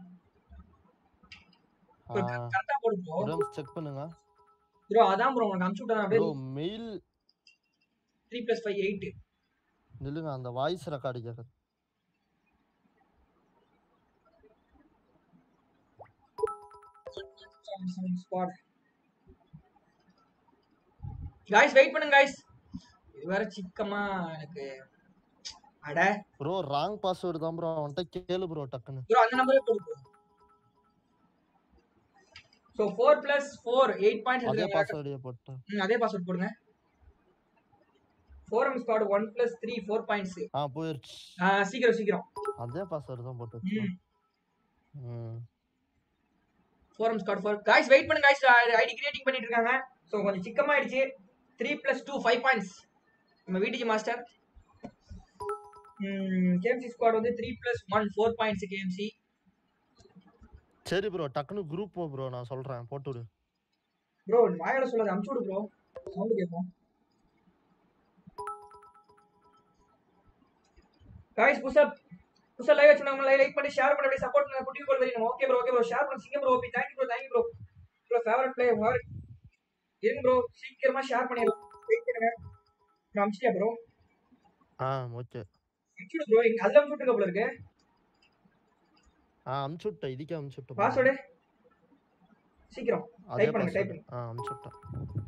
கரெக்டா போடு ப்ரோ ஒரு செக் பண்ணுங்க ப்ரோ அதான் ப்ரோ உனக்கு அனுப்பிச்சு விட்டேன் அப்படியே bro mail three plus five eight நில்லுங்க அந்த வாய்ஸ் ரெக்கார்டு கேட்குறது ஸ்குவாட் காய்ஸ் வெயிட் பண்ணுங்க காய்ஸ் இது வேற சிக்கமா எனக்கு அட ப்ரோ ராங் பாஸ்வேர்டு தான் ப்ரோ அவன்கிட்ட கேளு ப்ரோ டக்குன்னு ப்ரோ அந்த நம்பரே போடு bro so four plus four eight points அதே எடுத்துருக்காங்க பாஸ்வேர்டே போட்டேன் ம், அதே பாஸ்வேர்ட் போடுங்க four M squad one plus three four points ஆ போயிருச்சு சீக்கிரம் சீக்கிரம் அதே பாஸ்வேர்டு தான் போட்டு ம் ம் four M squad four guys wait பண்ணுங்க காய்ஸ் ஐடி கிரியேட்டிங் பண்ணிட்டு இருக்காங்க ஸோ கொஞ்சம் சிக்கமாயிடுச்சு three plus two five points நம்ம விடிஜி மாஸ்டர் கேஎம்சி ஸ்குவாட் வந்து three plus one four points KMC சரி ப்ரோ டக்குன்னு குரூப் போ ப்ரோ நான் சொல்றேன் போட்டு விடு ப்ரோ வாயால சொல்லாத அமுச்சு விடு ப்ரோ சவுண்ட் கேட்போம் காய்ஸ் புதுசா புதுசா லைவ் வச்சுருந்தாங்க லைக் லைக் பண்ணி ஷேர் பண்ணி அப்படியே சப்போர்ட் பண்ணுங்க குட்டி கோல் வரீங்க okay bro okay bro share பண்ணி Singam bro OP thank you bro thank you bro bro favourite player favourite இருங்க ப்ரோ சீக்கிரமா ஷேர் பண்ணிடலாம் வெயிட் பண்ணுங்க நான் அமிச்சிட்டியா ப்ரோ ஆ ஓகே அமிச்சுடு ப்ரோ இங்க அதுல அமிச்சு விட்டுருக்க போல இருக்கு ஆ அமுச்சு விட்டேன் இதுக்கே அமுச்சு விட்டேன் பாஸ்வேர்டு சீக்கிரம் அதே type பண்ணுங்க, type பாஸ்வேர்டு ஆ அமுச்சு விட்டேன்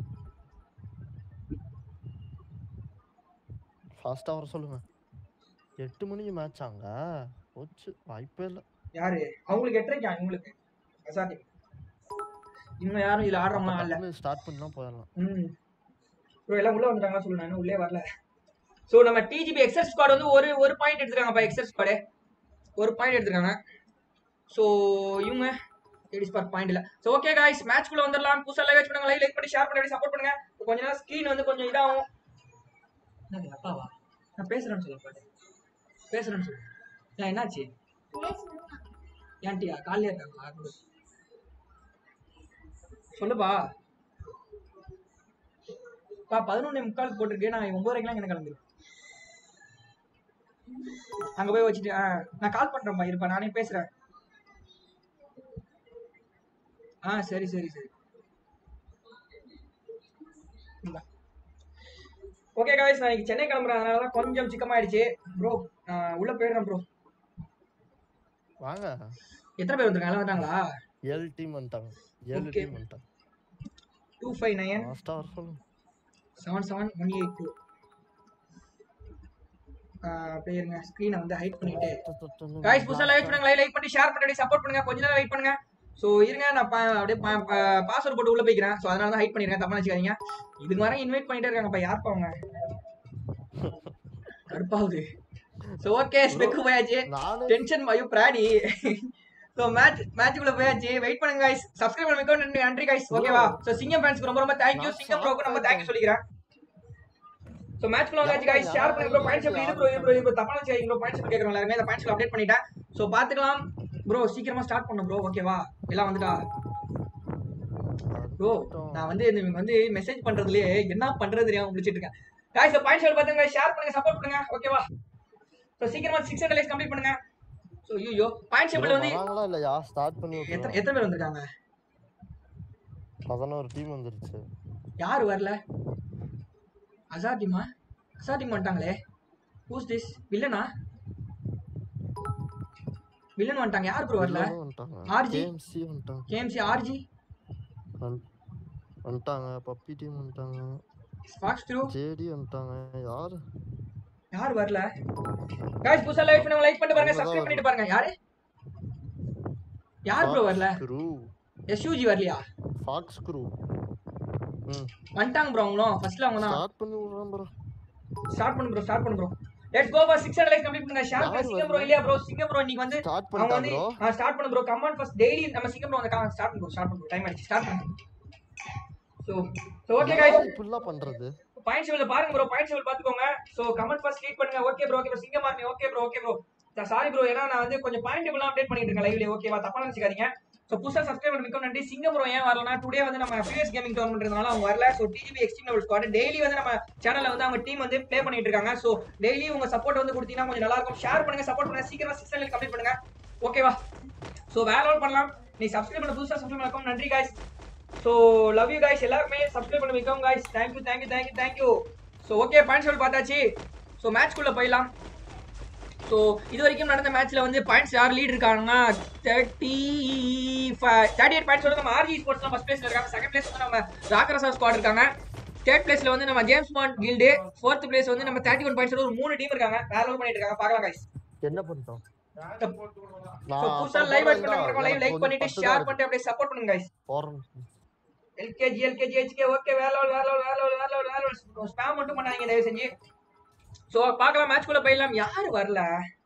ஃபாஸ்ட்டாக வர சொல்லுங்க எட்டு மணிக்கு மேட்ச் அங்க போச்சு வாய்ப்பே இல்லை யாரு அவங்களுக்கு எட்டரைக்கா உங்களுக்கு அசாதி இன்னும் யாரும் இதுல ஆடுறவங்களாம் இல்ல ஸ்டார்ட் பண்ணலாம் போயிடலாம் ம் ப்ரோ எல்லாம் உள்ள வந்துட்டாங்க சொல்லு நான் இன்னும் உள்ளே வரல ஸோ நம்ம டிஜிபி எக்ஸல் ஸ்குவாட் வந்து ஒரு ஒரு பாயிண்ட் எடுத்துருக்காங்கப்பா எக்ஸல் ஸ்குவாடு ஒரு பாயிண்ட் எடுத்துருக்காங்க ஸோ இவங்க லேடிஸ் பார்க் பாயிண்ட் இல்லை ஸோ ஓகே காய்ஸ் மேட்ச்குள்ள வந்துடலாம் புதுசாக லைக் பண்ணுங்க லைக் லைக் பண்ணி ஷேர் பண்ணி சப்போர்ட் பண்ணுங்க இப்ப கொஞ்ச நேரம் ஸ்க்ரீன் வந்து கொஞ்சம் இதாகும் என்னது அப்பாவா நான் பேசுறேன்னு சொல்ல பாட்டு பேசுறேன்னு சொல்லு ஏன் என்னாச்சு ஏன்ட்டியா காலையில இருக்காங்களா கொடு. சொல்லுப்பா பா பதினொன்னே முக்கால் போட்டிருக்கு நான் ஒன்பதரைக்கெல்லாம் எனக்கு கிளம்பிடுவேன் அங்க போய் வச்சுட்டு ஆ, நான் கால் பண்றேன்ப்பா இருப்பா நானே பேசுறேன் ஆ சரி சரி சரி ஓகே காய்ஸ் நான் இன்னைக்கு சென்னை கிளம்புறேன் அதனால தான் கொஞ்சம் சிக்கமாயிடுச்சு ப்ரோ உள்ள போயிடுறேன் ப்ரோ வாங்க எத்தனை பேர் வந்திருக்காங்க எல்லாம் வந்துட்டாங்களா ஏழு டீம் வந்துட்டாங்க ஏழு Okay. டீம் வந்துட்டாங்க டூ ஃபைவ் நைன் ஃபாஸ்ட்டாக வர சொல்லுங்க seven seven one eight two அப்படியே இருங்க ஸ்க்ரீனை வந்து ஹைட் பண்ணிட்டு காய்ஸ் புதுசாக லைக் பண்ணுங்க லைக் பண்ணி ஷேர் பண்ணி சப்போர்ட் பண்ணுங்க கொஞ்ச நேரம் வெயிட் பண்ணுங்க ஸோ இருங்க நான் பா- அப்படியே பாஸ்வேர்ட் போட்டு உள்ள போய்க்கிறேன் ஸோ அதனால தான் ஹைட் பண்ணிருக்கேன் தப்பா நினச்சிக்காதீங்க இதுக்கு வர இன்வைட் பண்ணிட்டே இருக்காங்கப்பா யார்ப்பா அவங்க கடுப்பாகுது ஸோ ஓகே ஸ்பெக்கு போயாச்சு நானே டென்ஷன் ஐயோ பிராடி ஸோ மேட்ச் மேட்ச்க்குள்ள போயாச்சு வெயிட் பண்ணுங்க guys சப்ஸ்கிரைப் பண்ணுங்க நன்றி நன்றி guys ஓகேவா ஸோ சிங்கம் ஃபேன்ஸ்க்கு ரொம்ப ரொம்ப தேங்க்யூ நான் சிங்கம் ப்ரோக்கு ரொம்ப சாப்பிட்டேன். தேங்க்யூ சொல்லிக்கிறேன் ஸோ மேட்ச்க்குள்ள வந்தாச்சு guys ஷேர் பண்ணுங்க ப்ரோ பாயிண்ட்ஸ் எப்படி இருக்கு ப்ரோ ப்ரோ இப்போ தப்பான வச்சு ப்ரோ பாயிண்ட்ஸ் கேட்குறோம் எல்லாருமே இந்த பாயிண்ட்ஸ்க்கு அப்டேட் பண்ணிட்டேன் ஸோ பார்த்துக்கலாம் ப்ரோ சீக்கிரமா ஸ்டார்ட் பண்ணும் ப்ரோ ஓகேவா எல்லாம் வந்துட்டா ப்ரோ நான் வந்து இவங்க வந்து மெசேஜ் பண்றதுலயே என்ன பண்றது தெரியாம முடிச்சிட்டு இருக்கேன் காய்ஸ் பாயிண்ட் ஷேர் பாத்துங்க ஷேர் பண்ணுங்க சப்போர்ட் பண்ணுங்க ஓகேவா ஸோ சீக்கிரமா சிக்ஸ் ஹண்ட்ரட் லைக்ஸ் கம்ப்ளீட் பண்ணுங்க ஸோ ஐயோ பாயிண்ட் bro, ஷேப்ல வந்து வராங்களா இல்லையா ஸ்டார்ட் பண்ணி எத்தனை விட்டுருவோம் எத்தனை பேர் வந்திருக்காங்க பதினோரு டீம் வந்துருச்சு யார் வரல அசார் டீமா அசார் டீம் வந்துட்டாங்களே ஹூஸ் திஸ் வில்லனா வில்லன் வந்துட்டாங்க யார் ப்ரோ வரல எல்லாரும் வந்துட்டாங்க RG? KMC வந்துட்டாங்க கேஎம்சி ஆர்ஜி வந்து- வந்துட்டாங்க பப்பி டீம் வந்துட்டாங்க ஸ்பாக்ஸ் த்ரூ ஜேடி வந்துட்டாங்க யாரு யார் வரல காய்ஸ் புதுசா லைக் பண்ணுங்க லைக் பண்ணிட்டு பாருங்க அவங்க தான் சப்ஸ்கிரைப் பண்ணிட்டு பாருங்க யாரு யார் ப்ரோ வரல குரூ எஸ்யூஜி வரலையா ஃபாக்ஸ் குரூ ம் வந்துட்டாங்க ப்ரோ அவங்களும் ஃபர்ஸ்ட்ல அவங்க தான் ஸ்டார்ட் பண்ணி விடுறேன் ப்ரோ ஸ்டார்ட் பண்ணு ப்ரோ ஸ்டார்ட் பண்ணு bro let's go for 600 likes complete பண்ணுங்க ஷேர் பண்ணுங்க யார் சிங்கம் ப்ரோ வரல? இல்லையா ப்ரோ சிங்கம் ப்ரோ இன்னைக்கு வந்து ஸ்டார்ட் அவங்க பண்ணிட்டாங்க வந்து ப்ரோ ஸ்டார்ட் பண்ணு ப்ரோ கமெண்ட் ஃபர்ஸ்ட் டெய்லி நம்ம சிங்கம் ப்ரோ வந்து ஸ்டார்ட் பண்ணு ஸ்டார்ட் பண்ணு டைம் ஆயிடுச்சு ஸ்டார்ட் பண்ணு சோ சோ ஓகே गाइस ஃபுல்லா பண்றது பாயிண்ட் ஷெவல் பாருங்க ப்ரோ பாயிண்ட் ஷெவல் பாத்துக்கோங்க சோ கமெண்ட் ஃபர்ஸ்ட் ரீட் பண்ணுங்க ஓகே ப்ரோ ஓகே ப்ரோ சிங்கம் army okay bro okay bro sorry bro ஏன்னா நான் வந்து கொஞ்சம் பாயிண்ட் டேபிள் அப்டேட் பண்ணிட்டு இருக்கேன் லைவ்ல ஓகேவா தப்பா நினைச்சுக்காதீங்க ஸோ புதுசாக சப்ஸ்கிரைபர் மிக்க நன்றி சிங்கம் ப்ரோ ஏன் வரலனா டுடே வந்து நம்ம ஃபியூஎஸ் கேமிங் டோர்னமெண்ட் இருந்தனால அவங்க வரல so DGP extreme level squad daily வந்து நம்ம சேனல்ல வந்து அவங்க டீம் வந்து ப்ளே பண்ணிட்டு இருக்காங்க ஸோ டெய்லி உங்க சப்போர்ட் வந்து கொடுத்தீங்கன்னா கொஞ்சம் நல்லா இருக்கும் ஷேர் பண்ணுங்க சப்போர்ட் பண்ணுங்க சீக்கிரமா சிக்ஸ் ஹண்ட்ரட் கம்ப்ளீட் பண்ணுங்க ஓகேவா ஸோ வேற லெவல் பண்ணலாம் நீ சப்ஸ்கிரைப் பண்ண புதுசாக சப்ஸ்கிரைப் பண்ணக்கும் நன்றி guys so love you guys எல்லாருமே சப்ஸ்கிரைப் பண்ண மிகவும் guys thank you thank you thank you thank you so okay points ஷோல் பார்த்தாச்சு ஸோ மேட்ச்க்குள்ள போயிடலாம் ஸோ இது வரைக்கும் நடந்த மேட்ச்ல வந்து பாயிண்ட்ஸ் யார் லீட் இருக்காங்கன்னா thirty five thirty eight points வந்து நம்ம ஆர்ஜி ஸ்போர்ட்ஸ் தான் ஃபர்ஸ்ட் பிளேஸ்ல இருக்காங்க செகண்ட் பிளேஸ் வந்து நம்ம ராக்கரசா ஸ்குவாட் இருக்காங்க தேர்ட் பிளேஸ்ல வந்து நம்ம James Bond guild fourth place வந்து நம்ம தேர்ட்டி ஒன் பாயிண்ட்ஸ் ஒரு மூணு டீம் இருக்காங்க வேற லெவல் பண்ணிட்டு இருக்காங்க பார்க்கலாம் guys என்ன பண்ணிட்டோம் ஸோ புதுசா லைவ் வாட்ச் பண்ண லைவ் லைக் பண்ணிட்டு ஷேர் பண்ணிட்டு அப்படியே சப்போர்ட் பண்ணுங்க guys போறேன் எல்கேஜி எல்கேஜி ஹெச்கே ஓகே வேற லெவல் வேற லெவல் வேற லெவல் வேற லெவல் வேற லெவல் ஸ்பாம் மட்டும் பண்ணாதீங்க தயவு செஞ்சு ஸோ பார்க்கலாம் மேட்ச் குள்ள போயிடலாம் யார் வரல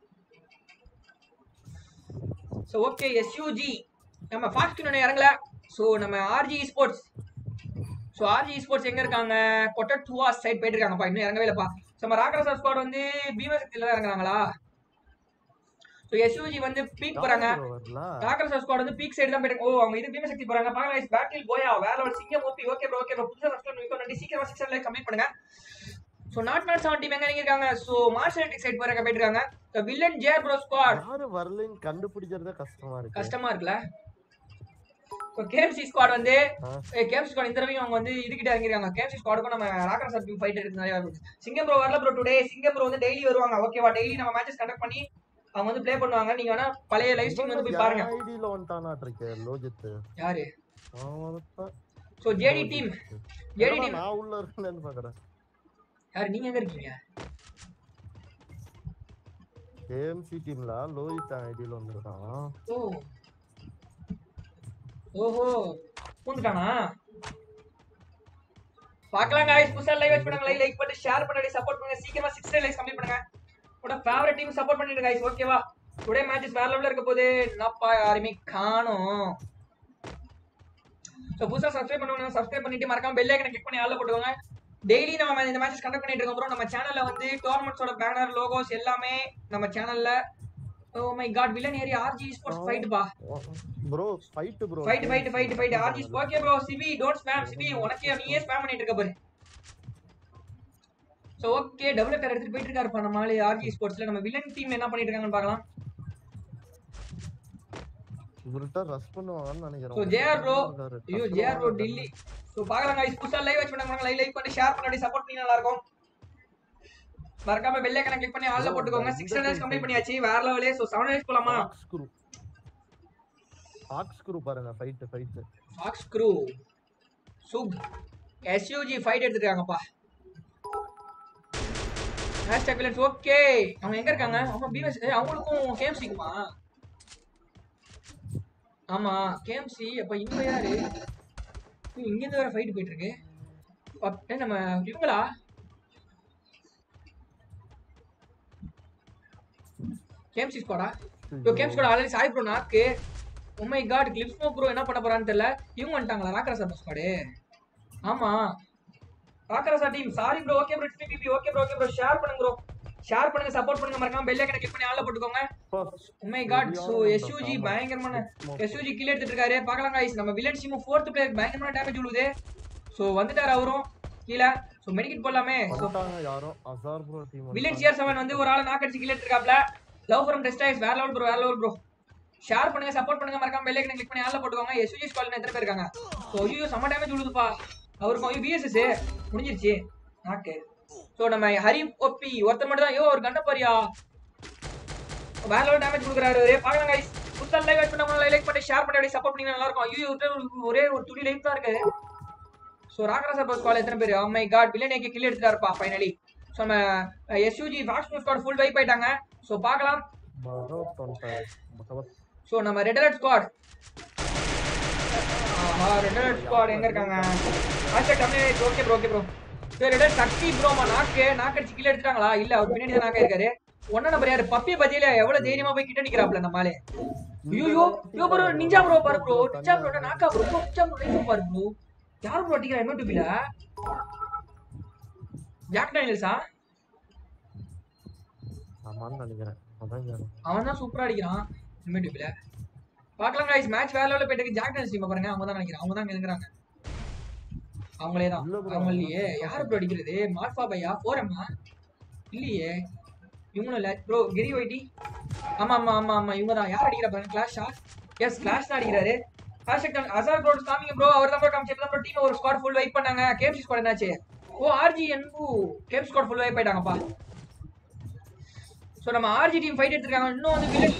ஸோ ஓகே எஸ்யூஜி நம்ம ஃபாஸ்ட் இன்னும் இறங்கல ஸோ நம்ம RG sports so RG sports எங்க இருக்காங்க கொட்டட்டுவா சைட் போயிட்டு இருக்காங்கப்பா இன்னும் இறங்கவே இல்லப்பா ஸோ நம்ம ராகரசா ஸ்குவாட் வந்து பீமசக்தியில தான் இறங்குறாங்களா ஸோ எஸ்யூஜி வந்து பீக் போறாங்க யாரு bro வரல ராக்கர்ஸ் ஸ்குவாட் வந்து பீக் சைடு தான் போயிட்டு ஓ அவங்க இது பீமசக்தி போறாங்க பாருங்க guys பேட்டில் போயா வேற ஒரு சிங்கம் OP okay bro okay bro புதுசா சப்ஸ்கிரைப் பண்ணிக்கோ நன்றி சீக்கிரமா 600 லைக் கம்ப்ளீட் பண்ணுங்க so not not seven team எங்க நீங்க இருக்காங்க சோ மார்ஷல் சைடு போறாங்க போயிட்டு இருக்காங்க வில்லன் ஜேர் ப்ரோ ஸ்குவாட் யாரு வரலன்னு கண்டுபிடிக்கிறதே கஷ்டமா இருக்கு கஷ்டமா இருக்குல்ல ஸோ கேஎம்சி ஸ்குவாட் வந்து ஆ. கேஎம்சி ஸ்குவாட் இந்த தடவையும் அவங்க வந்து இதுகிட்ட இறங்கிருக்காங்க கேஎம்சி ஸ்குவாடுக்கும் நம்ம ராக்கர் சர்க்கிள் ஃபைட் இருக்கு நிறைய இருக்கு சிங்கம் ப்ரோ வரல ப்ரோ டுடே சிங்கம் ப்ரோ வந்து டெய்லி வருவாங்க ஓகேவா டெய்லி நம்ம மேட்சஸ் கண்டக்ட் பண்ணி அவங்க வந்து ப்ளே பண்ணுவாங்க நீங்க வேணா பழைய லைவ் ஸ்ட்ரீம் வந்து போய் பாருங்க ஐடில வந்துட்டானாட்டு இருக்கு லோஜித் யாரு அவன்தான் ஸோ ஜேடி டீம் ஜேடி என்னடா டீம் நான் உள்ள இருக்கேன்னு பாக்குறேன் யார் நீங்க எங்க இருக்கீங்க கேஎம்சி டீம்ல லோஹித் ஐடில வந்திருக்கான் ஓ ஓஹோ பூந்துட்டானா பார்க்கலாம் guys புதுசா லைவ் வாட்ச் பண்ணுங்க லைக் பண்ணி ஷேர் பண்ணி சப்போர்ட் பண்ணுங்க சீக்கிரமா 6 லைக்ஸ் கம்ப்ளீட் பண்ணுங்க உட ஃபேவரட் டீம் சப்போர்ட் பண்ணிட்டு guys ஓகேவா டுடே மேட்சஸ் வேற லெவல்ல இருக்க போது என்னப்பா யாருமே காணோம் ஸோ புதுசா சப்ஸ்கிரைப் பண்ணுவாங்க சப்ஸ்கிரைப் பண்ணிட்டு மறக்காம பெல் ஐக்கனை கிளிக் பண்ணி ஆல்ல போட்டுக்கோங்க டெய்லி நம்ம இந்த மேட்சஸ் கண்டக்ட் பண்ணிட்டு இருக்கோம் bro நம்ம சேனல்ல வந்து டோர்னமெண்ட்ஸோட பேனர் லோகோஸ் எல்லாமே நம்ம சேனல்ல oh my god villain area RG sports fight பா bro fight bro fight fight fight fight RG okay bro CP don't spam CP உனக்கே நீயே ஸ்பாம் பண்ணிட்டு இருக்க பாரு சோ ஓகே டபுள் கார் எடுத்துட்டு போயிட்டு இருக்காரு நம்ம ஆளு ஆர்ஜி ஸ்போர்ட்ஸ்ல நம்ம வில்லன் டீம் என்ன பண்ணிட்டு இருக்காங்கன்னு பார்க்கலாம் இவர்கிட்ட ரஷ் பண்ணுவாங்கன்னு நினைக்கிறேன் ஸோ ஜேஆர் ப்ரோ இருக்காரு. ஐயோ டக்குனு ஜேஆர் ப்ரோ வராரு. டெல்லி ஸோ பார்க்கலாம் guys புதுசா லைவ் வாட்ச் பண்ணாங்க லைவ் லைக் பண்ணி ஷேர் பண்ணி சப்போர்ட் பண்ணி நல்லா இருக்கும் மறக்காம பெல் ஐக்கனை கிளிக் பண்ணி ஆல்ல Bro, போட்டுக்கோங்க இந்த 6 ஹண்ட்ரட் team கம்ப்ளீட் பண்ணியாச்சு வேற லெவலே ஸோ செவன் ஹண்ட்ரட் போலாமா Fox crew. Fox crew பாருங்க ஃபைட் ஃபைட் ஃபாக்ஸ் க்ரூ சுக் எஸ்யூஜி ஃபைட் எடுத்துருக்காங்கப்பா ஹேஷ்டாக் வில்லன்ஸ் ஓகே அவங்க எங்க இருக்காங்க அவங்க பிஎஸ் அவங்களுக்கும் கேஎம்சிக்குமா ஆமா கேஎம்சி அப்ப இவங்க யாரு ஏய், இங்க இருந்து வேற ஃபைட் போயிட்டு இருக்கு அப்ப, ஏய், நம்ம இவங்களா கேஎம்சி ஸ்குவாடா யோ கேம்ஸ் கூட already Sai bro knock oh my god clip smoke bro என்ன பண்ண போறான்னு தெரியல இவங்க வந்துட்டாங்களா ராக்கரசா ஸ்குவாடு ஆமா ராக்கரசா team sorry bro okay bro DPP okay bro okay bro share பண்ணுங்க ப்ரோ ஷேர் பண்ணுங்க சப்போர்ட் பண்ணுங்க மறக்காம பெல் ஐக்கனை கிளிக் பண்ணி ஆல்ல போட்டுக்கோங்க oh my god so SUG பயங்கரமான எஸ்யூஜி கில் எடுத்துட்டு இருக்காரு பார்க்கலாம் guys நம்ம வில்லன் டீம் ஃபோர்த் பிளேயர் பயங்கரமான டேமேஜ் விழுது சோ வந்துட்டாரு அவரும் கீழே ஸோ மெடிக்கெட் போடலாமே ஸோ வந்துட்டாங்க யாரோ Azhar bro team village CR seven வந்து ஒரு ஆள் நாக்கடிச்சு கீழே இருக்காப்ல லவ் ஃப்ரம் டெஸ்டாய்ஸ் வேற லெவல் ப்ரோ வேற லெவல் ப்ரோ ஷேர் பண்ணுங்க சப்போர்ட் பண்ணுங்க மறக்காம பெல் ஐக்கனை கிளிக் பண்ணி ஆல்ல போட்டுக்கோங்க எஸ்யூஜி ஸ்குவாட்ல எத்தனை பேர் இருக்காங்க ஸோ ஐயோ செம்ம டேமேஜ் விழுதுப்பா அவருக்கும் ஐயோ விஎஸ்எஸ் முடிஞ்சிருச்சு நாக்கு ஸோ நம்ம ஹரி ஒப்பி ஒருத்தர் மட்டும் தான் ஐயோ ஒரு கண்ட பாரியா வேற லெவல் டேமேஜ் கொடுக்குறாரு அவரு பாக்கலாம் கைஸ் புத்தல் லைக் வாட்ச் பண்ணவங்க லைக் பண்ணி ஷேர் பண்ணி அப்படியே சப்போர்ட் பண்ணி நல்லா இருக்கும் ஐயோ ஒருத்தர் ஒரே ஒரு துளி லைக் தான் இருக்கு ஸோ ராகரா பஸ் கால் எத்தனை பேர் my god villain AK kill எடுத்துட்டாருப்பா ஃபைனலி ஸோ நம்ம எஸ்யூஜி வாக்ஸ் ஸ்குவாட் ஃபுல் வைப் ஆயிட்டாங்க ஸோ பார்க்கலாம் பரோ தொண்டை பகவத் ஸோ நம்ம ரெட் அலர்ட் ஸ்குவாட் ஆஹா ரெட் அலர்ட் ஸ்குவாட் எங்க இருக்காங்க ஆச்சா கம்மி okay bro okay bro so red alert Sakthi ப்ரோமா நாக்கு நாக்கடிச்சு கீழே எடுத்துட்டாங்களா இல்ல அவர் பின்னாடி தான் நாக்கா இருக்காரு ஒன்னா நம்பர் யாரு பப்பி பத்தியில எவ்வளவு தைரியமா போய் கிட்ட நிக்கிறாப்ல அந்த மாலே ஐயோ யோ ப்ரோ நிஞ்சா ப்ரோ பாரு ப்ரோ நிஞ்சா ப்ரோ நாக்கா ப்ரோ நிஞ்சா ப்ரோ லைஃப் பாரு ப்ரோ யார் ப்ரோ அடிக்கிறா எம்எம் டிபில ஜாக் டைனில்ஸா ஆமான்னு நினைக்கிறேன் அதான் யாரு அவன் தான் சூப்பரா அடிக்கிறான் எம்எம் டிபில பார்க்கலாம் guys மேட்ச் வேற லெவலில் போயிட்டு ஜாக் டைனில்ஸ் டீம் பாருங்க அவங்க தான் நினைக்கிறேன் அவங்க தான் இங்க இருக்கிறாங்க அவங்களே தான் இல்ல bro. அவங்க இல்லையே யாரு ப்ரோ அடிக்கிறது மால்ஃபா பையா போறம்மா இல்லையே இவங்களும் இல்ல ப்ரோ கிரி ஒய்டி ஆமா ஆமா ஆமா ஆமா இவங்க தான் யார் அடிக்கிறா பாருங்க கிளாஷா எஸ் கிளாஷ் தான் அடிக்கிறாரு ஹேஷ்டாக் அசார் ப்ரோ காமிங்க ப்ரோ அவர் தான் ப்ரோ காமிச்சு தான் ப்ரோ டீம் ஒரு ஸ்குவாட் ஃபுல் வைப் பண்ணாங்க கேஎஃப்சி ஸ்குவாட் என்னாச்சு ஓ ஆர்ஜி என்பு கேப் ஸ்குவாட் ஃபுல் வைப் ஆயிட்டாங்கப்பா ஸோ நம்ம ஆர்ஜி டீம் ஃபைட் எடுத்திருக்காங்க இன்னும் வந்து வில்லன்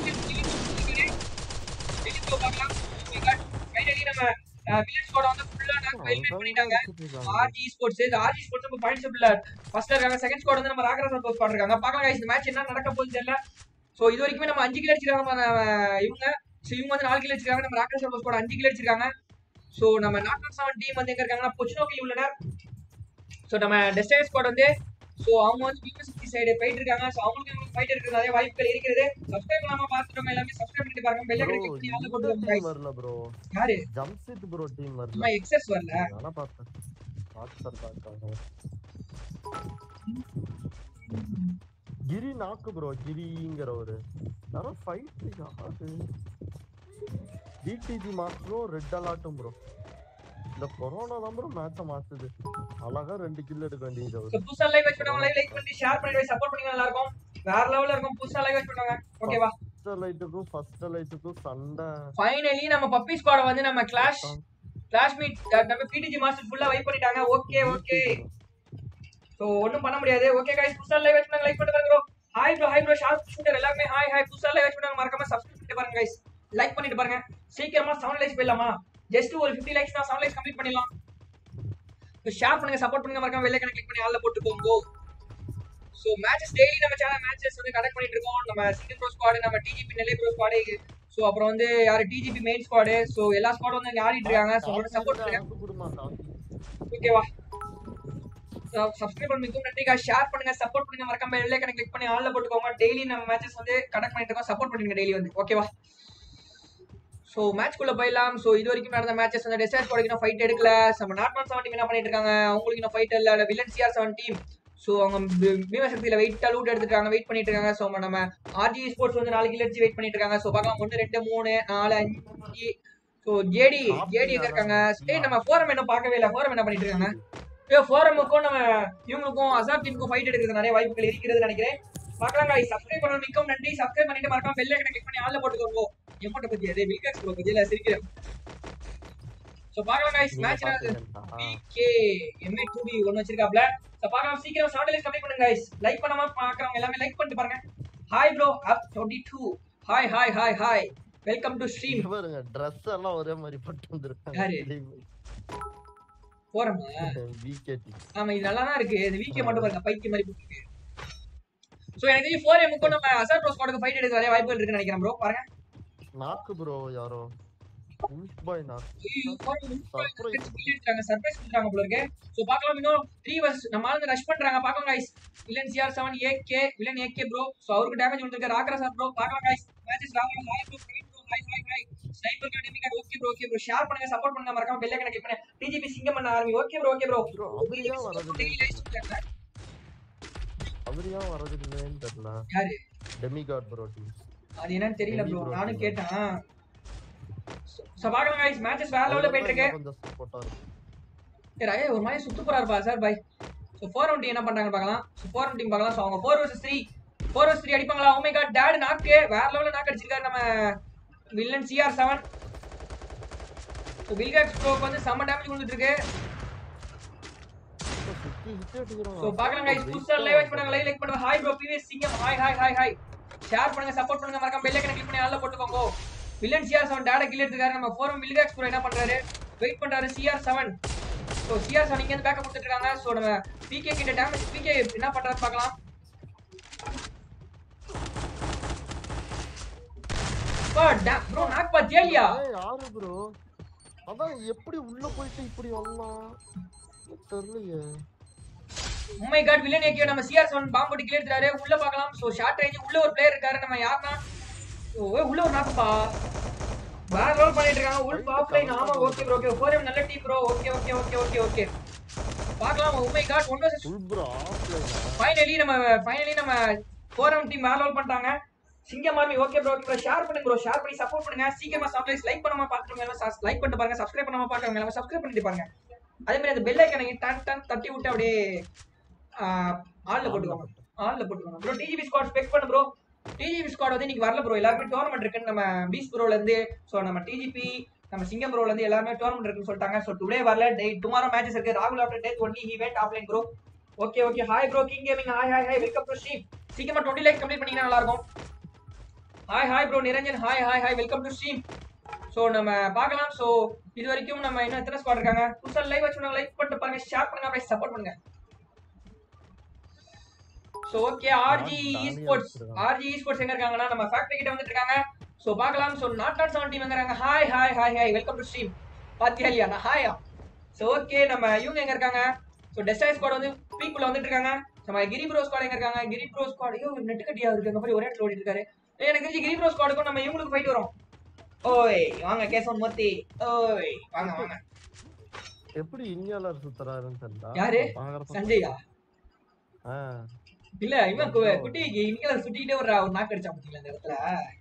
ஃபைனலி நம்ம வில்லன் ஸ்குவாட் வந்து ஃபுல்லா நாக் வெல்மெட் பண்ணிட்டாங்க ஆர்ஜி ஸ்போர்ட்ஸ் இந்த ஆர்ஜி ஸ்போர்ட்ஸ் நம்ம பாயிண்ட்ஸ் இல்ல ஃபர்ஸ்ட்ல இருக்காங்க செகண்ட் ஸ்குவாட் வந்து நம்ம ராகரா சந்தோஷ் ஸ்குவாட் இருக்காங்க பார்க்கலாம் guys இந்த மேட்ச் என்ன நடக்க போகுது தெரியல சோ இது வரைக்குமே நம்ம அஞ்சு கிலோ அடிச்சிருக்காங்க நம்ம இவங்க சோ இவங்க வந்து நாலு கிலோ அடிச்சிருக்காங்க நம்ம ராகரா சந்தோஷ் ஸ்குவாட் அஞ்சு கிலோ அடிச்சிருக்காங்க சோ நம்ம நாட் நாட் செவன் டீம் வந்து எங்க இருக்காங்கன்னா பொச்சினோக்கில் உள்ளனர் சோ நம்ம டெஸ்டை ஸ்குவாட் வந்து சோ அவங்க வந்து யூனிவர்சிட்டி சைடு போயிட்டு இருக்காங்க சோ அவங்களுக்கு இவங்களுக்கு ஃபைட் இருக்கு நிறைய வாய்ப்புகள் இருக்கிறது சப்ஸ்கிரைப் பண்ணாம பார்த்துட்டோம் எல்லாமே சப்ஸ்கிரைப் பண்ணிட்டு பாருங்க பெல் ஐக்கன் கிளிக் பண்ணி ஆல்ல போட்டுருங்க guys. வரல ப்ரோ யாரு ஜம்ப்சிட் ப்ரோ டீம் வரல நம்ம எக்ஸஸ் வரல நானா பார்த்தேன் வாட்ஸ்அப் பார்த்தாங்க கிரி நாக்கு ப்ரோ கிரிங்கிற ஒரு யாரோ ஃபைட் யாரு டிடிஜி மாஸ்டரும் ரெட் அலாட்டும் ப்ரோ இந்த கொரோனா தான் ப்ரோ மேட்சை மாத்துது அழகா ரெண்டு கில் எடுக்க வேண்டியது ஸோ அவரு புதுசா லைவ் வச்சு பண்ணவங்க லைக் பண்ணி ஷேர் பண்ணி சப்போர்ட் பண்ணி நல்லா இருக்கும் வேற லெவல்ல இருக்கும் புதுசா லைவ் வச்சு பண்ணுவாங்க ஓகேவா ஃபர்ஸ்ட் லைட்டுக்கும் ஃபர்ஸ்ட் லைட்டுக்கும் சண்டை ஃபைனலி நம்ம பப்பி ஸ்குவாட வந்து நம்ம கிளாஷ் கிளாஷ் மீட் நம்ம பிடிஜி மாஸ்டர் ஃபுல்லா வைப் பண்ணிட்டாங்க ஓகே ஓகே சோ ஒண்ணும் பண்ண முடியாது ஓகே गाइस புதுசா லைவ் வச்சு லைக் பண்ணிட்டு பாருங்க hi bro hi bro sharp shooter எல்லாருமே ஹாய் ஹாய் புதுசா லைவ் வச்சு மறக்காம சப்ஸ்கிரைப் பண்ணிட்டு பாருங்க गाइस லைக் பண்ணிட்டு பாருங்க சீக்கிரமா 7 லைக்ஸ் போயிடலாமா ஜஸ்ட் ஒரு 50 லைக்ஸ் நான் 7 லைக்ஸ் கம்ப்ளீட் பண்ணிடலாம் ஷேர் பண்ணுங்க சப்போர்ட் பண்ணுங்க மறக்காம வெள்ளை கணக்கு கிளிக் பண்ணி ஆல்ல போட்டுக்கோங்க ஸோ மேட்சஸ் டெய்லி நம்ம சேனல் மேட்சஸ் வந்து கனெக்ட் பண்ணிட்டு இருக்கோம் நம்ம சிங்கிள் ப்ரோ ஸ்குவாடு நம்ம DGP Nellai bro squad so அப்புறம் வந்து யாரு டிஜிபி மெயின் ஸ்குவாடு ஸோ எல்லா ஸ்குவாடும் வந்து இங்க ஆடிட்டு இருக்காங்க ஸோ சப்போர்ட் பண்ணுங்க குடுமா ஓகேவா சப்ஸ்கிரைப் பண்ணிக்கும் நன்றிக்கா ஷேர் பண்ணுங்க சப்போர்ட் பண்ணுங்க மறக்காம வெள்ளை கணக்கு கிளிக் பண்ணி ஆல்ல போட்டுக்கோங்க டெய்லி நம்ம மேட்சஸ் வந்து கனெக்ட் பண்ணிட்டு இருக்கோம் சப்போர்ட் பண்ணுங்க டெய்லி வந்து ஓகேவா ஸோ மேட்ச்குள்ள போயிடலாம் ஸோ இது வரைக்கும் நடந்த மேட்சஸ் வந்து டெசைட் வரைக்கும் ஃபைட் எடுக்கல நம்ம நாட் ஒன் செவன் டீம் என்ன பண்ணிட்டு இருக்காங்க அவங்களுக்கு இன்னும் ஃபைட் இல்ல villain CR seven team so அவங்க பீமசக்தியில வெயிட்டா லூட் எடுத்துருக்காங்க வெயிட் பண்ணிட்டு இருக்காங்க ஸோ நம்ம ஆர்ஜி ஸ்போர்ட்ஸ் வந்து நாலு கிலோ அடிச்சு வெயிட் பண்ணிட்டு இருக்காங்க ஸோ பார்க்கலாம் ஒன்று ரெண்டு மூணு நாலு அஞ்சு ஸோ ஜேடி ஜேடி எங்க இருக்காங்க ஏய் நம்ம ஃபோரம் என்ன பார்க்கவே இல்லை ஃபோரம் என்ன பண்ணிட்டு இருக்காங்க ஏ ஃபோரமுக்கும் நம்ம இவங்களுக்கும் அசாப் டீமுக்கும் ஃபைட் எடுக்கிறது நிறைய வாய்ப்புகள் இருக்கிறது நினைக்கிறேன் பார்க்கலாம் guys சப்ஸ்கிரைப் பண்ண மிகவும் நன்றி சப்ஸ்கிரைப் பண்ணிட்டு மறக்காம பெல் ஐக்கனை கிளிக் பண்ணி ஆல்ல போட்டுக்கோங்க எமௌண்ட் பத்தி அதே வில்காக்ஸ் ப்ரோ பத்தி எல்லாம் சிரிக்கிறேன் சோ பார்க்கலாம் guys match PK MA 2B ஒன்னு வச்சிருக்காப்ல சோ பார்க்கலாம் சீக்கிரம் சவுண்ட் லைக் கம்மி பண்ணுங்க guys லைக் பண்ணாம பார்க்கறவங்க எல்லாமே லைக் பண்ணிட்டு பாருங்க hi bro up 22 hi hi hi hi welcome to stream பாருங்க ட்ரெஸ் எல்லாம் ஒரே மாதிரி போட்டு யாரு? வந்திருக்காங்க போறோமா விகேடி ஆமா இது நல்லா தான் இருக்கு இந்த வீக்கே மட்டும் பாருங்க பைத்திய மாதிரி போட்டுருக்கு சோ எனக்கு தெரிஞ்சு ஃபோர் எம்முக்கும் நம்ம அசார் ப்ரோ ஸ்குவாடுக்கு ஃபைட் எடுக்க நிறைய வாய்ப்புகள் இருக்குன்னு நினைக்கிறேன் ப்ரோ பாருங்க நாக்கு ப்ரோ யாரோ உல்ஃப் பாய் நாக்கு ஐயோ, four M Surprise. கொடுத்தாங்க சர்ப்ரைஸ் கொடுத்தாங்க போல இருக்கு சோ பார்க்கலாம் இன்னும் த்ரீ வர்ஸ் நம்ம ஆளுங்க ரஷ் பண்றாங்க பார்க்கலாம் guys villain CR seven AK villain AK bro so அவருக்கு டேமேஜ் வந்திருக்கு ராகரா சார் ப்ரோ பார்க்கலாம் गाइस மேட்சஸ் ராகரா hi bro fight bro hi hi hi sniper கார்டு எமிகா okay bro okay bro share பண்ணுங்க சப்போர்ட் பண்ணுங்க மறக்காம பெல் ஐக்கனை கிளிக் பண்ணுங்க டிஜிபி சிங்கம் பண்ண ஆரம்பி okay bro okay bro bro அவர் ஏன் வரதில்லை அவர் ஏன் வரதில்லைன்னு தெரியல யாரு டெமிகாட் ப்ரோ டீம் அது என்னன்னு தெரியல Maybe ப்ரோ bro, நானும் bro. கேட்டேன் சோ பார்க்கலாம் गाइस மேட்சஸ் வேற லெவல்ல போயிட்டு இருக்கு கொஞ்சம் சப்போர்ட்டா இருக்கும் சரி ஐயா ஒரு மாதிரி சுத்து போறாருப்பா சார் பாய் ஸோ ஃபோர் ஒன் என்ன பண்றாங்க பார்க்கலாம் ஸோ ஃபோர் ஒன் டீம் பார்க்கலாம் ஸோ அவங்க four versus three four versus three அடிப்பாங்களா ஓமே காட் டேட் நாக்கு வேற லெவலில் நாக்கு அடிச்சிருக்காரு நம்ம villain CR seven so Wilcox ப்ரோக்கு வந்து செம்ம டேமேஜ் கொடுத்துட்டு இருக்கு சுத்தி சுத்தி அடிக்கிறான். ஸோ பார்க்கலாம் கைஸ் புதுசாக லைவ் வாட்ச் பண்ணுங்க லைவ் லைக் பண்ணுங்க ஹாய் ப்ரோ பிவிஎஸ் சிங்கம் hi hi hi hi share பண்ணுங்க சப்போர்ட் பண்ணுங்க மறக்காம பெல் ஐக்கனை கிளிக் பண்ணி ஆல்ல போட்டுக்கோங்க வில்லன் சிஆர் செவன் டேடா கில் எடுத்துக்காரு நம்ம ஃபோரம் வில்காக்ஸ் ப்ரோ என்ன பண்றாரு வெயிட் பண்றாரு CR seven so CR seven இங்க இருந்து பேக்கப் கொடுத்துட்டு இருக்காங்க ஸோ நம்ம பிகே கிட்ட டேமேஜ் பிகே என்ன பண்றாரு பார்க்கலாம் ப்ரோ நாக் பா ஜேலியா ஏய், யாரு bro? அதான் எப்படி உள்ள போயிட்டு இப்படி வரலாம் தெரியலையே உண்மை காட் வில்லன் ஏக்கியோ நம்ம சிஆர் செவன் பாம்பு போட்டு கிளியர் எடுத்துறாரு உள்ள பார்க்கலாம் ஸோ ஷார்ட் ரேஞ்ச் உள்ள ஒரு பிளேயர் இருக்காரு நம்ம யாருன்னா ஓ ஏய், உள்ள ஒரு நாக்குப்பா வேற ரோல் பண்ணிட்டு இருக்காங்க உள் ஆஃப்லைன் ஆமா ஓகே ப்ரோ ஓகே ஃபோர் நல்ல team bro okay okay okay okay okay பார்க்கலாம் உண்மை god one versus full bro offline finally நம்ம ஃபைனலி நம்ம ஃபோரம் டீம் வேற ரோல் பண்ணிட்டாங்க சிங்கம் army okay bro bro share பண்ணுங்க ப்ரோ ஷேர் பண்ணி சப்போர்ட் பண்ணுங்க சீக்கிரமா சப்ஸ்கிரைப் லைக் பண்ணாம பாக்குறவங்க எல்லாம் லைக் பண்ணிட்டு பாருங்க சப்ஸ்கிரைப் பண்ணாம பாக்குறவங்க எல்லாம் சப்ஸ்கிரைப் பண்ணிட்டு பாருங்க அதே மாதிரி அந்த பெல் ஐக்கனை டன் டன் தட்டி விட்டு அப்படியே ஆள்ல போட்டுக்கோங்க ஆள்ல போட்டுக்கோங்க ப்ரோ டிஜிபி ஸ்குவாட் ஸ்பெக் பண்ணு ப்ரோ டிஜிபி ஸ்குவாட் வந்து இன்னைக்கு வரல ப்ரோ எல்லாருமே டோர்னமெண்ட் இருக்குன்னு நம்ம பீஸ் ப்ரோல இருந்து ஸோ நம்ம டிஜிபி நம்ம சிங்கம் ப்ரோல இருந்து எல்லாருமே டோர்னமெண்ட் இருக்குன்னு சொல்லிட்டாங்க ஸோ டுடே வரல டே டுமாரோ மேட்சஸ் இருக்கு ராகுல் after that only he went offline bro okay okay hi bro king gaming hi hi hi welcome to stream சீக்கிரமா டுவெண்ட்டி லைக் கம்ப்ளீட் பண்ணீங்கன்னா நல்லா இருக்கும் hi hi bro Niranjan hi hi hi welcome to stream so நம்ம பார்க்கலாம் ஸோ இது வரைக்கும் நம்ம இன்னும் எத்தனை ஸ்குவாட் இருக்காங்க புதுசாக லைவ் வச்சு லைக் பண்ணிட்டு பாருங்க ஷேர் பண்ணுங்க அப்படியே சப்போர்ட் பண்ணுங்க ஸோ ஓகே ஆர்ஜி தானியா ஸ்போர்ட்ஸ் வச்சிருக்காங்க. ஆர்ஜி ஸ்போர்ட்ஸ் எங்க இருக்காங்கன்னா நம்ம ஃபேக்டரி கிட்ட வந்துட்டு இருக்காங்க ஸோ பார்க்கலாம் so not not seven team எங்க இருக்காங்க hi hi hi hi welcome to stream பாத்தியா இல்லையா நான் ஹாயா ஸோ ஓகே நம்ம இவங்க எங்க இருக்காங்க ஸோ டெஸ்டாய் ஸ்குவாட் வந்து பீக்குள்ள வந்துட்டு இருக்காங்க நம்ம கிரி ப்ரோ ஸ்குவாட் எங்க இருக்காங்க கிரி ப்ரோ ஸ்குவாட் ஐயோ நெட் கட்டியா இருக்கு அங்க போய் ஒரே இடத்துல ஓடிட்டு இருக்காரு ஏய், எனக்கு தெரிஞ்சு கிரி ப்ரோ ஸ்குவாடுக்கும் நம்ம இவங்களுக்கு ஃபைட் வரும் ஓய் வாங்க கேசவன் மூர்த்தி ஓய் வாங்க வாங்க எப்படி இனியாளர் சுத்துறாருன்னு தெரியல யாரு? பாக்குறப்ப- சஞ்சயா ஆ, இல்ல இவன் கு- குட்டி இன்னைக்கு சுட்டிக்கிட்டே ஒரு ஒரு நாக்கு அடிச்சான் பாத்தீங்களா இந்த இடத்துல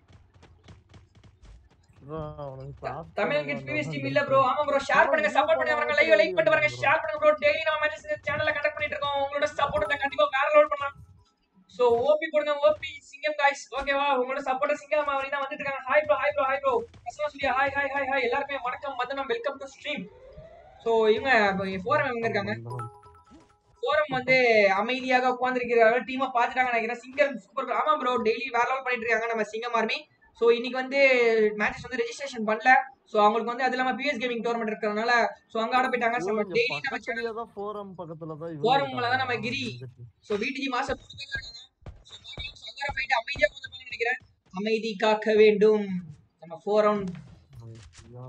bro, அவனுக்கு class தமிழ் கிட்ஸ் பண்ண பிவிஎஸ் டீம் வந்தா இல்ல ப்ரோ ஆமா ப்ரோ ஷேர் பண்ணுங்க சப்போர்ட் பண்ணுங்க வரங்க லைவ் லைக் பண்ணிட்டு பாருங்க ஷேர் பண்ணுங்க ப்ரோ டெய்லி நம்ம மேட்சஸ் சேனல்ல கண்டக்ட் பண்ணிட்டு இருக்கோம் உங்களோட சப்போர்ட் தான் கண்டிப்பா வேற லோட் பண்ணலாம் சோ ஓபி போடுங்க ஓபி சிங்கம் गाइस ஓகேவா உங்களோட சப்போர்ட் சிங்கம் அவரி தான் வந்துட்டு இருக்காங்க hi bro hi bro hi bro Aslam சொல்லி ஹாய் ஹாய் ஹாய் ஹாய் எல்லாருமே வணக்கம் வந்தனம் வெல்கம் டு ஸ்ட்ரீம் சோ இவங்க ஃபோரம் எங்க இருக்காங்க ஃபோரம் வந்து அமைதியாக உட்கார்ந்துருக்கிறார்கள் டீமை பார்த்துட்டாங்க நினைக்கிறேன் சிங்கம் சூப்பர் ஆமா ப்ரோ டெய்லி வேற லெவல் பண்ணிட்டு இருக்காங்க நம்ம சிங்கம் ஆர்மி ஸோ இன்னைக்கு வந்து மேட்சஸ் வந்து ரெஜிஸ்ட்ரேஷன் பண்ணல ஸோ அவங்களுக்கு வந்து அது இல்லாம பிஎஸ் கேமிங் டோர்னமெண்ட் இருக்கிறதுனால ஸோ அங்க ஆட போயிட்டாங்க ஸோ bro, இங்க டெய்லி நம்ம பக்கத்துலயே தான் forum பக்கத்துல தான் இவங்க forum ல தான் இருக்காங்க. நம்ம கிரி. இந்த team. ஸோ வீட்டுஜி மாசம் ஸோ பார்க்கலாம் ஸோ அங்கே போயிட்டு அமைதியாக உட்காந்துருப்பாங்கன்னு நினைக்கிறேன் அமைதி காக்க வேண்டும் நம்ம ஃபோரம் ஐயா.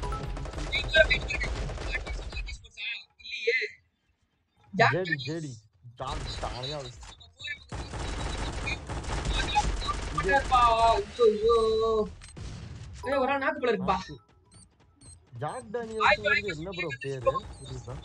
இல்லையே ஜேடி ஜேடி ஜான் தானியா இருப்பா ஐயோ ஏய் ஒரு நாக்கு போல இருக்குப்பா ஜாக் Hi, டேனியல்ஸ் bye, வந்து என்ன ப்ரோ பேரு புரியுதா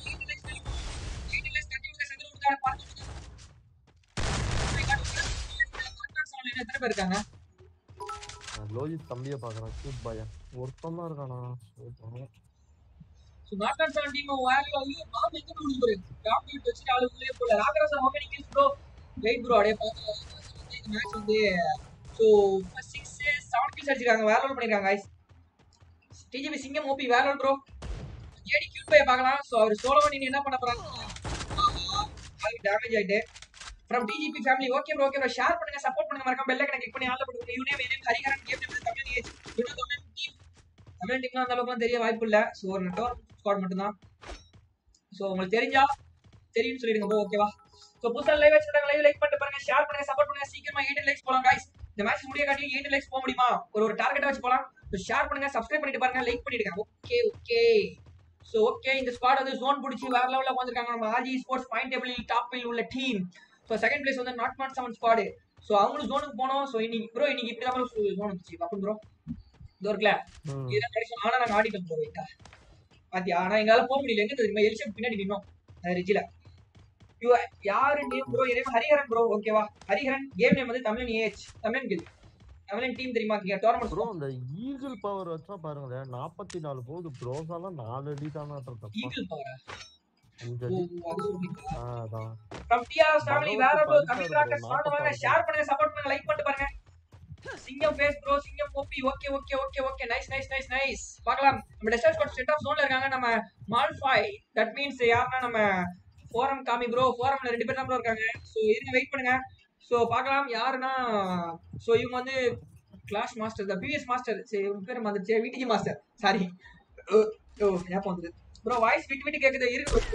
எத்தனை பேர் இருக்காங்க நான் லோஹித் தம்பிய பாக்குறேன் கூப் பாயா ஒருத்தன் தான் இருக்கானா super. So not not seven team வேற ஐயோ பாம்பு எங்க போய் விழுந்து டாப் கிட் வச்சுட்டு ஆளு உள்ளே போல ராகராசா ஹோமே நீங்க ப்ரோ வெயிட் ப்ரோ அப்படியே பார்த்து இந்த மேட்ச் வந்து ஸோ சிக்ஸ் செவன் கில்ஸ் அடிச்சிருக்காங்க வேற லெவல் பண்ணிருக்காங்க guys டிஜிபி சிங்கம் ஓபி வேற level bro JD cute bye பார்க்கலாம் ஸோ அவர் சோலோ பண்ணி என்ன பண்ண போறாங்க டேமேஜ் ஆயிட்டு from DGP family okay bro okay bro share பண்ணுங்க சப்போர்ட் பண்ணுங்க மறக்காம பெல் ஐக்கனை கிளிக் பண்ணி ஆல்ல போடுங்க யூனே வேணும் Hariharan game name Tamil age யூனோ தமிழ் டீம் தமிழ் டீம்லாம் அந்த அளவுக்குலாம் தெரிய வாய்ப்பு இல்ல ஸோ ஒரு நெட்வொர்க் ஸ்குவாட் மட்டும்தான் ஸோ உங்களுக்கு தெரிஞ்சா தெரியும்னு சொல்லிடுங்க ப்ரோ ஓகேவா ஸோ புதுசாக லைவ் வச்சிருக்காங்க லைவ் லைக் பண்ணிட்டு பாருங்க ஷேர் பண்ணுங்க சப்போர்ட் பண்ணுங்க சீக்கிரமா எயிட் லைக்ஸ் போலாம் guys இந்த மேட்ச் முடிய காட்டி எயிட் லைக்ஸ் போக முடியுமா ஒரு ஒரு டார்கெட் வச்சு போலாம் ஸோ ஷேர் பண்ணுங்க சப்ஸ்கிரைப் பண்ணிட்டு பாருங்க லைக் பண்ணிடுங்க ஓகே ஓகே ஸோ ஓகே இந்த ஸ்குவாட் வந்து ஜோன் பிடிச்சி வேற லெவலில் உட்காந்துருக்காங்க நம்ம ஆர்ஜி ஸ்போர்ட்ஸ் பாயிண்ட் டேபிள் டாப்பில் உள்ள டீம் ஸோ செகண்ட் பிளேஸ் வந்து not not seven squad so அவங்களும் ஜோனுக்கு போனோம் ஸோ இன்னைக்கு ப்ரோ இன்னைக்கு இப்படி தான் ஜோன் வந்துச்சு பாப்போம் ப்ரோ இது இருக்குல்ல ம். இதுதான் கடைசி ஆனா நாங்க ஆடிட்டோம் ப்ரோ வெயிட்டா பாத்தியா ஆனா எங்களால போக முடியல எங்க தெரியுமா எலிசன் பின்னாடி நின்னோம் ரிஜில யூ யாரு நேம் ப்ரோ என் நேம் ஹரிஹரன் ப்ரோ ஓகேவா ஹரிஹரன் கேம் நேம் வந்து தமிழன் ஏஹெச் தமிழன் கில் தமிழன் டீம் தெரியுமா டோர்னமெண்ட் ப்ரோ அந்த ஈகிள் பவர் வச்சா பாருங்களேன் நாற்பத்தி நாலு போகுது ப்ரோஸாலாம் நாலு அடி தானே தப்பா ஈகிள் பவரா அஞ்சு ஓ, அடி அது சொல்றீங்களா ஆ, அதான் from TRS family வேற பரவாயில்ல, bro பரிசா கம்மி இருக்கு பிராக்கெட் bro, வாங்க வாங்க நாற்பத்தாறு ஷேர் பண்ணுங்க சப்போர்ட் பண்ணுங்க லைக் பண்ணிட்டு பாருங்க சிங்கம் ஃபேஸ் ப்ரோ சிங்கம் OP okay okay okay okay nice nice nice nice பார்க்கலாம் நம்ம டெஸ்டர் ஸ்குவாட் செட் ஆஃப் ஜோன்ல இருக்காங்க நம்ம மால்ஃபாய் தட் மீன்ஸ் யாருன்னா நம்ம ஃபோரம் காமி ப்ரோ ஃபோரம்ல ரெண்டு பேர் தான் bro இருக்காங்க ஸோ இருங்க வெயிட் பண்ணுங்க ஸோ பார்க்கலாம் யாருன்னா ஸோ இவங்க வந்து கிளாஸ் மாஸ்டர் தான் பிவிஎஸ் மாஸ்டர் சரி இவங்க பேர் வந்துச்சு விடிஜி மாஸ்டர் சாரி ஓ ஞாபகம் வந்தது ப்ரோ வாய்ஸ் விட்டு விட்டு கேட்குது இருக்கு bro.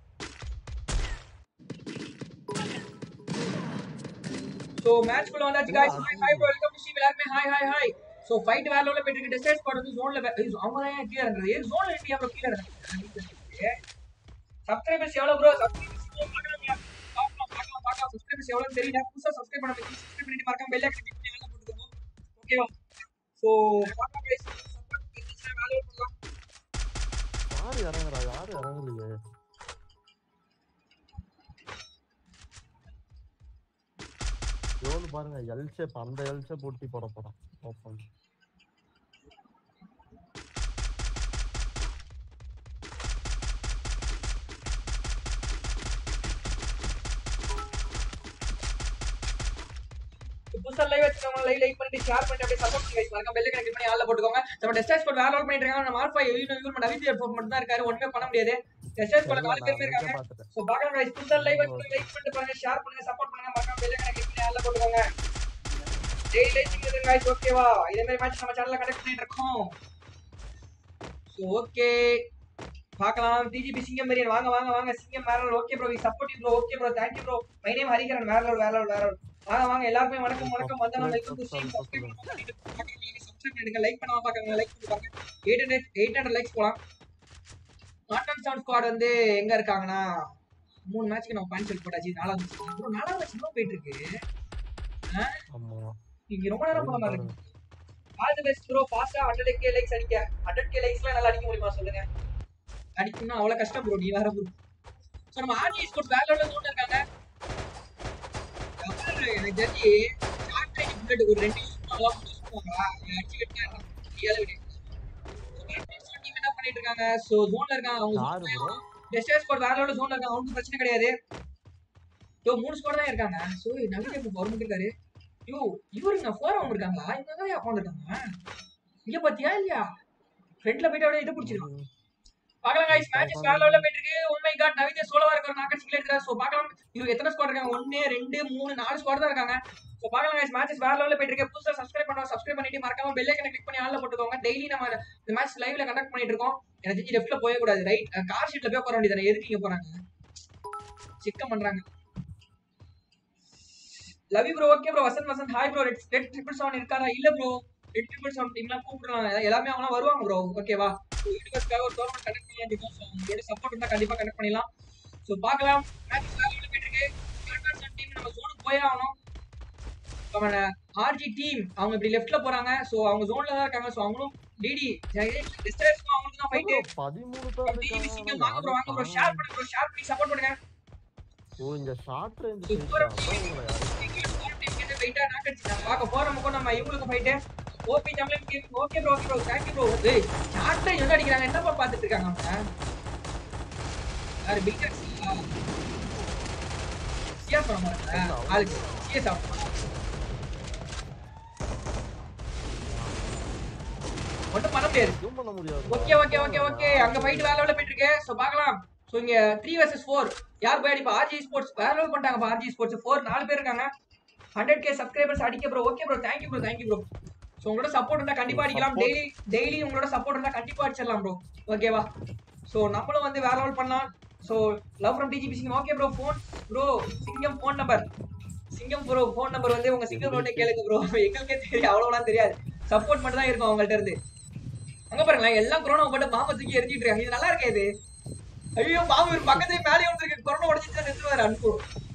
ஸோ மேட்ச் குள்ள வந்தாச்சு guys hi hi bro welcome to stream எல்லாருமே hi hi hi so fight வேற லெவலில் போயிட்டு இருக்கு டெஸ்டைட் ஸ்குவாட் வந்து ஜோன்ல அவங்க தான் ஏன் கீழே இறங்குறது ஏன் ஜோன்ல இருக்கு அப்புறம் கீழே இறங்குறது சப்ஸ்கிரைபர்ஸ் எவ்வளோ ப்ரோ சப்ஸ்கிரைபர்ஸ் பார்க்கலாம் பார்க்கலாம் பார்க்கலாம் சப்ஸ்கிரைபர்ஸ் எவ்வளோ தெரியல புதுசாக சப்ஸ்கிரைப் பண்ண சப்ஸ்கிரைப் பண்ணிட்டு மறக்காம பெல் ஐக்கன் கிளிக் பண்ணி ஆன்ல போட்டுக்கோங்க ஓகேவா ஸோ பார்க்கலாம் guys சப்போர்ட் இருந்துச்சுன்னா வேலை பண்ணலாம் யாரு இறங்குறா யாரு இறங்கலையே ரோல் பாருங்க எல் ஷேப் அந்த எல் ஷேப் ஒட்டி போட போறான் ஓப்பன் புதுசா லைவ் வச்சுக்கோங்க லைவ் லைக் பண்ணிட்டு ஷேர் பண்ணிட்டு அப்படியே சப்போர்ட் பண்ணி guys மறக்காம பெல் ஐக்கன் கிளிக் பண்ணி ஆல்ல போட்டுக்கோங்க நம்ம டெஸ்டைல் ஸ்குவாட் வேற லெவல் பண்ணிட்டு இருக்காங்க நம்ம ஆல்ஃபா யூனோ யூர் மட்டும் அவித் எஃப் மட்டும் தான் இருக்காரு ஒண்ணுமே பண்ண முடியாது டெஸ்டைல் ஸ்குவாட் நாலு பேர் இருக்காங்க பார்த்துட்டேன் சோ பார்க்கலாம் guys புதுசா லைவ் வச்சுக்கோங்க லைக் பண்ணிட்டு பாருங்க ஷேர் பண்ணுங்க சப்போர்ட் பண்ணுங்க மறக்காம பெல் ஐக்கன் கிளிக் பண்ணி ஆல்ல போட்டுக்கோங்க டெய்லி லைக் பண்ணுங்க guys ஓகேவா இதே மாதிரி மேட்ச் நம்ம சேனல்ல கண்டக்ட் பண்ணிட்டு இருக்கோம் சோ ஓகே பார்க்கலாம் டிஜிபி சிங்கம் மரியன் வாங்க வாங்க வாங்க சிங்கம் வேற okay bro support bro okay bro thank you bro my name Hariharan வேற level, வேற level, வேற level. வாங்க வாங்க எல்லாருமே வணக்கம் வணக்கம் வந்தா நம்ம welcome to stream subscribe subscribe பண்ணிடுங்க லைக் பண்ணாம பாக்கங்க லைக் பண்ணி பாருங்க 800 800 லைக்ஸ் போலாம் நாட்டன் சவுண்ட் ஸ்குவாட் வந்து எங்க இருக்காங்கன்னா மூணு மேட்ச்க்கு நம்ம பாயிண்ட் செல் போட்டாச்சு நாலாவது match. bro நாலாவது மேட்ச் இன்னும் போயிட்டு இருக்கு ஆமா நீங்க ரொம்ப நேரம் போன மாதிரி இருக்கு ஆல் தி பெஸ்ட் ப்ரோ ஃபாஸ்டா 100 கே லைக்ஸ் அடிக்க 100 கே லைக்ஸ்லாம் நல்லா அடிக்க முடியுமா சொல்லுங்க அடிக்கணும்னா அவ்வளவு கஷ்டம் ப்ரோ நீ வேற ப்ரோ சோ நம்ம ஆர்டி ஸ்போர்ட்ஸ் வேற லெவல்ல தோண்டு இருக்காங்க அப்புறம் எனக்கு தெரிஞ்சு ஷார்ட் ரேஞ்ச் புல்லட் ஒரு ரெண்டு யூஸ் பண்ணலாம் யூஸ் பண்ணுவாங்களா அடிச்சு விட்டா ஏழு விடு டீம் என்ன பண்ணிட்டு இருக்காங்க சோ ஜோன்ல இருக்காங்க அவங்க யாரு ப்ரோ டெஸ்டர் ஸ்குவாட் வேற லெவல்ல ஜோன்ல இருக்காங்க அவங்களுக்கு பிரச்சனை கிடையாது யோ மூணு ஸ்குவாட் தான் இருக்காங்க சோ நவீன இப்போ ஃபார்ம் இருக்காரு யோ இவரு நான் ஃபோர் அவங்க இருக்காங்களா இவங்க தான் உட்காந்துருக்காங்க இங்க பாத்தியா இல்லையா ஃப்ரண்ட்ல போயிட்டு அப்படியே இது பிடிச்சிருக்கான் பார்க்கலாம் guys மேட்சஸ் வேற லெவல்ல போயிட்டு இருக்கு ஓ மை காட் நவீன சோலோவா இருக்காரு நாக்கட் சிங்கிள் எடுக்கிறார் சோ பார்க்கலாம் இவங்க எத்தனை ஸ்குவாட் இருக்காங்க ஒன்னு ரெண்டு மூணு நாலு ஸ்குவாட் தான் இருக்காங்க சோ பார்க்கலாம் guys மேட்சஸ் வேற லெவல்ல போயிட்டு இருக்கு புதுசா சப்ஸ்கிரைப் பண்ணுவோம் சப்ஸ்கிரைப் பண்ணிட்டு மறக்காம பெல் ஐக்கனை கிளிக் பண்ணி ஆன்ல போட்டுக்கோங்க டெய்லி நம்ம இந்த மேட்ச் லைவ்ல கண்டக்ட் பண்ணிட்டு இருக்கோம் எனக்கு தெரிஞ்சு லெஃப்ட்ல போய கூடாது ரைட் கார் ஷீட்ல போய் உட்கார வேண்டியது எதுக்கு இங்க போறாங்க சிக்கம் பண்றாங்க love you bro okay bro Vasanth Vasanth hi bro red red triple seven இருக்காரா இல்ல ப்ரோ ரெட் ட்ரிபிள் செவன் டீம்லாம் கூப்பிடலாம் எல்லாமே அவங்களாம் வருவாங்க ப்ரோ ஓகேவா யூனிவர்ஸ்க்காக ஒரு டோர்னமெண்ட் கனெக்ட் பண்ணலாம் இருக்கோம் ஸோ உங்களோட சப்போர்ட் இருந்தால் கண்டிப்பாக கனெக்ட் பண்ணிடலாம் ஸோ பார்க்கலாம் மேட்ச் வேலை போயிட்டு இருக்கு டீம் நம்ம ஜோனுக்கு போயே ஆகணும் அவன ஆர்ஜி டீம் அவங்க இப்படி லெஃப்ட்ல போறாங்க ஸோ அவங்க ஜோன்ல தான் இருக்காங்க ஸோ அவங்களும் டிடி டிஸ்டர்ஸ்க்கும் அவங்களுக்கு தான் ஃபைட்டு பதிமூணு பேர் டிவி சிங்கம் இருக்காங்க வாங்க ப்ரோ வாங்க ப்ரோ ஷேர் பண்ணுங்க ப்ரோ ஷேர் பண்ணி சப்போர்ட் பண்ணுங்க ஓ இங்க ஷார்ட் ரேஞ்ச் சூப்பர் வெயிட்டா நாக்கடிச்சு பார்க்க போறோம் நம்ம இவங்களுக்கு ஃபைட்டு ஓபி ஜம்லன் game okay bro okay bro thank you bro ஏய் ஷார்ட்டை எங்க அடிக்கிறாங்க என்னப்பா பார்த்துட்டு இருக்காங்க அவங்க யாரு பிக் எக்ஸ் சியா பண்ண மாட்டாங்க ஆளுக்கு சிஎஸ் ஆஃப் ஒன்றும் பண்ண முடியாது எதுவும் பண்ண முடியாது ஓகே ஓகே ஓகே ஓகே அங்க ஃபைட் வேற லெவல்ல போயிட்டு இருக்கு சோ பார்க்கலாம் சோ இங்க 3 vs 4 யார் போய் அடிப்பா ஆர்ஜி ஸ்போர்ட்ஸ் வேற லெவல் பண்ணிட்டாங்க ஆர்ஜி ஸ்போர்ட்ஸ் 4 நாலு பேர் இருக்காங்க 100k சப்ஸ்கிரைபர்ஸ் அடிக்க bro okay bro thank you bro thank you bro so உங்களோட சப்போர்ட் இருந்தா கண்டிப்பா அடிக்கலாம் Support. டெய்லி டெய்லி உங்களோட சப்போர்ட் இருந்தா கண்டிப்பா அடிச்சிடலாம் ப்ரோ ஓகேவா சோ நம்மளும் வந்து வேற லெவல் பண்ணலாம் so love from DGP Singam okay bro phone bro Singam phone number Singam bro phone number வந்து உங்க சிங்கம் ப்ரோட்டே கேளுங்க ப்ரோ எங்களுக்கே தெரியும் அவ்வளோலாம் தெரியாது சப்போர்ட் மட்டும் தான் இருக்கும் அவங்கள்ட்ட இருந்து அங்க பாருங்களேன் எல்லாம் கொரோனா போட்டு பாம்பை தூக்கி எரிஞ்சிட்டு இருக்காங்க இது நல்லா இருக்கே இது ஐயோ பாம்பு இவர் பக்கத்துலயே மேலே வந்துருக்கு கொரோனா உடச்சிட்டு நிறுத்துவாரு அனுப்பு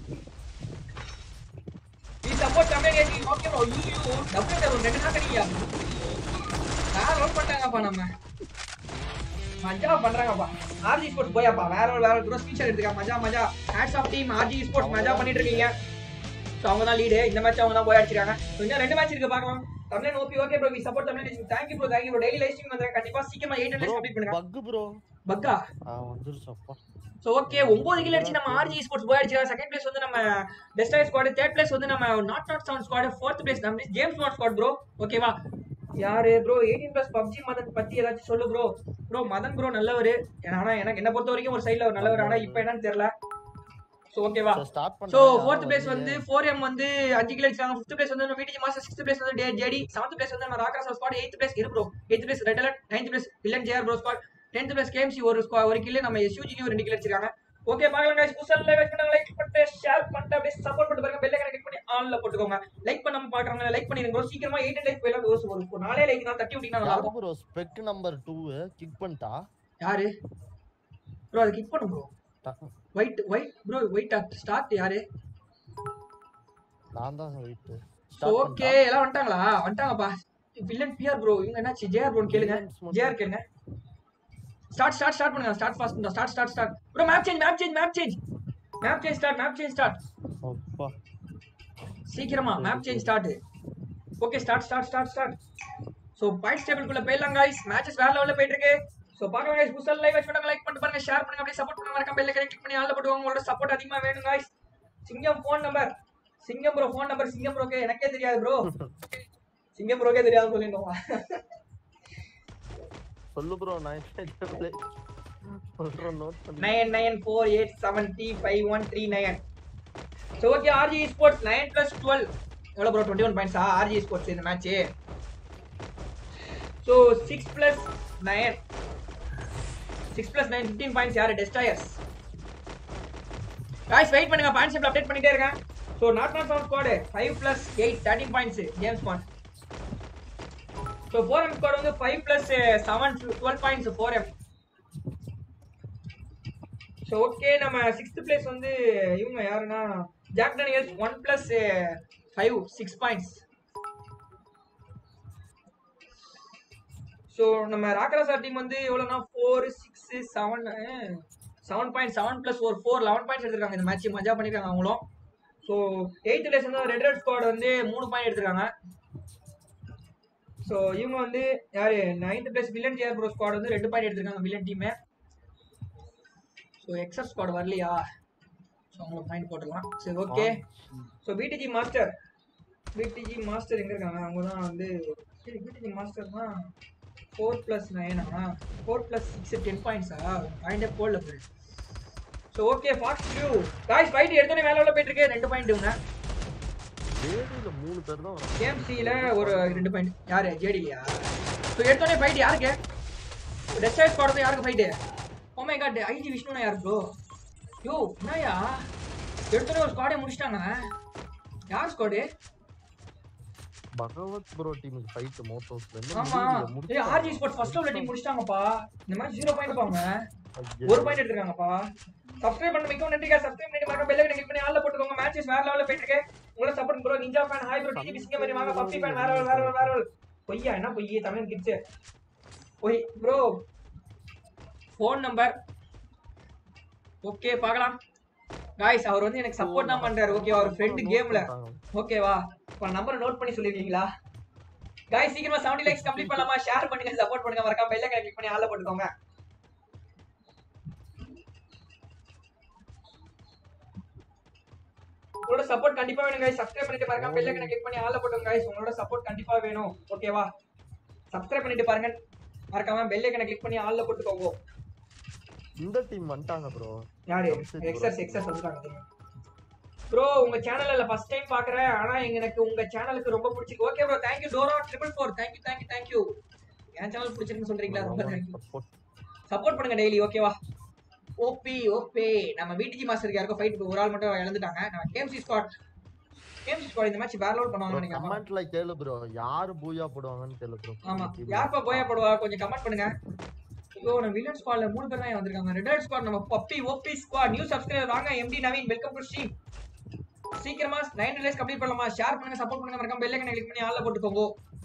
நீ சப்போர்ட் கம்மியா கேட்கி ஓகே ப்ரோ ஐயோ டபுள் டபுள் ரெண்டு நாள் கிடையா வேற லோட் பண்ணிட்டாங்கப்பா நம்ம மஜா பண்றாங்கப்பா ஆர்ஜி ஸ்போர்ட்ஸ் போயாப்பா வேற ஒரு வேற கூட ஸ்பீச் எடுத்துக்கா மஜா மஜா hats off team RG sports மஜா பண்ணிட்டு இருக்கீங்க ஸோ அவங்க தான் லீடு இந்த மேட்ச் அவங்க தான் போய் அடிச்சிருக்காங்க So, இன்னும் ரெண்டு மேட்ச் இருக்கு பார்க்கலாம் Tamilan OP okay bro we support Tamilan thank you bro thank you bro daily live stream வந்து கண்டிப்பா சீக்கிரமா 8 ப்ரோ லைவ்ஸ் கம்ப்ளீட் பண்ணுங்க பக் ப்ரோ பக்கா ஆ வந்துருச்சப்பா சோ ஓகே ஒன்பது கிலோ அடிச்சு நம்ம ஆர்ஜி ஸ்போர்ட்ஸ் போய் அடிச்சு செகண்ட் பிளேஸ் வந்து நம்ம பெஸ்ட் ஸ்குவாட் தேர்ட் பிளேஸ் வந்து நம்ம not not sound squad fourth place நம்ம ஜேம்ஸ் பாண்ட் ஸ்குவாட் ப்ரோ ஓகேவா யாரு bro eighteen plus PUBG Madan பத்தி ஏதாச்சும் சொல்லு ப்ரோ ப்ரோ மதன் ப்ரோ நல்லவர் ஆனா எனக்கு என்ன பொறுத்த வரைக்கும் ஒரு சைடுல ஒரு நல்லவர் ஆனா இப்போ என்னன்னு தெரியல சோ ஓகேவா ஸ்டார்ட் சோ பண்ண ஃபோர்த் பிளேஸ் வந்து ஃபோர் எம் வந்து அஞ்சு கிலோ அடிச்சாங்க ஃபிஃப்த் பிளேஸ் வந்து விடிஜி மாஸ்டர் சிக்ஸ்த் பிளேஸ் வந்து ஜேடி செவன்த் பிளேஸ் வந்து நம்ம ராக்ராஸ் ஸ்குவாட் எயித் பிளேஸ் இரு bro eighth place red alert ninth place villain JR bro squad tenth place KMC ஒரு ஸ்குவா ஒரு கிலோ நம்ம எஸ்யூஜிக்கு ஒரு ரெண்டு கிலோ அடிச்சிருக்காங்க ஓகே பார்க்கலாம் गाइस புதுசா லைக் பண்ணுங்க லைக் பண்ணிட்டு ஷேர் பண்ணிட்டு அப்படியே சப்போர்ட் பண்ணிட்டு பாருங்க பெல் ஐகானை கிளிக் பண்ணி ஆன்ல போட்டுக்கோங்க லைக் பண்ணாம பாக்குறவங்க லைக் பண்ணிருங்க bro. சீக்கிரமா 8 லைக் போயிடலாம் ஒரு ஒரு ஒரு நாலே லைக் தான் தட்டி விட்டீங்கன்னா நல்லா யாரு இருக்கும் ப்ரோ ஸ்பெக் நம்பர் 2 கிக் பண்ணிட்டா யாரு ப்ரோ அதை கிளிக் பண்ணு ப்ரோ ட- white white bro white start யாரு நான் தான் வெயிட் ஓகே எல்லாம் வந்துட்டாங்களா வந்துட்டாங்கப்பா வில்லன் பிஆர் ப்ரோ இவங்க என்னாச்சு ஜேஆர் ப்ரோன்னு கேளுங்க ஜேஆர் கேளுங்க ஸ்டார்ட் ஸ்டார்ட் ஸ்டார்ட் பண்ணுங்க ஸ்டார்ட் ஃபாஸ்ட் பண்ணுங்க start start start bro map change map change map change map change start map change start அப்பா சீக்கிரமா map change start okay start start start start so points டேபிள்குள்ள போயிடலாம் गाइस மேட்சஸ் வேற லெவல்ல போயிட்டு இருக்கு சோ பார்க்கலாம் गाइस புதுசா லைவ் வாட்ச் பண்ணுங்க லைக் பண்ணிட்டு பாருங்க ஷேர் பண்ணுங்க அப்படியே சப்போர்ட் பண்ணுங்க மறக்காம பெல் ஐகானை கிளிக் பண்ணி ஆல்ல போட்டுவாங்க உங்களோட சப்போர்ட் அதிகமா வேணும் guys Singam phone number Singam bro phone number Singam ப்ரோக்கே எனக்கே தெரியாது ப்ரோ சிங்கம் ப்ரோக்கே தெரியாது சொல்லிட்டோம் சொல்லு ப்ரோ நான் சொல்றேன் நோட் பண்ணி nine nine four eight seven three five one three nine so okay RG sports nine plus twelve எவ்வளோ ப்ரோ டுவெண்ட்டி ஒன் பாயிண்ட்ஸா ஆர்ஜி ஸ்போர்ட்ஸ் இந்த match so six plus nine six plus nine fifteen points யார் டெஸ்டாயர்ஸ் காய்ஸ் வெயிட் பண்ணுங்க பாயிண்ட்ஸ் அப்டேட் பண்ணிட்டே இருக்கேன் so not not sound squad five plus eight thirteen points James Bond so four M squad வந்து five plus seven twelve points four am so okay நம்ம சிக்ஸ்த் பிளேஸ் வந்து இவங்க யாருன்னா jack Daniels one plus five six points so நம்ம ராக்கராசா டீம் வந்து எவ்வளோனா four six seven seven point seven plus ஒரு ஃபோர் லெவன் பாயிண்ட்ஸ் எடுத்திருக்காங்க இந்த மேட்ச் மஜா பண்ணியிருக்காங்க அவங்களும் ஸோ எயித் பிளேஸ் வந்து ரெட் ரெட் ஸ்குவாட் வந்து மூணு பாயிண்ட் எடுத்திருக்காங்க ஸோ இவங்க வந்து யாரு ninth place villain GR bro squad வந்து ரெண்டு பாயிண்ட் எடுத்திருக்காங்க வில்லன் டீமே ஸோ எக்ஸஸ் ஸ்குவாட் வரலையா ஸோ அவங்களுக்கு பாயிண்ட் போட்டுடலாம் சரி okay so BDG master BDG master எங்கே இருக்காங்க அவங்க தான் வந்து சரி பிடிஜி மாஸ்டர்னா ஃபோர் ப்ளஸ் நைனா ஃபோர் ப்ளஸ் சிக்ஸ் டென் பாயிண்ட்ஸா பாயிண்டே போடல போய் so okay fast view guys fight எடுத்தோடனே மேலே உள்ள போயிட்டு இருக்கு ரெண்டு பாயிண்ட் இவங்க ஜேடில மூணு பேர் தான் வராங்க கேஎம்சியில் ஒரு ரெண்டு பாயிண்ட் யாரு ஜேடிலியா ஸோ எடுத்தோடனே ஃபைட் யாருக்கு டெஸ்டாய் ஸ்குவாட் யாருக்கு fight oh my god IG விஷ்ணுனா யார் ப்ரோ யோ என்னயா எடுத்தோடனே ஒரு ஸ்குவாடே முடிச்சிட்டாங்க யார் squad Bhagwat bro team fight மோட்டோஸ்ல ஆமா ஏய் ஆர்ஜி ஸ்போர்ட்ஸ் ஃபர்ஸ்ட் உள்ள டீம் முடிச்சிட்டாங்கப்பா இந்த மாதிரி ஜீரோ பாயிண்ட் பாங்க ஒரு பாயிண்ட் எடுத்துருக்காங்கப்பா சப்ஸ்கிரைப் பண்ண மிகவும் நன்றிக்கா சப்ஸ்கிரைப் பண்ணி மறக்காம பெல் ஐக்கனை கிளிக் பண்ணி ஆல்ல போட்டுக்கோங்க மேட்சஸ் வேற லெவல்ல போயிட்டு இருக்கு உங்கள support bro ninja fan hi bro TV சிங்க மாதிரி வாங்க பப்பி ஃபேன் வேற level, வேற level, வேற level. பொய்யா என்ன பொய் தமிழ் கிட்ஸ் பொய் ப்ரோ ஃபோன் நம்பர் ஓகே பார்க்கலாம் காய்ஸ் அவர் வந்து எனக்கு சப்போர்ட் தான் பண்றாரு ஓகே அவர் ஃப்ரெண்ட் கேம்ல ஓகேவா இப்போ நம்பரை நோட் பண்ணி சொல்லிருக்கீங்களா காய்ஸ் சீக்கிரமா 70 லைக்ஸ் கம்ப்ளீட் பண்ணலாமா ஷேர் பண்ணுங்க சப்போர்ட் பண்ணுங்க மறக்காம பெல் ஐக்கனை கிளிக் பண்ணி ஆல்ல போட்டுக்கோங்க உங்களோட சப்போர்ட் கண்டிப்பா வேணும் guys சப்ஸ்கிரைப் பண்ணிட்டு பாருங்க பெல் ஐக்கனை கிளிக் பண்ணி ஆல்ல போட்டுங்க guys உங்களோட சப்போர்ட் கண்டிப்பா வேணும் ஓகேவா சப்ஸ்கிரைப் பண்ணிட்டு பாருங்க மறக்காம பெல் ஐக்கனை கிளிக் பண்ணி ஆல்ல போட்டுக்கோங்க இந்த டீம் வந்துட்டாங்க ப்ரோ யாரு எக்ஸஸ் எக்ஸஸ் வந்துட்டாங்க ப்ரோ உங்க சேனல்ல ஃபர்ஸ்ட் டைம் பாக்குறேன் ஆனா எனக்கு உங்க சேனலுக்கு ரொம்ப பிடிச்சிருக்கு okay bro thank you Dora triple four thank you thank you thank you என் சேனல் பிடிச்சிருக்குன்னு சொல்றீங்களா ரொம்ப தேங்க்யூ சப்போர்ட் பண்ணுங்க டெய்லி ஓகேவா ஓபி ஓபே நம்ம பிடிஜி மாஸ்டருக்கு யாருக்கும் ஃபைட் ஒரு ஆள் மட்டும் இழந்துட்டாங்க நம்ம கேம்சி ஸ்குவாட் கேம்சி ஸ்குவாட் இந்த மேட்ச் வேற லோட் பண்ணுவாங்கன்னு நினைக்கிறேன் கமெண்ட்ல கேளு ப்ரோ யாரு பூயா போடுவாங்கன்னு கேளு ப்ரோ ஆமா யாருப்பா போயப்படுவா கொஞ்சம் கமெண்ட் பண்ணுங்க ஐயோ நம்ம வில்லன் ஸ்குவாட்ல மூணு பேர் தான் வந்திருக்காங்க ரெட் ஹெட் ஸ்குவாட் நம்ம puppy OP squad new subscriber வாங்க MD Naveen welcome to stream சீக்கிரமா நைன் டேஸ் கம்ப்ளீட் பண்ணலாமா ஷேர் பண்ணுங்க சப்போர்ட் பண்ணுங்க மறக்காம பெல் ஐக்கனை கிளிக் பண்ணி ஆல்ல போட்டுக்கோங்க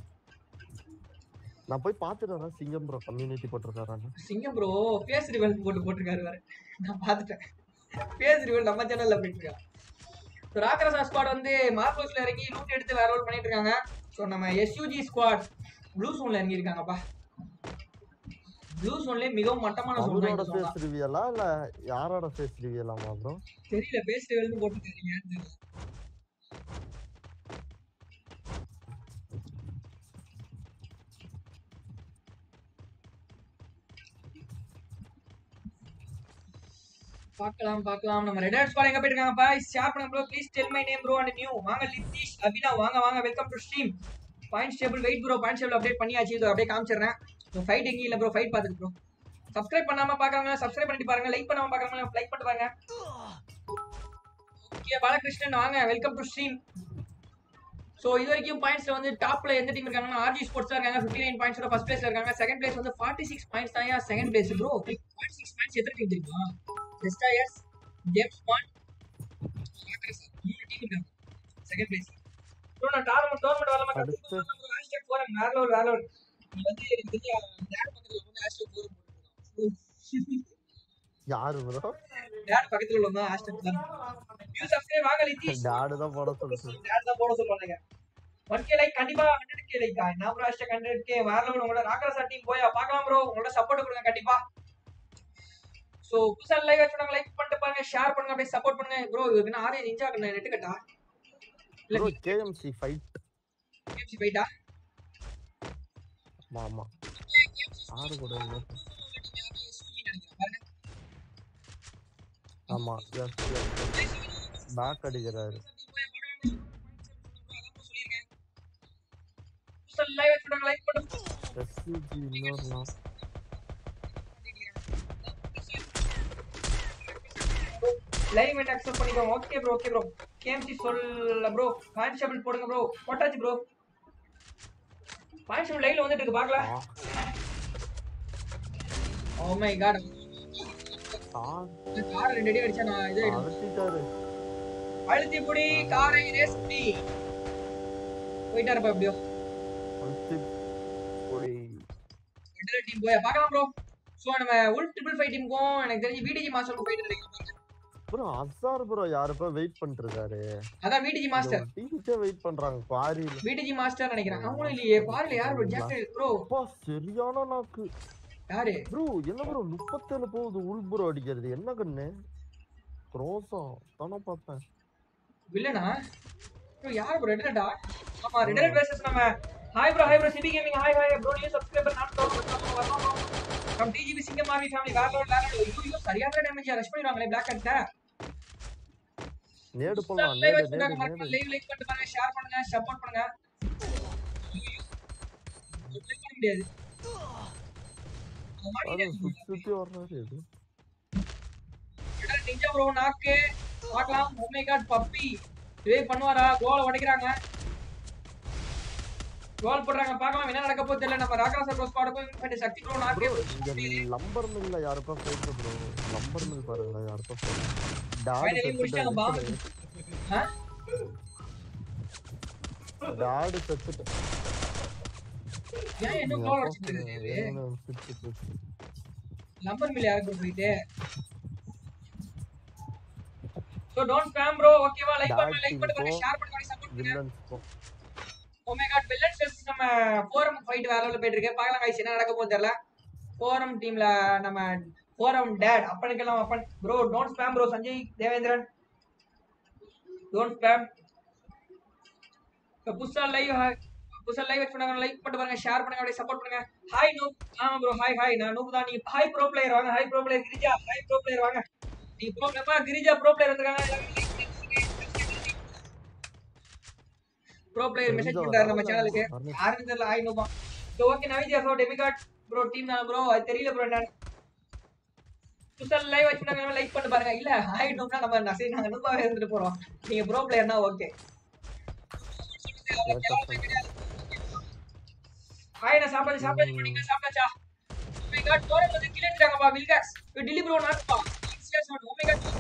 நான் போய் பாத்துட்டு வரேன் சிங்கம் ப்ரோ கம்யூனிட்டி போட்டிருக்காரான்னு சிங்கம் ப்ரோ ஃபேஸ் ரிவல் போட்டு போட்டிருக்காரு வேற நான் பார்த்துட்டேன் ஃபேஸ் ரிவல் நம்ம சேனல்ல போயிட்டு இருக்கான் ராக்கரசா ஸ்குவாட் வந்து மார்க்லோஸ்ல இறங்கி லூட் எடுத்து வேற ரோல் பண்ணிட்டு இருக்காங்க ஸோ நம்ம எஸ்யூஜி ஸ்குவாட் ப்ளூ சோன்ல இறங்கியிருக்காங்கப்பா ப்ளூ சோன்லேயே மிகவும் மட்டமான zone தான் அவரோட இந்த zone தான். ஃபேஸ் ரிவியலா இல்ல யாரோட ஃபேஸ் ரிவியலாமா ப்ரோ தெரியல பேஸ்ட் எழுந்து போட்டுருக்காங்க ஏன்னு தெரியல பார்க்கலாம் பார்க்கலாம் நம்ம ரெட் ஹாட் ஸ்குவாட் எங்க போயிருக்காங்கப்பா ஷேர் பண்ணுங்க bro please tell my name bro and new வாங்க லித்தீஷ் அபினா வாங்க வாங்க welcome to stream point table wait bro point table update பண்ணியாச்சு இதோ அப்படியே காமிச்சிடுறேன் ஃபைட் எங்கேயும் இல்லை ப்ரோ ஃபைட் பார்த்துட்டு ப்ரோ சப்ஸ்கிரைப் பண்ணாம பார்க்கறவங்க சப்ஸ்கிரைப் பண்ணிட்டு பாருங்க லைக் பண்ணாம பார்க்கறவங்க லைக் பண்ணிட்டு பாருங்க ஓகே பாலகிருஷ்ணன் வாங்க வெல்கம் டு ஸ்ட்ரீம் ஸோ இது வரைக்கும் பாயிண்ட்ஸ்ல வந்து டாப்ல எந்த டீம் இருக்காங்கன்னா ஆர்ஜி ஸ்போர்ட்ஸ் இருக்காங்க ஃபிஃப்டி நைன் பாயிண்ட்ஸோட ஃபர்ஸ்ட் பிளேஸ்ல இருக்காங்க செகண்ட் பிளேஸ் வந்து ஃபார்ட்டி சிக்ஸ் பாயிண்ட்ஸ் தான் second place bro forty six points எத்தனை டீம் தெரியுமா டெஸ்டாயர்ஸ் ஜேம்ஸ் பாண்ட் மூணு டீம் இருக்காங்க செகண்ட் பிளேஸ் ப்ரோ நான் டோர்னமெண்ட் டோர்னமெண்ட் வரலாமா அடுத்து? ப்ரோ ஹேஷ்டேக் போறேன் வேற லெவல் வேற லெவல் நீ வந்து எனக்கு தெரிஞ்ச டேட் பக்கத்துல வந்து ஹேஷ்டேக் போறேன் யாரு ப்ரோ டேட் பக்கத்துல உள்ளவங்க ஹேஷ்டேக் தான் நியூ சப்ஸ்கிரைப் வாங்க லித்தீஷ் டாடு தான் போட சொல்லுது டேட் தான் போட சொல்லுவாங்க ஒன் கே லைக் கண்டிப்பா ஹண்ட்ரட் கே லைக் நான் ப்ரோ ஹேஷ்டேக் ஹண்ட்ரட் கே வேற லெவல் உங்களோட ராக்கரசா டீம் போய் பார்க்கலாம் ப்ரோ உங்களோட சப்போர்ட் கொடுங்க கண்டிப்பா சோ புதுசா லைவ் வச்சுனாங்க லைக் பண்ணிட்டு பாருங்க ஷேர் பண்ணுங்க அப்படியே சப்போர்ட் பண்ணுங்க ப்ரோ இதுக்கு நான் ஆரே நிஞ்சா நெட் கட்டா இல்ல ப்ரோ கேஎம்சி ஃபைட் கேம்சி போயிட்டா ஆமா ஆமா ஆறு கூட இல்ல. ஆமா எஸ் எஸ் பேக் அடிக்கிறாரு லைவ் வச்சுனாங்க லைக் பண்ணுங்க எஸ்சிஜி இன்னொரு நாள் லைவ் வெண்ட் அக்செப்ட் பண்ணிக்கோங்க okay bro okay bro KMC சொல்ல ப்ரோ கான்ஸ்டபிள் போடுங்க ப்ரோ போட்டாச்சு ப்ரோ கான்ஸ்டபிள் லைவ்ல வந்துட்டு இருக்கு பார்க்கலாம் ஓ மை காட் கார் ரெண்டு அடி அடிச்சா நான் இது அழைச்சிட்டாரு அழுத்தி புடி காரை ரேஸ் புடி போயிட்டாருப்பா எப்படியோ அழைச்சி பொடி ரெண்டு டீம் போய் பார்க்கலாம் ப்ரோ ஸோ நம்ம உள் ட்ரிபிள் ஃபைவ் டீமுக்கும் எனக்கு தெரிஞ்சு விடிஜி மாஸ்டருக்கும் போயிட்டு இருக்கீங்க ப்ரோ அசார் ப்ரோ யாருப்பா வெயிட் பண்ணிட்டு இருக்காரு அதான் விடிஜி மாஸ்டர் டிவிக்கே வெயிட் பண்றாங்க குவாரியில விடிஜி மாஸ்டர் நினைக்கிறேன் அவங்களும் இல்லையே பாருல யார் ப்ரோ ஜாக்டர் ப்ரோ அப்பா சரியான நாக்கு யாரு ப்ரோ என்ன ப்ரோ முப்பத்தேழு போகுது உள் ப்ரோ அடிக்கிறது என்ன கண்ணு ரோசம் தானே பார்த்தேன் வில்லனா ப்ரோ யார் ப்ரோ ரெட் ஆமா ரெட் வெர்சஸ் நம்ம hi bro hi bro CB gaming hi hi bro new subscriber நான் டோல் from DGP Singam army family வேற லெவல் வேற லெவல் ஐயோ ஐயோ சரியான டேமேஜ் ரஷ் பண்ணிடுவாங்களே பிளாக் அடிச்சா நேடு போலாம் லைவ் நேடு வச்சுட்டாங்க நேடு மறக்காம நேடு லைவ் லைக் பண்ணிட்டு பாருங்க ஷேர் பண்ணுங்க சப்போர்ட் பண்ணுங்க Click பண்ண முடியாது அது அது மாட்டிக்கிட்டே சுத்தி சுத்தி வர்றாரு இது இருக்கு. நிஞ்சா ப்ரோ நாக்கு பார்க்கலாம் ஓ மை காட் பப்பி இதே பண்ணுவாரா கோல உடைக்கிறாங்க கோல் போடுறாங்க பார்க்கலாம் என்ன நடக்க போகுது தெரியல நம்ம ராகராசர் ப்ரோ ஸ்குவாடுக்கும் சக்தி ப்ரோ நாக்கு இங்க லம்பர் மில்ல யாருப்பா ஃபைட் ப்ரோ லம்பர் மில் பாருங்க யாருப்பா ஃபைட் Finally டாடு முடிச்சிட்டாங்க, bomb. ஆ? டாடு செத்துட்டு ஏன் இன்னும் கோல் அடிச்சிட்டு இருக்கு நம்பர் மில் யாருக்கு போயிட்டு சோ டோன்ட் ஸ்பாம் ப்ரோ ஓகேவா லைக் பண்ணுங்க லைக் பண்ணுங்க ஷேர் பண்ணுங்க சப்போர்ட் பண்ணுங்க villains oh my god villain செஸ் நம்ம ஃபோரம் ஃபைட் வேற லெவல்ல போயிட்டு இருக்கு பார்க்கலாம் guys என்ன நடக்க போகுது தெரியல ஃபோரம் டீம்ல நம்ம ஃபோரம் டேட் அப்பனுக்கெல்லாம் அப்பன் bro don't spam bro Sanjay Devendran don't spam இப்போ புதுசா லைவ் புதுசா லைவ் வச்சு பண்ணாங்க லைக் பண்ணிட்டு பாருங்க ஷேர் பண்ணுங்க அப்படியே சப்போர்ட் பண்ணுங்க ஹாய் நூப் ஆமா ப்ரோ ஹாய் ஹாய் நான் நூப் தான் நீங்க ஹாய் ப்ரோ பிளேயர் வாங்க hi bro player Girija hi bro player வாங்க நீங்க ப்ரோ எப்பா கிரிஜா ப்ரோ பிளேயர் வந்திருக்காங்க ப்ரோ பிளேயர் மெசேஜ் பண்றாரு நம்ம சேனலுக்கு யாருன்னு தெரியல ஹாய் நூபா சோ ஓகே நவிஜா ப்ரோ டெமிகாட் ப்ரோ டீம் தான் ப்ரோ அது தெரியல ப்ரோ என்னன்னு புதுசா லைவ் வச்சுட்டாங்க லைக் பண்ணி பாருங்க இல்ல ஹாய் நூப்னா நம்ம நான் சரி நாங்க நூபாவே இருந்துட்டு போறோம் நீங்க ப்ரோ பிளேயர்னா ஓகே ஹாய் நான் சாப்பிடாச்சு சாப்பிடாச்சு நீங்க சாப்பிட்டாச்சா ஓ மை காட் டோரல் வந்து கில் எடுத்துட்டாங்கப்பா வில்காக்ஸ் டெலி ப்ரோ நாட்பா ஓ மை காட்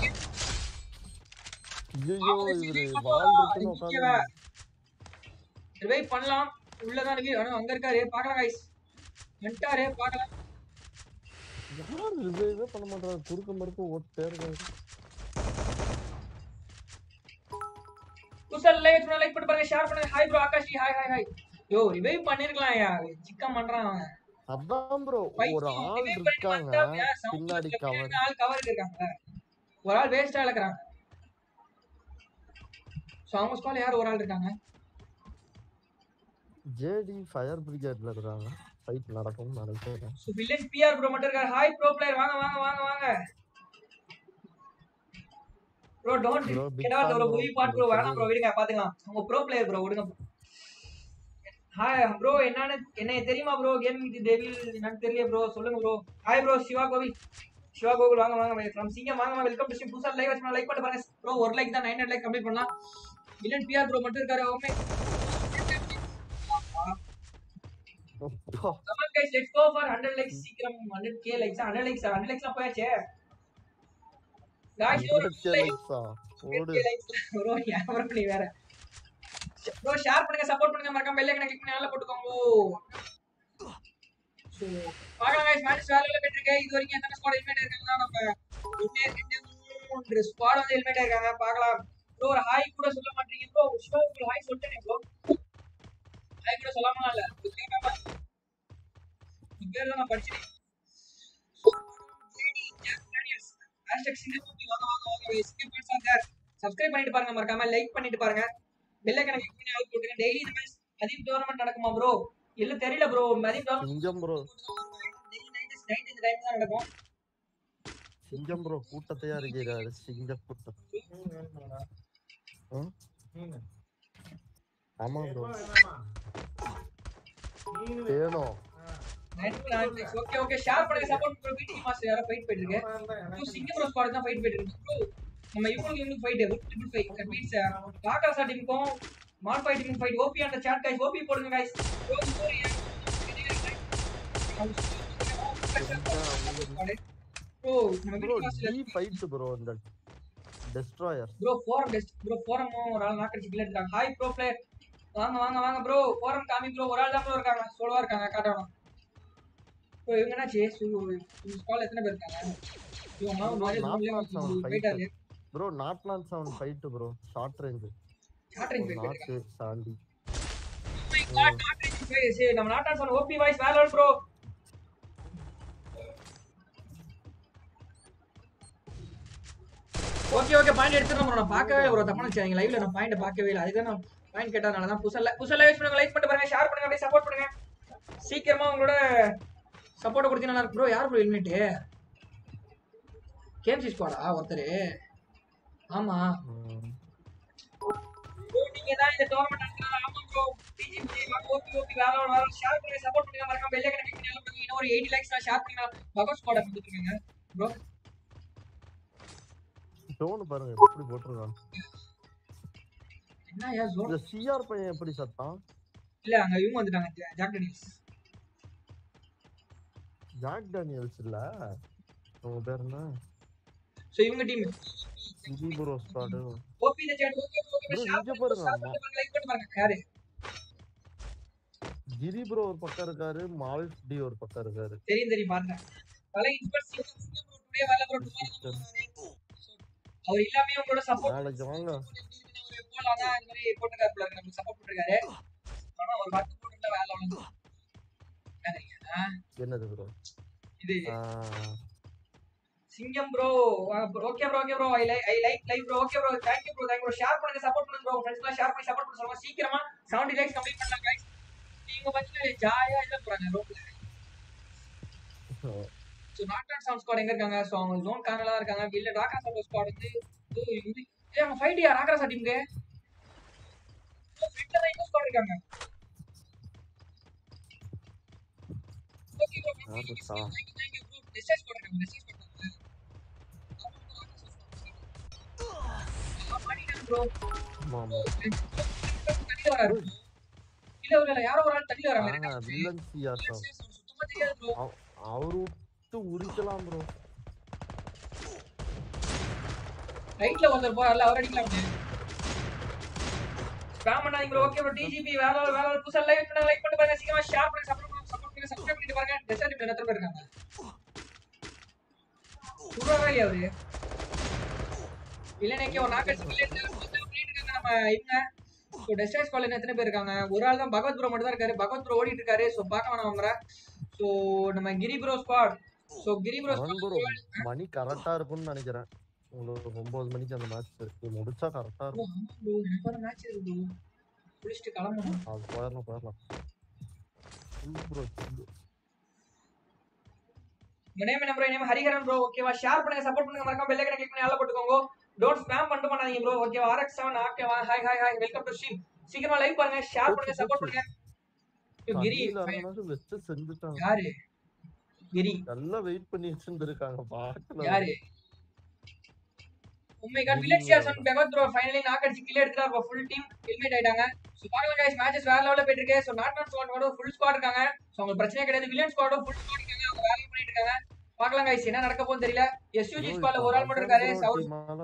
ஐயோ இவரு வால் இருக்குன்னு உட்காந்து ரிவைவ் பண்ணலாம் உள்ளதான் ரிவைவ் ஆனா அங்க இருக்காரு பார்க்கலாம் கைஸ் வந்துட்டாரு பார்க்கலாம் யார் ரிவைவே பண்ண மாட்டாரு குறுக்க மறுக்க ஓட்டே இருக்காரு புதுசா லைக் பண்ண லைக் பண்ணி பாருங்க ஷேர் பண்ணுங்க hi bro Akash hi hi hi yo revive பண்ணிருக்கலாம் யா சிக்கம் பண்றான் அவன் அதான் ப்ரோ ஒரு பைத்தியம், ஆள் revive பண்ணிட்டு இருக்காங்க வந்தாங்க, sound பின்னாடி system கவர் பின்னாடி ஆள் கவருக்கு இருக்காங்க ஒரு ஆள் வேஸ்டா இழக்கிறாங்க சோ அவங்க ஸ்குவாட்ல யார் ஒரு ஆள் இருக்காங்க ஜேடி ஃபயர் பிரிகேட்ல இருக்காங்க ஃபைட் நடக்கும் நினைக்கிறேன் சோ வில்லன் பிஆர் ப்ரோ மட்டும் இருக்காரு ஹாய் ப்ரோ பிளேயர் வாங்க வாங்க வாங்க வாங்க bro don't Bro, big get out fan bro bro. Movie part bro உங்களுக்கு வேணாம் ப்ரோ விடுங்க பாத்துக்கலாம் உங்க ப்ரோ பிளேயர் ப்ரோ விடுங்க ஹாய் ப்ரோ என்னன்னு என்ன தெரியுமா ப்ரோ கேம் இது டெவில் என்னன்னு தெரியல ப்ரோ சொல்லுங்க ப்ரோ ஹாய் ப்ரோ சிவா கோவில் சிவா கோகுல் வாங்க வாங்க ஃப்ரம் சிங்கம் வாங்க வெல்கம் டு ஸ்ட்ரீம் புதுசா லைவ் வச்சு லைக் பண்ணி பாருங்க ப்ரோ ஒரு லைக் தான் நைன் லைக் கம்ப்ளீட் பண்ணலாம் வில்லன் பிஆர் ப்ரோ மட்டும் இருக்காரு ஓமே comment guys let's go for 100 likes சீக்கிரம் 100 கே லைக்ஸ் 100 லைக்ஸ் 100 லைக்ஸ்லாம் போயாச்சே गाइस ஒரு லைக்ஸா ஓடு ப்ரோ யாவரம் நீ வேற ப்ரோ ஷேர் பண்ணுங்க சப்போர்ட் பண்ணுங்க மறக்காம பெல் ஐக்கனை கிளிக் பண்ணி ஆல்ல போட்டுக்கோங்க சோ பாக்கலாம் गाइस மேட்ச் வேலையில போயிட்டு இது வரைக்கும் எத்தனை ஸ்குவாட் எலிமினேட் இருக்காங்க நம்ம ஒண்ணே ரெண்டு மூணு ஸ்குவாட் வந்து எலிமினேட் இருக்காங்க பார்க்கலாம் ப்ரோ ஒரு ஹாய் கூட சொல்ல மாட்டீங்க ப்ரோ ஷோ ஒரு ஹாய் சொல்லிட்டேனே ப்ரோ ஹாய் கூட சொல்லாம இல்ல கேட்காம பேர் தான் நான் படிச்சேன் சப்ஸ்கிரைப் பண்ணிட்டு பாருங்க மறக்காம லைக் பண்ணிட்டு பாருங்க பெல் ஐக்கனை கிளிக் பண்ணி ஆல் போட்டுங்க டெய்லி இந்த மாதிரி அதிகம் டோர்னமெண்ட் நடக்குமா ப்ரோ இல்ல தெரியல ப்ரோ அதிகம் tournament Singam bro daily night night இந்த டைம் தான் நடக்கும் சிங்கம் ப்ரோ கூட்டத்தையா இருக்கிறாரு சிங்க கூட்டம் ம்? ஆமா ப்ரோ வேணும் ஓகே ஓகே ஷேர் பண்ணுங்க சப்போர்ட் ப்ரோ பிடி மாஸ்டர் யாரோ ஃபைட் போயிட்டு இருக்கு ப்ரோ சிங்கம் ப்ரோ ஸ்குவாட் தான் ஃபைட் போயிட்டு இருக்கு ப்ரோ நம்ம இவங்களுக்கு இவங்களுக்கு fight triple fight cut means ராகாசா டீமுக்கும் மால்பாய் டீமுக்கும் ஃபைட் ஓபி அந்த சாட் கைஸ் ஓபி போடுங்க கைஸ் ப்ரோ நம்ம ப்ரோ பிடி மாஸ்டர் டி ஃபைட் ப்ரோ இந்த destroyer bro forum test bro forum ஒரு ஆள் நாக்கடிச்சு கில்ல இருக்காங்க ஹாய் ப்ரோ பிளேயர் வாங்க வாங்க வாங்க ப்ரோ ஃபோரம் காமி ப்ரோ ஒரு ஆள் தான் ப்ரோ இருக்காங்க சோலவா இருக்காங்க காட்டணும் ப்ரோ இவங்க என்னாச்சு ஸ்கால் எத்தனை பேர் இருக்காங்க இவங்க ஒரு மாதிரி Not room not sound லயே fight. போயிட்டாரு bro not not seven fight bro short range short range போயிட்டாரு நாட்டு தாண்டி my god not range face நம்ம நாட் ஆன் ஓபி வாய்ஸ் வேற ப்ரோ ஓகே ஓகே பாயிண்ட் எடுத்துறோம் bro. நான் பார்க்கவே இல்லை ப்ரோ தப்பா நினைச்சாங்க லைவ்ல நான் பாயிண்ட் பார்க்கவே இல்லை அதுக்கு நான் பாயிண்ட் கேட்டதுனால தான் புதுசா புதுசா லைவ் பண்ணுங்க லைக் பண்ணிட்டு பாருங்க ஷேர் பண்ணுங்க அப்படியே சப்போர்ட் பண்ணுங்க சீக்கிரமா உங்களோட சப்போர்ட் கொடுத்தீங்கன்னா நல்லா ப்ரோ யார் ப்ரோ எலிமினேட் கேம்சி ஸ்குவாடா ஒருத்தர் ஆமா ப்ரோ நீங்க தான் இந்த டோர்னமெண்ட் நடத்துறாங்க ஆமா ப்ரோ டிஜிபி வாங்க ஓபி ஓபி வேற வேற ஷேர் பண்ணுங்க சப்போர்ட் பண்ணுங்க மறக்காம பெல் ஐக்கனை கிளிக் பண்ணி எல்லாம் பண்ணுங்க இன்னும் ஒரு 80 லைக்ஸ் நான் ஷேர் பண்ணுங்க பகவத் ஸ்குவாட் கொடுத்துருக்காங்க ப்ரோ டோன் பாருங்க எப்படி போட்டிருக்கான் என்ன யா ஜோன் இந்த சிஆர் பையன் எப்படி சத்தான் இல்ல அங்க இவங்க வந்துட்டாங்க ஜா- ஜாக் டேனியல்ஸ் ஜாக் டேனியல்ஸ் இல்ல உங்க பேர் என்ன சோ இவங்க team CG bro squad OP the chat okay okay Bro, share இங்க பண்ணுங்க பாருங்க, ஷேர் பண்ணுங்க லைக் பண்ணி பாருங்க யாரு கிரி ப்ரோ ஒரு பக்கம் இருக்காரு மால்ட் டி ஒரு பக்கம் இருக்காரு தெரியும் தெரியும் பாத்தேன் பல inspect Singam Singam bro today வேலை ப்ரோ டுமாரோ அவர் இல்லாமே உங்களோட சப்போர்ட் நாளைக்கு வாங்க ஒரு போல் அதான் இந்த மாதிரி போட்டுருக்காரு போல இருக்கு, நமக்கு சப்போர்ட் பண்ணிருக்காரு ஆனா ஒரு பத்து போட்டுல வேலை ஒழுங்கு என்ன தெரியுங்க என்னது ப்ரோ இது Singam bro okay bro okay bro I like I like live bro okay bro thank you bro thank you share பண்ணுங்க சப்போர்ட் பண்ணுங்க ப்ரோ ஃப்ரெண்ட்ஸ்லாம் ஷேர் பண்ணி சப்போர்ட் பண்ண சொல்லுங்க சீக்கிரமா 70 லைக்ஸ் கம்ப்ளீட் பண்ணலாம் गाइस நீங்க பத்தி ஜாலியா இல்ல போறாங்க ரோட்ல so not and sound squad எங்க இருக்காங்க சோ அவங்க ஜோன் கார்னர்ல தான் இருக்காங்க இல்ல ராக்கா சவுண்ட் ஸ்குவாட் வந்து ஓ இது ஏ அவங்க ஃபைட் யா ராக்கா டீம்க்கு ஃபிட்ல தான் இன்னும் ஸ்குவாட் இருக்காங்க ஓகே ப்ரோ யாரு இருக்கா? Thank you thank you bro distance போடுறாங்க டிஸ்டன்ஸ் போடுறாங்க ப்ரோ ஆமா ஆமா தண்ணில வராரு இல்ல இல்ல இல்ல யாரோ ஒரு ஆள் தண்ணில வராங்க ஆ வில்லன் சிஆர் தான் சுத்தமா தெரியாது ப்ரோ அவரு விட்டு உரிக்கலாம் ப்ரோ ரைட்ல ஒருத்தர் போறாருல அவர் அடிக்கலாம் ஸ்பாம் பண்ணாதீங்க ப்ரோ ஓகே ப்ரோ டிஜிபி வேற ஒரு வேற ஒரு புதுசா லைக் பண்ண லைக் பண்ணி பாருங்க சீக்கிரமா ஷேர் பண்ணி சப்போர்ட் பண்ணி சப்போர்ட் பண்ணி சப்ஸ்கிரைப் பண்ணிட்டு பாருங்க டெசர்ட் இப்ப எத்தனை பேர் இருக்காங்க சுடுறாரா இல்லையா அவரு வில்லனேக்கே ஒரு நாக்கடிச்சு வில்லன் பண்ணிட்டு இருக்காங்க நம்ம நம்ம இவங்க ஸோ டெஸ்டைஸ் ஸ்குவாட்ல எத்தனை பேர் இருக்காங்க ஒரு ஆள் தான் பகவத் ப்ரோ மட்டும் தான் இருக்காரு பகவத் ப்ரோ ஓடிட்டு இருக்காரு ஸோ பார்க்க வேணாம் அவங்கள ஸோ நம்ம Giri bro squad so Giri bro அவன் bro மணி கரெக்டா இருக்கும்னு நினைக்கிறேன் உங்களுக்கு ஒன்பது மணிக்கு அந்த மேட்ச் முடிச்சா கரெக்டா இருக்கும் ப்ரோ எனக்கு ஒரு மேட்ச் இருக்கு ப்ரோ குளிச்சுட்டு கிளம்பணும் அது போயிடலாம் போயிடலாம் ப்ரோ உங்க நேம் என்ன ப்ரோ நேம் ஹரிஹரன் ப்ரோ ஓகேவா ஷேர் பண்ணுங்க சப்போர்ட் பண்ணுங்க மறக்காம பெல் ஐக்கனை கிளிக் பண்ணி ஆள போட்டுக்கோங்க டோன்ட் ஸ்பாம் பண்ணிட்டு பண்ணாதீங்க ப்ரோ ஓகேவா ஆர்எக்ஸ் செவன் ஓகேவா hi hi hi welcome to stream சீக்கிரமா லைக் பண்ணுங்க ஷேர் பண்ணுங்க சப்போர்ட் பண்ணுங்க ஐயோ, கிரி வெச்சு செஞ்சுட்டாங்க யாரு கிரி நல்லா வெயிட் பண்ணி வச்சிருந்திருக்காங்க பாக்கல யாரு உண்மை காட் வில்லட் சியாசன் பெகத் ப்ரோ ஃபைனலி நாக் அடிச்சு கில் எடுத்துட்டார் ப்ரோ ஃபுல் டீம் எலிமினேட் ஆயிட்டாங்க சோ பாருங்க गाइस மேட்சஸ் வேற லெவல்ல போயிட்டு இருக்கு so not not squad full squad இருக்காங்க சோ உங்களுக்கு பிரச்சனை கிடையாது வில்லன் ஸ்குவாடும் ஃபுல் ஸ்குவாட் இருக்காங்க அவங்க வேலை பண்ணிட்டு இருக்காங்க பார்க்கலாம் गाइस என்ன நடக்க போகுதுன்னு தெரியல எஸ்யூஜி ஸ்குவாட்ல ஒரு ஆள் மட்டும் இருக்காரு சவுத்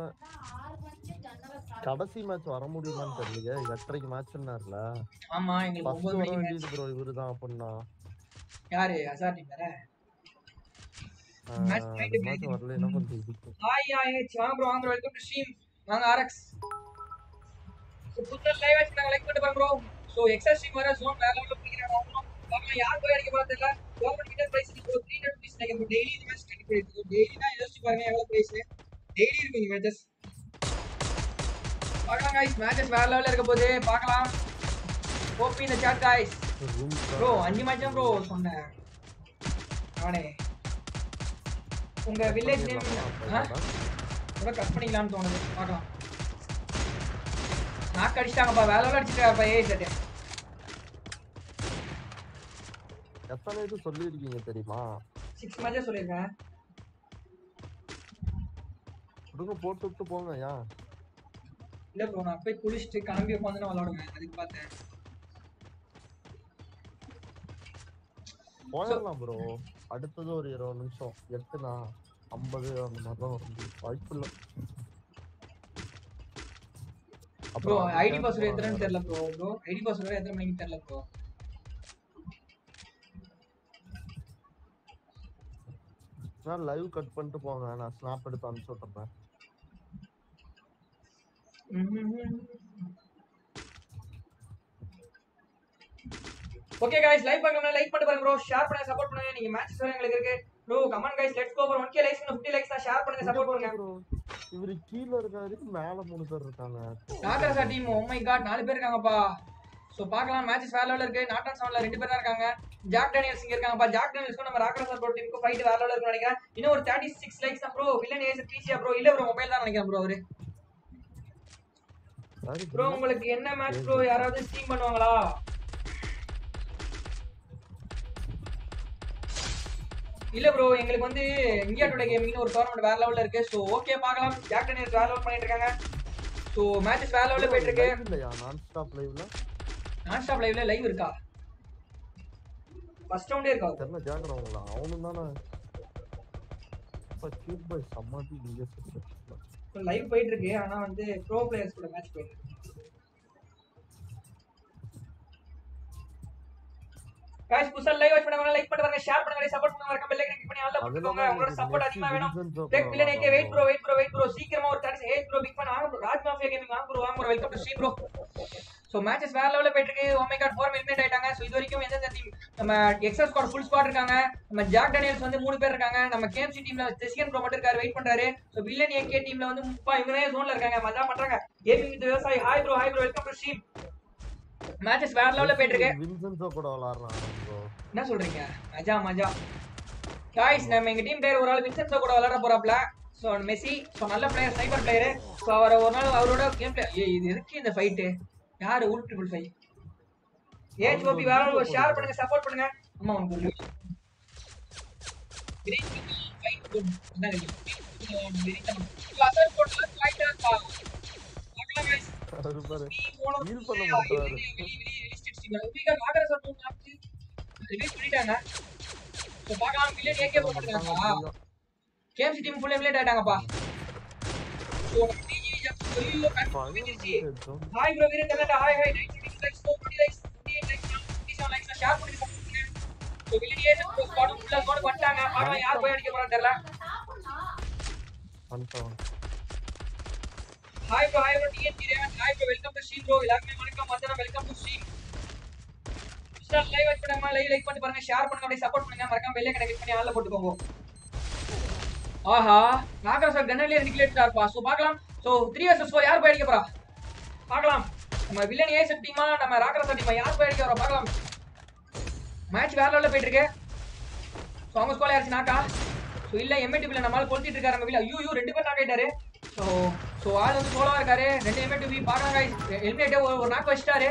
கடைசி மேட்ச் வர முடியுமான்னு தெரியல எட்டரைக்கு மேட்ச்னார்ல ஆமா எங்களுக்கு ஃபர்ஸ்ட் ஒன்பது வர மணிக்கு வேண்டியது ப்ரோ இவருதான் அப்படின்னா யாரு அசார் டீம் வேற Match night மேட்ச் வரலைன்னா கொஞ்சம் இடிக்கும் ஹாய் ஹாய் வாங்க ப்ரோ வாங்க ப்ரோ வெல்கம் டு ஸ்ட்ரீம் வாங்க ஆர்எக்ஸ் ஸோ புத்தர் லைவ் ஆச்சு நாங்கள் லைக் பண்ணிட்டு பாருங்க ப்ரோ ஸோ எக்ஸஸ் ஸ்ட்ரீம் வர ஜோன் வேற லெவலில் பிடிக்கிறாங்க பார்க்கலாம் யார் போய் அடிக்க போகிறது தெரியல கவர்மெண்ட் கிட்ட ப்ரைஸ் இப்போ த்ரீ ஹண்ட்ரட் ருபீஸ் நினைக்கிறேன் டெய்லி இந்த மேட்ச் கட்டி போயிருக்கு டெய்லி தான் யோசிச்சு பாருங்க எவ்வளோ ப்ரைஸ் டெய்லி இருக்கும் இந்த மேட்சஸ் பார்க்கலாம் காய்ஸ் மேட்சஸ் வேற லெவலில் இருக்க போது பார்க்கலாம் ஓபி இந்த சாட் காய்ஸ் ரூம் ப்ரோ அஞ்சு மேட்ச் தான் ப்ரோ சொன்னேன் அவனே உங்க வில்லேஜ் நேம் கூட கட் பண்ணிக்கலாம்னு தோணுது பார்க்கலாம் நாக்கு அடிச்சிட்டாங்கப்பா வேலை வேலை அடிச்சிட்டாப்பா ஏ செட்டு எத்தனை இது சொல்லியிருக்கீங்க தெரியுமா சிக்ஸ் மேட்சே சொல்லியிருக்கேன் விடுங்க போட்டு விட்டு போங்க ஏன் இல்ல ப்ரோ நான் போய் குளிச்சுட்டு கிளம்பி உட்காந்து நான் விளாடுவேன் அதுக்கு பார்த்தேன் போயிடலாம் ப்ரோ அடுத்தது ஒரு இருபது நிமிஷம் எட்டுனா ஐம்பது அந்த மாதிரி தான் வரும் வாய்ப்பு இல்லை ப்ரோ ஐடி பாஸ்வேர்டு எத்தனைன்னு தெரியல ப்ரோ ப்ரோ ஐடி பாஸ்வேர்டு எத்தனை மணிக்கு தெரியல ப்ரோ லைவ் கட் பண்ணிட்டு போங்க நான் ஸ்னாப் எடுத்து அனுப்பிச்சு விட்டுறேன் ஓகே गाइस லைக் பண்ணுங்க லைக் பண்ணி பாருங்க ப்ரோ ஷேர் பண்ணுங்க சப்போர்ட் பண்ணுங்க நீங்க மேட்ச் வர எங்களுக்கு இருக்கு bro comment guys let's go for 1k likes 50 likes தான் ஷேர் பண்ணுங்க சப்போர்ட் பண்ணுங்க ப்ரோ இவரு கீழ இருக்காரு மேல மூணு பேர் இருக்காங்க நாகரசா டீம் ஓ மை காட் நாலு பேர் இருக்காங்கப்பா சோ பார்க்கலாம் மேட்சஸ் வேற லெவல்ல இருக்கு நாட் செவன்ல ரெண்டு பேர் தான் இருக்காங்க ஜாக் டேனியல்ஸ் இங்க இருக்காங்கப்பா ஜாக் டேனியல்ஸ்க்கும் நம்ம ராகரசா ப்ரோ டீமுக்கு ஃபைட் வேற லெவல்ல இருக்குன்னு நினைக்கிறேன் இன்னும் ஒரு 36 லைக்ஸ் தான் ப்ரோ வில்லன் ஏஸ் பிசியா ப்ரோ இல்ல ப்ரோ மொபைல் தான் நினைக்கிறேன் ப்ரோ அவரு யாரு ப்ரோ உங்களுக்கு என்ன மேட்ச் ப்ரோ யாராவது ஸ்ட்ரீம் பண்ணுவாங்களா இல்ல ப்ரோ எங்களுக்கு வந்து இந்தியா டுடே கேமிங்னு ஒரு டோர்னமெண்ட் வேற லெவல்ல இருக்கு சோ ஓகே பார்க்கலாம் ஜாக் டேனியல்ஸ் வேற லெவல் பண்ணிட்டு இருக்காங்க சோ மேட்சஸ் வேற லெவல்ல போயிட்டு இருக்கு Live இல்லையா நான் ஸ்டாப் லைவ்ல நான் ஸ்டாப் லைவ்ல லைவ் இருக்கா ஃபர்ஸ்ட் ரவுண்டே இருக்கா தெரியல கேக்குறவங்களா அவனும் தானே கியூட் பாய் சம்மாட்டி நீங்க லைவ் போயிட்டு இருக்கு ஆனா வந்து ப்ரோ பிளேயர்ஸ் கூட மேட்ச் போயிட்டு இருக்கு गाइस புதுசா லைவ் வாட்ச் பண்ணுங்க லைக் பண்ணுங்க ஷேர் பண்ணுங்க சப்போர்ட் பண்ணுங்க மறக்காம பெல் ஐக்கன் கிளிக் பண்ணி ஆல்ல போட்டுக்கோங்க உங்களோட சப்போர்ட் அதிகமா வேணும் tech villain AK wait bro wait bro wait bro சீக்கிரமா ஒரு சான்ஸ் ஹே ப்ரோ பிக் பண்ண வாங்க ப்ரோ ராஜ் மாஃபியா கேமிங் வாங்க ப்ரோ வாங்க bro welcome to stream bro so matches வேற லெவல்ல போயிட்டு இருக்கு oh my god four eliminate ஆயிட்டாங்க சோ இது வரைக்கும் எந்தெந்த டீம் நம்ம எக்ஸஸ் ஸ்குவாட் ஃபுல் ஸ்குவாட் இருக்காங்க நம்ம ஜாக் டேனியல்ஸ் வந்து மூணு பேர் இருக்காங்க நம்ம கேஎம்சி டீம்ல ஜெசிகன் ப்ரோ மட்டும் இருக்காரு வெயிட் பண்றாரு சோ வில்லன் ஏகே டீம்ல வந்து முப்பா இவங்க தான் ஜோன்ல இருக்காங்க மஜா பண்றாங்க கேமிங் வித் விவசாயி hi bro hi bro welcome to stream matches வேற லெவல்ல போயிட்டு இருக்கு வின்சென்ஸோ கூட விளாடுறான் ப்ரோ என்ன சொல்றீங்க மஜா மஜா காய்ஸ் நம்ம எங்க டீம் பிளேயர் ஒரு ஆள் வின்சென்ஸோ கூட விளையாட போறாப்ல சோ மெஸ்ஸி சோ நல்ல பிளேயர் ஸ்னைப்பர் பிளேயர் சோ அவர் ஒரு நாள் அவரோட கேம் பிளே ஏய் இது எதுக்கு இந்த ஃபைட் யாரு உல் ட்ரிபிள் ஃபைவ் ஏச் ஓபி வேற ஒரு ஷேர் பண்ணுங்க சப்போர்ட் பண்ணுங்க அம்மா உனக்கு ஒரு கிரீன் ஃபைட் குட் என்ன அசல் போட்டு ஃபைட் ஆ பார்க்கலாம் गाइस அது பாரு Heal Heal பண்ண மாட்டாரு. பண்ணிட்டாங்க So, பார்க்கலாம் வில்லன் ஏகே போட்டுருக்காங்களா கேம்சி டீம் ஃபுல் எலிமினேட் ஆயிட்டாங்கப்பா So, ஐயோ, confirm பண்ணிருச்சு. Hi bro Veeran Kanna hi hi 96 likes 40 likes 28 likes 57 likes share பண்ணி சப்போர்ட் பண்ணுங்க so villain ace bro squad ஃபுல்லா ஸ்குவாட் வந்துட்டாங்க பார்க்கலாம் யார் போய் அடிக்க போறான்னு தெரியல hi bro hi bro TNT Raven hi bro welcome to stream bro எல்லாருமே வணக்கம் வந்தனம் welcome to stream star live watch பண்ணுங்க லைவ் லைக் பண்ணி பாருங்க ஷேர் பண்ணுங்க அப்படியே சப்போர்ட் பண்ணுங்க மறக்காம பெல்லை கனெக்ட் பண்ணி ஆல்ல போட்டுக்கோங்க ஆஹா நாகரா சார் கன்னர்லயே ரெண்டு கிலோ எடுத்தாருப்பா ஸோ பார்க்கலாம் ஸோ த்ரீ வர்சஸ் ஃபோர் யார் போய் அடிக்க போறா பார்க்கலாம் நம்ம வில்லன் ஏ செட் டீமா நம்ம ராகரா சார் டீமா யார் போய் அடிக்க போறா பார்க்கலாம் மேட்ச் வேற லெவலில் போயிட்டு இருக்கு ஸோ அவங்க ஸ்கோர் யாருச்சு நாக்கா ஸோ இல்லை எம்ஏ பிள்ளை நம்மளால கொளுத்திட்டு இருக்காரு நம்ம வீல ஐயோ ஐயோ, ரெண்டு பேர் நாக் ஆயிட்டாரு ஸோ ஸோ ஆள் வந்து சோலா இருக்காரு ரெண்டு எம்ஏ டிவி பார்க்கறாங்க எலிமினேட்டே ஒரு ஒரு நாக்கு வச்சிட்டாரு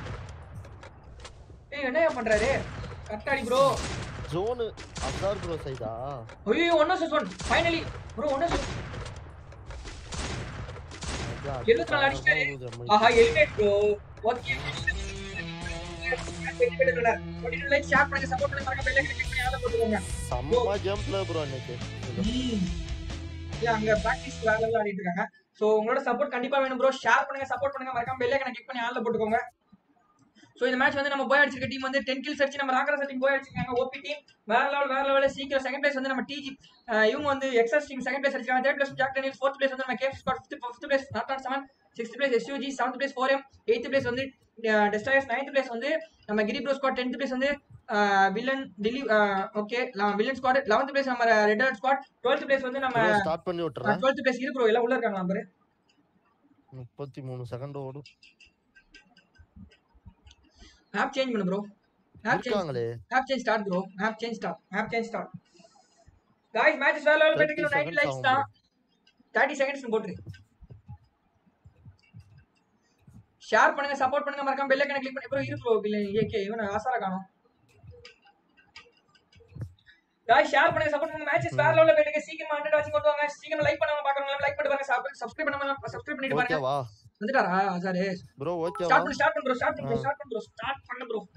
ஏய் என்ன பண்றாரு கட்டாடி ப்ரோ ஜோனு அசார் ப்ரோ சைடா ஐயோ ஒன்னு சிக்ஸ் ஒன் ஃபைனலி ப்ரோ ஒன்னு சிக்ஸ் எழுபத்தி நாலு அடிச்சிட்டாரு ஆஹா eliminate bro okay like share பண்ணுங்க சப்போர்ட் பண்ணுங்க மறக்காம பெல் ஐக்கன் கிளிக் பண்ணி ஆள போட்டுக்கோங்க செம்ம கேம்ப்ல ப்ரோ அன்னைக்கு இல்ல அங்க பிராக்டிஸ் வேற லெவல்ல ஆடிட்டு இருக்காங்க சோ உங்களோட சப்போர்ட் கண்டிப்பா வேணும் ப்ரோ ஷேர் பண்ணுங்க சப்போர்ட் பண்ணுங்க மறக்காம பெல் ஐக்கனை கிளிக் பண்ணி ஆல்ல போட்டுக்கோங்க சோ இந்த மேட்ச் வந்து நம்ம போய் அடிச்சிருக்க டீம் வந்து 10 கில்ஸ் அடிச்சு நம்ம ராகரா டீம் போய் அடிச்சிருக்காங்க ஓபி டீம் வேற லெவல் வேற லெவல்ல சீக்கிரம் செகண்ட் பிளேஸ் வந்து நம்ம டிஜி இவங்க வந்து எக்ஸஸ் டீம் செகண்ட் பிளேஸ் அடிச்சிருக்காங்க third place Jack Daniel fourth place வந்து நம்ம cafe squad fifth fifth place not not seven sixth place SUG seventh place four M eighth place வந்து டெஸ்டாயர்ஸ் நைன்த் பிளேஸ் வந்து நம்ம Giri bro squad tenth place வந்து வில்லன் டிலி okay villain squad eleventh place நம்ம red alert squad twelfth place வந்து நம்ம ஸ்டார்ட் பண்ணி விட்டுறேன் டுவெல்த் பிளேஸ் இரு ப்ரோ எல்லாம் உள்ள இருக்காங்க நம்பர் முப்பத்தி மூணு செகண்ட் ஓடும் ஆப் சேஞ்ச் பண்ணு ப்ரோ ஆப் சேஞ்ச் இருக்காங்களே app change start bro app change start app change start guys match வேற லெவல் போயிட்டு இருக்கு 90 seconds லைக்ஸ் ஆகும் தான் 30 செகண்ட்ஸ் போட்டுரு ஷேர் பண்ணுங்க சப்போர்ட் பண்ணுங்க மறக்காம பெல் ஐக்கனை கிளிக் பண்ணி ப்ரோ இரு ப்ரோ இல்ல ஏகே இவன ஆசாரா காணோம் गाइस ஷேர் பண்ணுங்க சப்போர்ட் பண்ணுங்க மேட்சஸ் வேற லெவல்ல போயிட்டு இருக்கு சீக்கிரமா 100 வாட்சிங் கொண்டு வாங்க சீக்கிரமா லைக் பண்ணாம பாக்குறவங்க லைக் பண்ணி பாருங்க சப்ஸ்கிரைப் பண்ணாம சப்ஸ்கிரைப் பண்ணிட்டு பாருங்க ஓகேவா வந்துட்டாரா ஆசாரே ப்ரோ ஓகேவா ஸ்டார்ட் பண்ணு ஸ்டார்ட் பண்ணு ப்ரோ ஸ்டார்ட் பண்ணு ப்ரோ ஆ. ஸ்டார்ட் பண்ணு ப்ரோ ஸ்டார்ட் பண்ணு ப்ரோ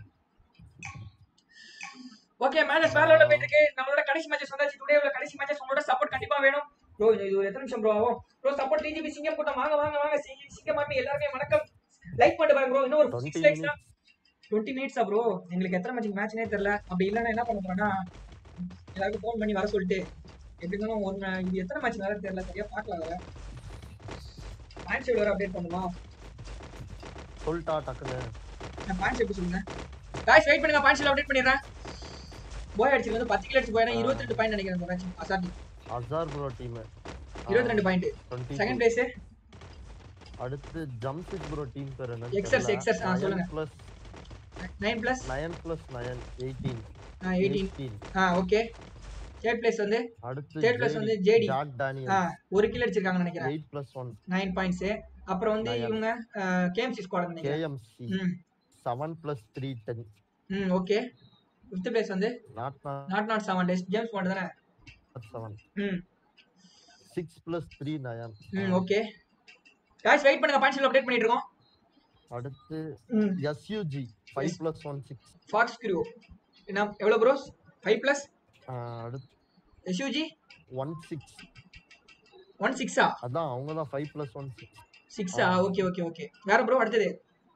ஓகே மேட்ச் வேற லெவல்ல போயிட்டு இருக்கு நம்மளோட கடைசி மேட்சஸ் வந்தாச்சு டுடே உள்ள கடைசி மேட்சஸ் உங்களோட சப்போர்ட் கண்டிப்பா வேணும் ப்ரோ இது ஒரு எத்தனை நிமிஷம் ப்ரோ ஆகும் ப்ரோ சப்போர்ட் டிஜிபி சிங்கம் கூட்டம் வாங்க வாங்க வாங்க சிங்கம் சிங்கம் மாட்டி எல்லாருமே வணக்கம் லைக் பண்ணிட்டு பாருங்க ப்ரோ இன்னும் ஒரு 20 சிக்ஸ் லைக்ஸ் தான் டுவெண்ட்டி மினிட்ஸா ப்ரோ எங்களுக்கு எத்தனை மேட்ச் மேட்ச்னே தெரியல அப்படி இல்லைன்னா என்ன பண்ண போறேன்னா எல்லாருக்கும் ஃபோன் பண்ணி வர சொல்லிட்டு எப்படி இருந்தாலும் ஒரு நா- இது எத்தனை மேட்ச் வேற தெரியல சரியா பார்க்கலாம் வேற மேட்ச் வேற அப்டேட் பண்ணுமா சொல்லிட்டா டக்குன்னு நான் பாயிண்ட்ஸ் எப்படி சொல்லுங்க காய்ஸ் வெயிட் பண்ணுங்க பாயிண்ட்ஸ்ல அப்டேட் பண்ணிடுறேன் போய் அடிச்சு வந்து பத்து கிலோ அடிச்சு போயினா இருபத்தி ரெண்டு பாயிண்ட் நினைக்கிறேன் இந்த மேட்ச் அசாட்டி அசார் ப்ரோ டீம் இருபத்தி ரெண்டு பாயிண்ட் செகண்ட் பிளேஸ் அடுத்து ஜம்சிட் ப்ரோ டீம் பேர் என்ன Xers, Xers, ஆ, சொல்லுங்க. Plus nine plus nine plus nine eighteen eighteen ஆ ஓகே தேர்ட் பிளேஸ் வந்து அடுத்து Third place வந்து JD. ஜாக் ஆ, டேனியல் ஒரு கிலோ அடிச்சிருக்காங்கன்னு நினைக்கிறேன் eight plus one nine points அப்புறம் வந்து Nine. இவங்க கேஎம்சி ஸ்குவாட் நினைக்கிறேன் கேஎம்சி ம் செவன் பிளஸ் த்ரீ டென் ம் ஓகே ஃபிஃப்த் பிளேஸ் வந்து not not not seven days James Bond தானே செவன் ம் சிக்ஸ் பிளஸ் த்ரீ நயன் ம் ஓகே காய்ஸ் வெயிட் பண்ணுங்க பாயிண்ட்ஸ்ல அப்டேட் பண்ணிட்டு இருக்கோம் அடுத்து ம் SUG five plus one six Fox crew என்ன எவ்வளோ ப்ரோஸ் ஃபைவ் ப்ளஸ் அடுத்து எஸ்யூஜி ஒன் சிக்ஸ் ஒன் சிக்ஸா அதான் அவங்க தான் ஃபைவ் பிளஸ் ஒன் சிக்ஸ் சிக்ஸா ஓகே ஓகே ஓகே வேற ப்ரோ அடுத்தது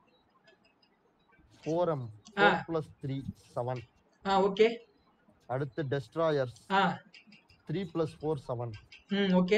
ஃபோர் எம் ஆ. ஃபோர் பிளஸ் த்ரீ செவன் ஆ ஓகே அடுத்து டெஸ்ட்ராயர்ஸ் ஆ த்ரீ பிளஸ் ஃபோர் செவன் ம் ஓகே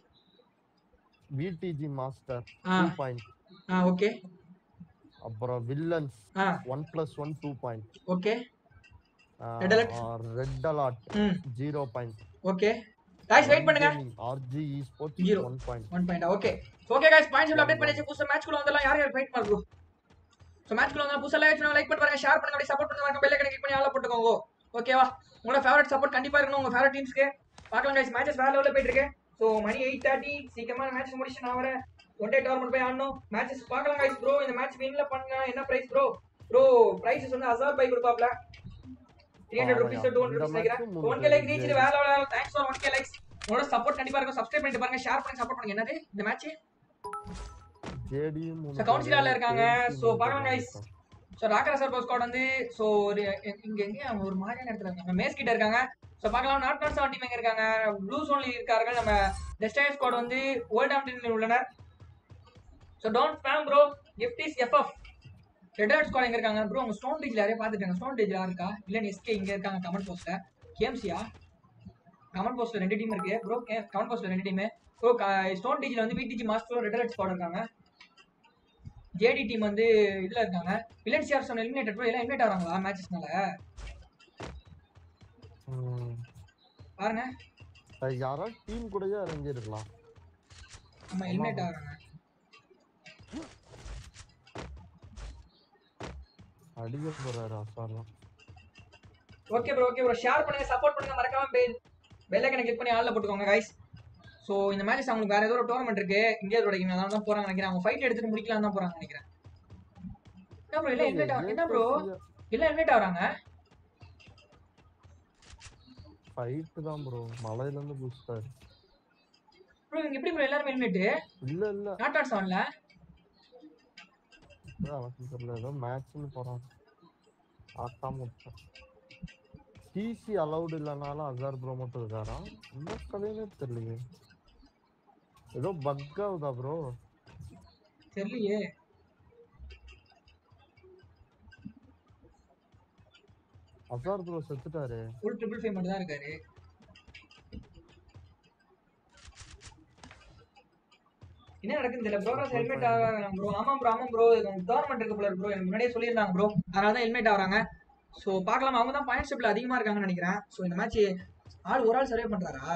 விடிஜி மாஸ்டர் ஆ. டூ பாயிண்ட் ஆ ஓகே அப்புறம் வில்லன்ஸ் ஆ one plus one two point okay Red alert. Red alert ம் zero point okay guys wait பண்ணுங்க RG sports Zero. One point one point okay okay guys points update பண்ணிச்சு புதுசா மேட்ச் குள்ள வந்தலாம் யார் யார் ஃபைட் ப்ரோ ஸோ மேட்ச் குள்ள வந்தா புதுசா லைக் லைக் பண்ணி பாருங்க ஷேர் பண்ணுங்க அப்படியே சப்போர்ட் பண்ணுங்க பெல் ஐக்கனை கிளிக் பண்ணி ஆள போட்டுக்கோங்க ஓகேவா உங்களோட ஃபேவரட் சப்போர்ட் கண்டிப்பா இருக்கணும் உங்க ஃபேவரட் டீம்ஸ்க்கு பார்க்கலாம் கைஸ் மேட்சஸ் வேற லெவலில் போயிட்டு இருக்கு ஸோ மணி எயிட் தேர்ட்டி சீக்கிரமா மேட்ச் முடிச்சு நான் வரேன் ஒன் டே டோர்மெண்ட் போய் ஆடணும் மேட்சஸ் பார்க்கலாம் கைஸ் ப்ரோ இந்த மேட்ச் வின்ல பண்ணா என்ன பிரைஸ் ப்ரோ ப்ரோ பிரைஸஸ் வந்து ஹசார் பை கொடுப்பாப்ல three hundred rupees two hundred rupees நினைக்கிறேன் ஒன் கே லைக் ரீச் வேற level thanks for one K likes உங்களோட சப்போர்ட் கண்டிப்பா இருக்கும் சப்ஸ்கிரைப் பண்ணிட்டு பாருங்க ஷேர் பண்ணி சப்போர்ட் பண்ணுங்க என்னது இந்த மேட்ச் ஜேடியும் So, கவுன்சிலர்ல இருக்காங்க. So, பார்க்கலாம் guys. ஸோ ராக்கரா சர்போ ஸ்குவாட் வந்து ஸோ ஒரு எ- இங்க எங்க அவங்க ஒரு மாதிரியான இடத்துல இருக்காங்க மேஸ் கிட்ட இருக்காங்க ஸோ பார்க்கலாம் நாட் நாட் செவன் டீம் எங்க இருக்காங்க ப்ளூ சோன்ல இருக்கார்கள் நம்ம டெஸ்டைன் ஸ்குவாட் வந்து ஓல்ட் ஆம்டினில் உள்ளனர் so don't spam bro gift is FF red art squad எங்க இருக்காங்க ப்ரோ உங்க ஸ்டோன் டேஜ் யாரையும் பார்த்துட்டாங்க ஸ்டோன் டேஜ் யார் இருக்கா இல்லை எஸ்கே இங்க இருக்காங்க கமெண்ட் போஸ்ட்ல கேம்சியா கமெண்ட் போஸ்ட்ல ரெண்டு டீம் இருக்கு ப்ரோ கமெண்ட் போஸ்ட்ல ரெண்டு டீம் ப்ரோ ஸ்டோன் டிஜில வந்து VDG master red alert squad இருக்காங்க ஜேடி டீம் வந்து இதுல இருக்காங்க வில்லன் சிஆர் சொன்ன எலிமினேட்டட் ப்ரோ எல்லாம் எலிமினேட் ஆகிறாங்களா மேட்சஸ்னால ம். பாருங்க அது யாராவது டீம் கூடயே இறங்கிருக்கலாம் நம்ம எலிமினேட் ஆகிறாங்க அடிக்க போறாரு அசாரம் okay bro okay bro share பண்ணுங்க சப்போர்ட் பண்ணுங்க மறக்காம பெல் பெல் ஐக்கனை கிளிக் பண்ணி ஆல்ல போட்டுக்கோங்க கைஸ் ஸோ இந்த மேட்ச் அவங்களுக்கு வேற ஏதோ ஒரு டோர்னமெண்ட் இருக்கு இந்தியாவோட கேம் அதனால தான் போறாங்க நினைக்கிறேன் அவங்க ஃபைட் எடுத்துட்டு முடிக்கலாம் தான் போறாங்க நினைக்கிறேன் என்ன ப்ரோ எல்லாம் எலிமினேட் என்ன ப்ரோ எல்லாம் எலிமினேட் ஆகுறாங்க ஃபைட் தான் ப்ரோ மலையில இருந்து குதிச்சிட்டாரு ப்ரோ இவங்க எப்படி ப்ரோ எல்லாரும் எலிமினேட் இல்ல இல்ல நாட் ஆட் செவன்ல அதான் எனக்கு தெரியல ஏதோ மேட்ச்னு போறான் ஆக்காம விட்டேன் டிசி அலௌடு இல்லைனாலும் அசார் ப்ரோ மட்டும் இருக்காரா என்ன கதையுமே தெரியலையே ஏதோ பக் ஆகுதா ப்ரோ தெரியலையே அசார் ப்ரோ செத்துட்டாரு ஃபுல் ட்ரிபிள் ஃபைவ் மட்டும் தான் இருக்காரு என்ன நடக்குது தெரியல ப்ரோக்ரஸ் ஹெல்மெட் ஆகிறாங்க ப்ரோ ஆமாம் ப்ரோ ஆமாம் ப்ரோ கவர்மெண்ட் இருக்கு போல ப்ரோ எனக்கு முன்னாடியே சொல்லியிருந்தாங்க ப்ரோ அதனால தான் ஹெல்மெட் ஆகுறாங்க ஸோ பார்க்கலாம் அவங்க தான் பாயிண்ட் ஸ்டெப்ல அதிகமாக இருக்காங்கன்னு நினைக்கிறேன் ஸோ இந்த மேட்ச் ஆள் ஒரு ஆள் சர்வே பண்றாரா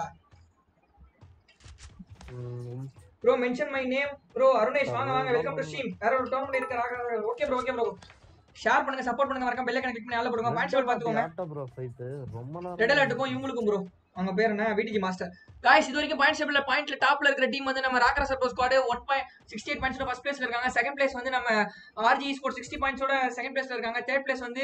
ம், bro mention my name bro Arunesh வாங்க வாங்க வெல்கம் டு ஸ்ட்ரீம் வேற ஒரு டோர்னமெண்ட் இருக்கிறாங்க okay bro okay bro share பண்ணுங்க சப்போர்ட் பண்ணுங்க மறக்காம பெல் ஐக்கனை கிளிக் பண்ணி ஆள போடுங்க பாயிண்ட் ஸ்டெப் பார்த்துக்கோங்க யார்ட்ட ப்ரோ ஃபைட் ரொம்ப நேரம் ரெட் அலர்ட்டுக்கும் இவங்களுக்கும் ப்ரோ அவங்க பேர் என்ன விடிஜி மாஸ்டர் காய்ஸ் இது வரைக்கும் பாயிண்ட் டேபிள்ல பாயிண்ட்ல டாப்ல இருக்கிற டீம் வந்து நம்ம ராக்கரா சர்போ squad one point sixty eight பாயிண்ட்ஸோட ஃபர்ஸ்ட் பிளேஸ்ல இருக்காங்க செகண்ட் பிளேஸ் வந்து நம்ம ஆர்ஜி ஸ்போர்ட் சிக்ஸ்டி பாயிண்ட்ஸோட செகண்ட் பிளேஸ்ல இருக்காங்க தேர்ட் பிளேஸ் வந்து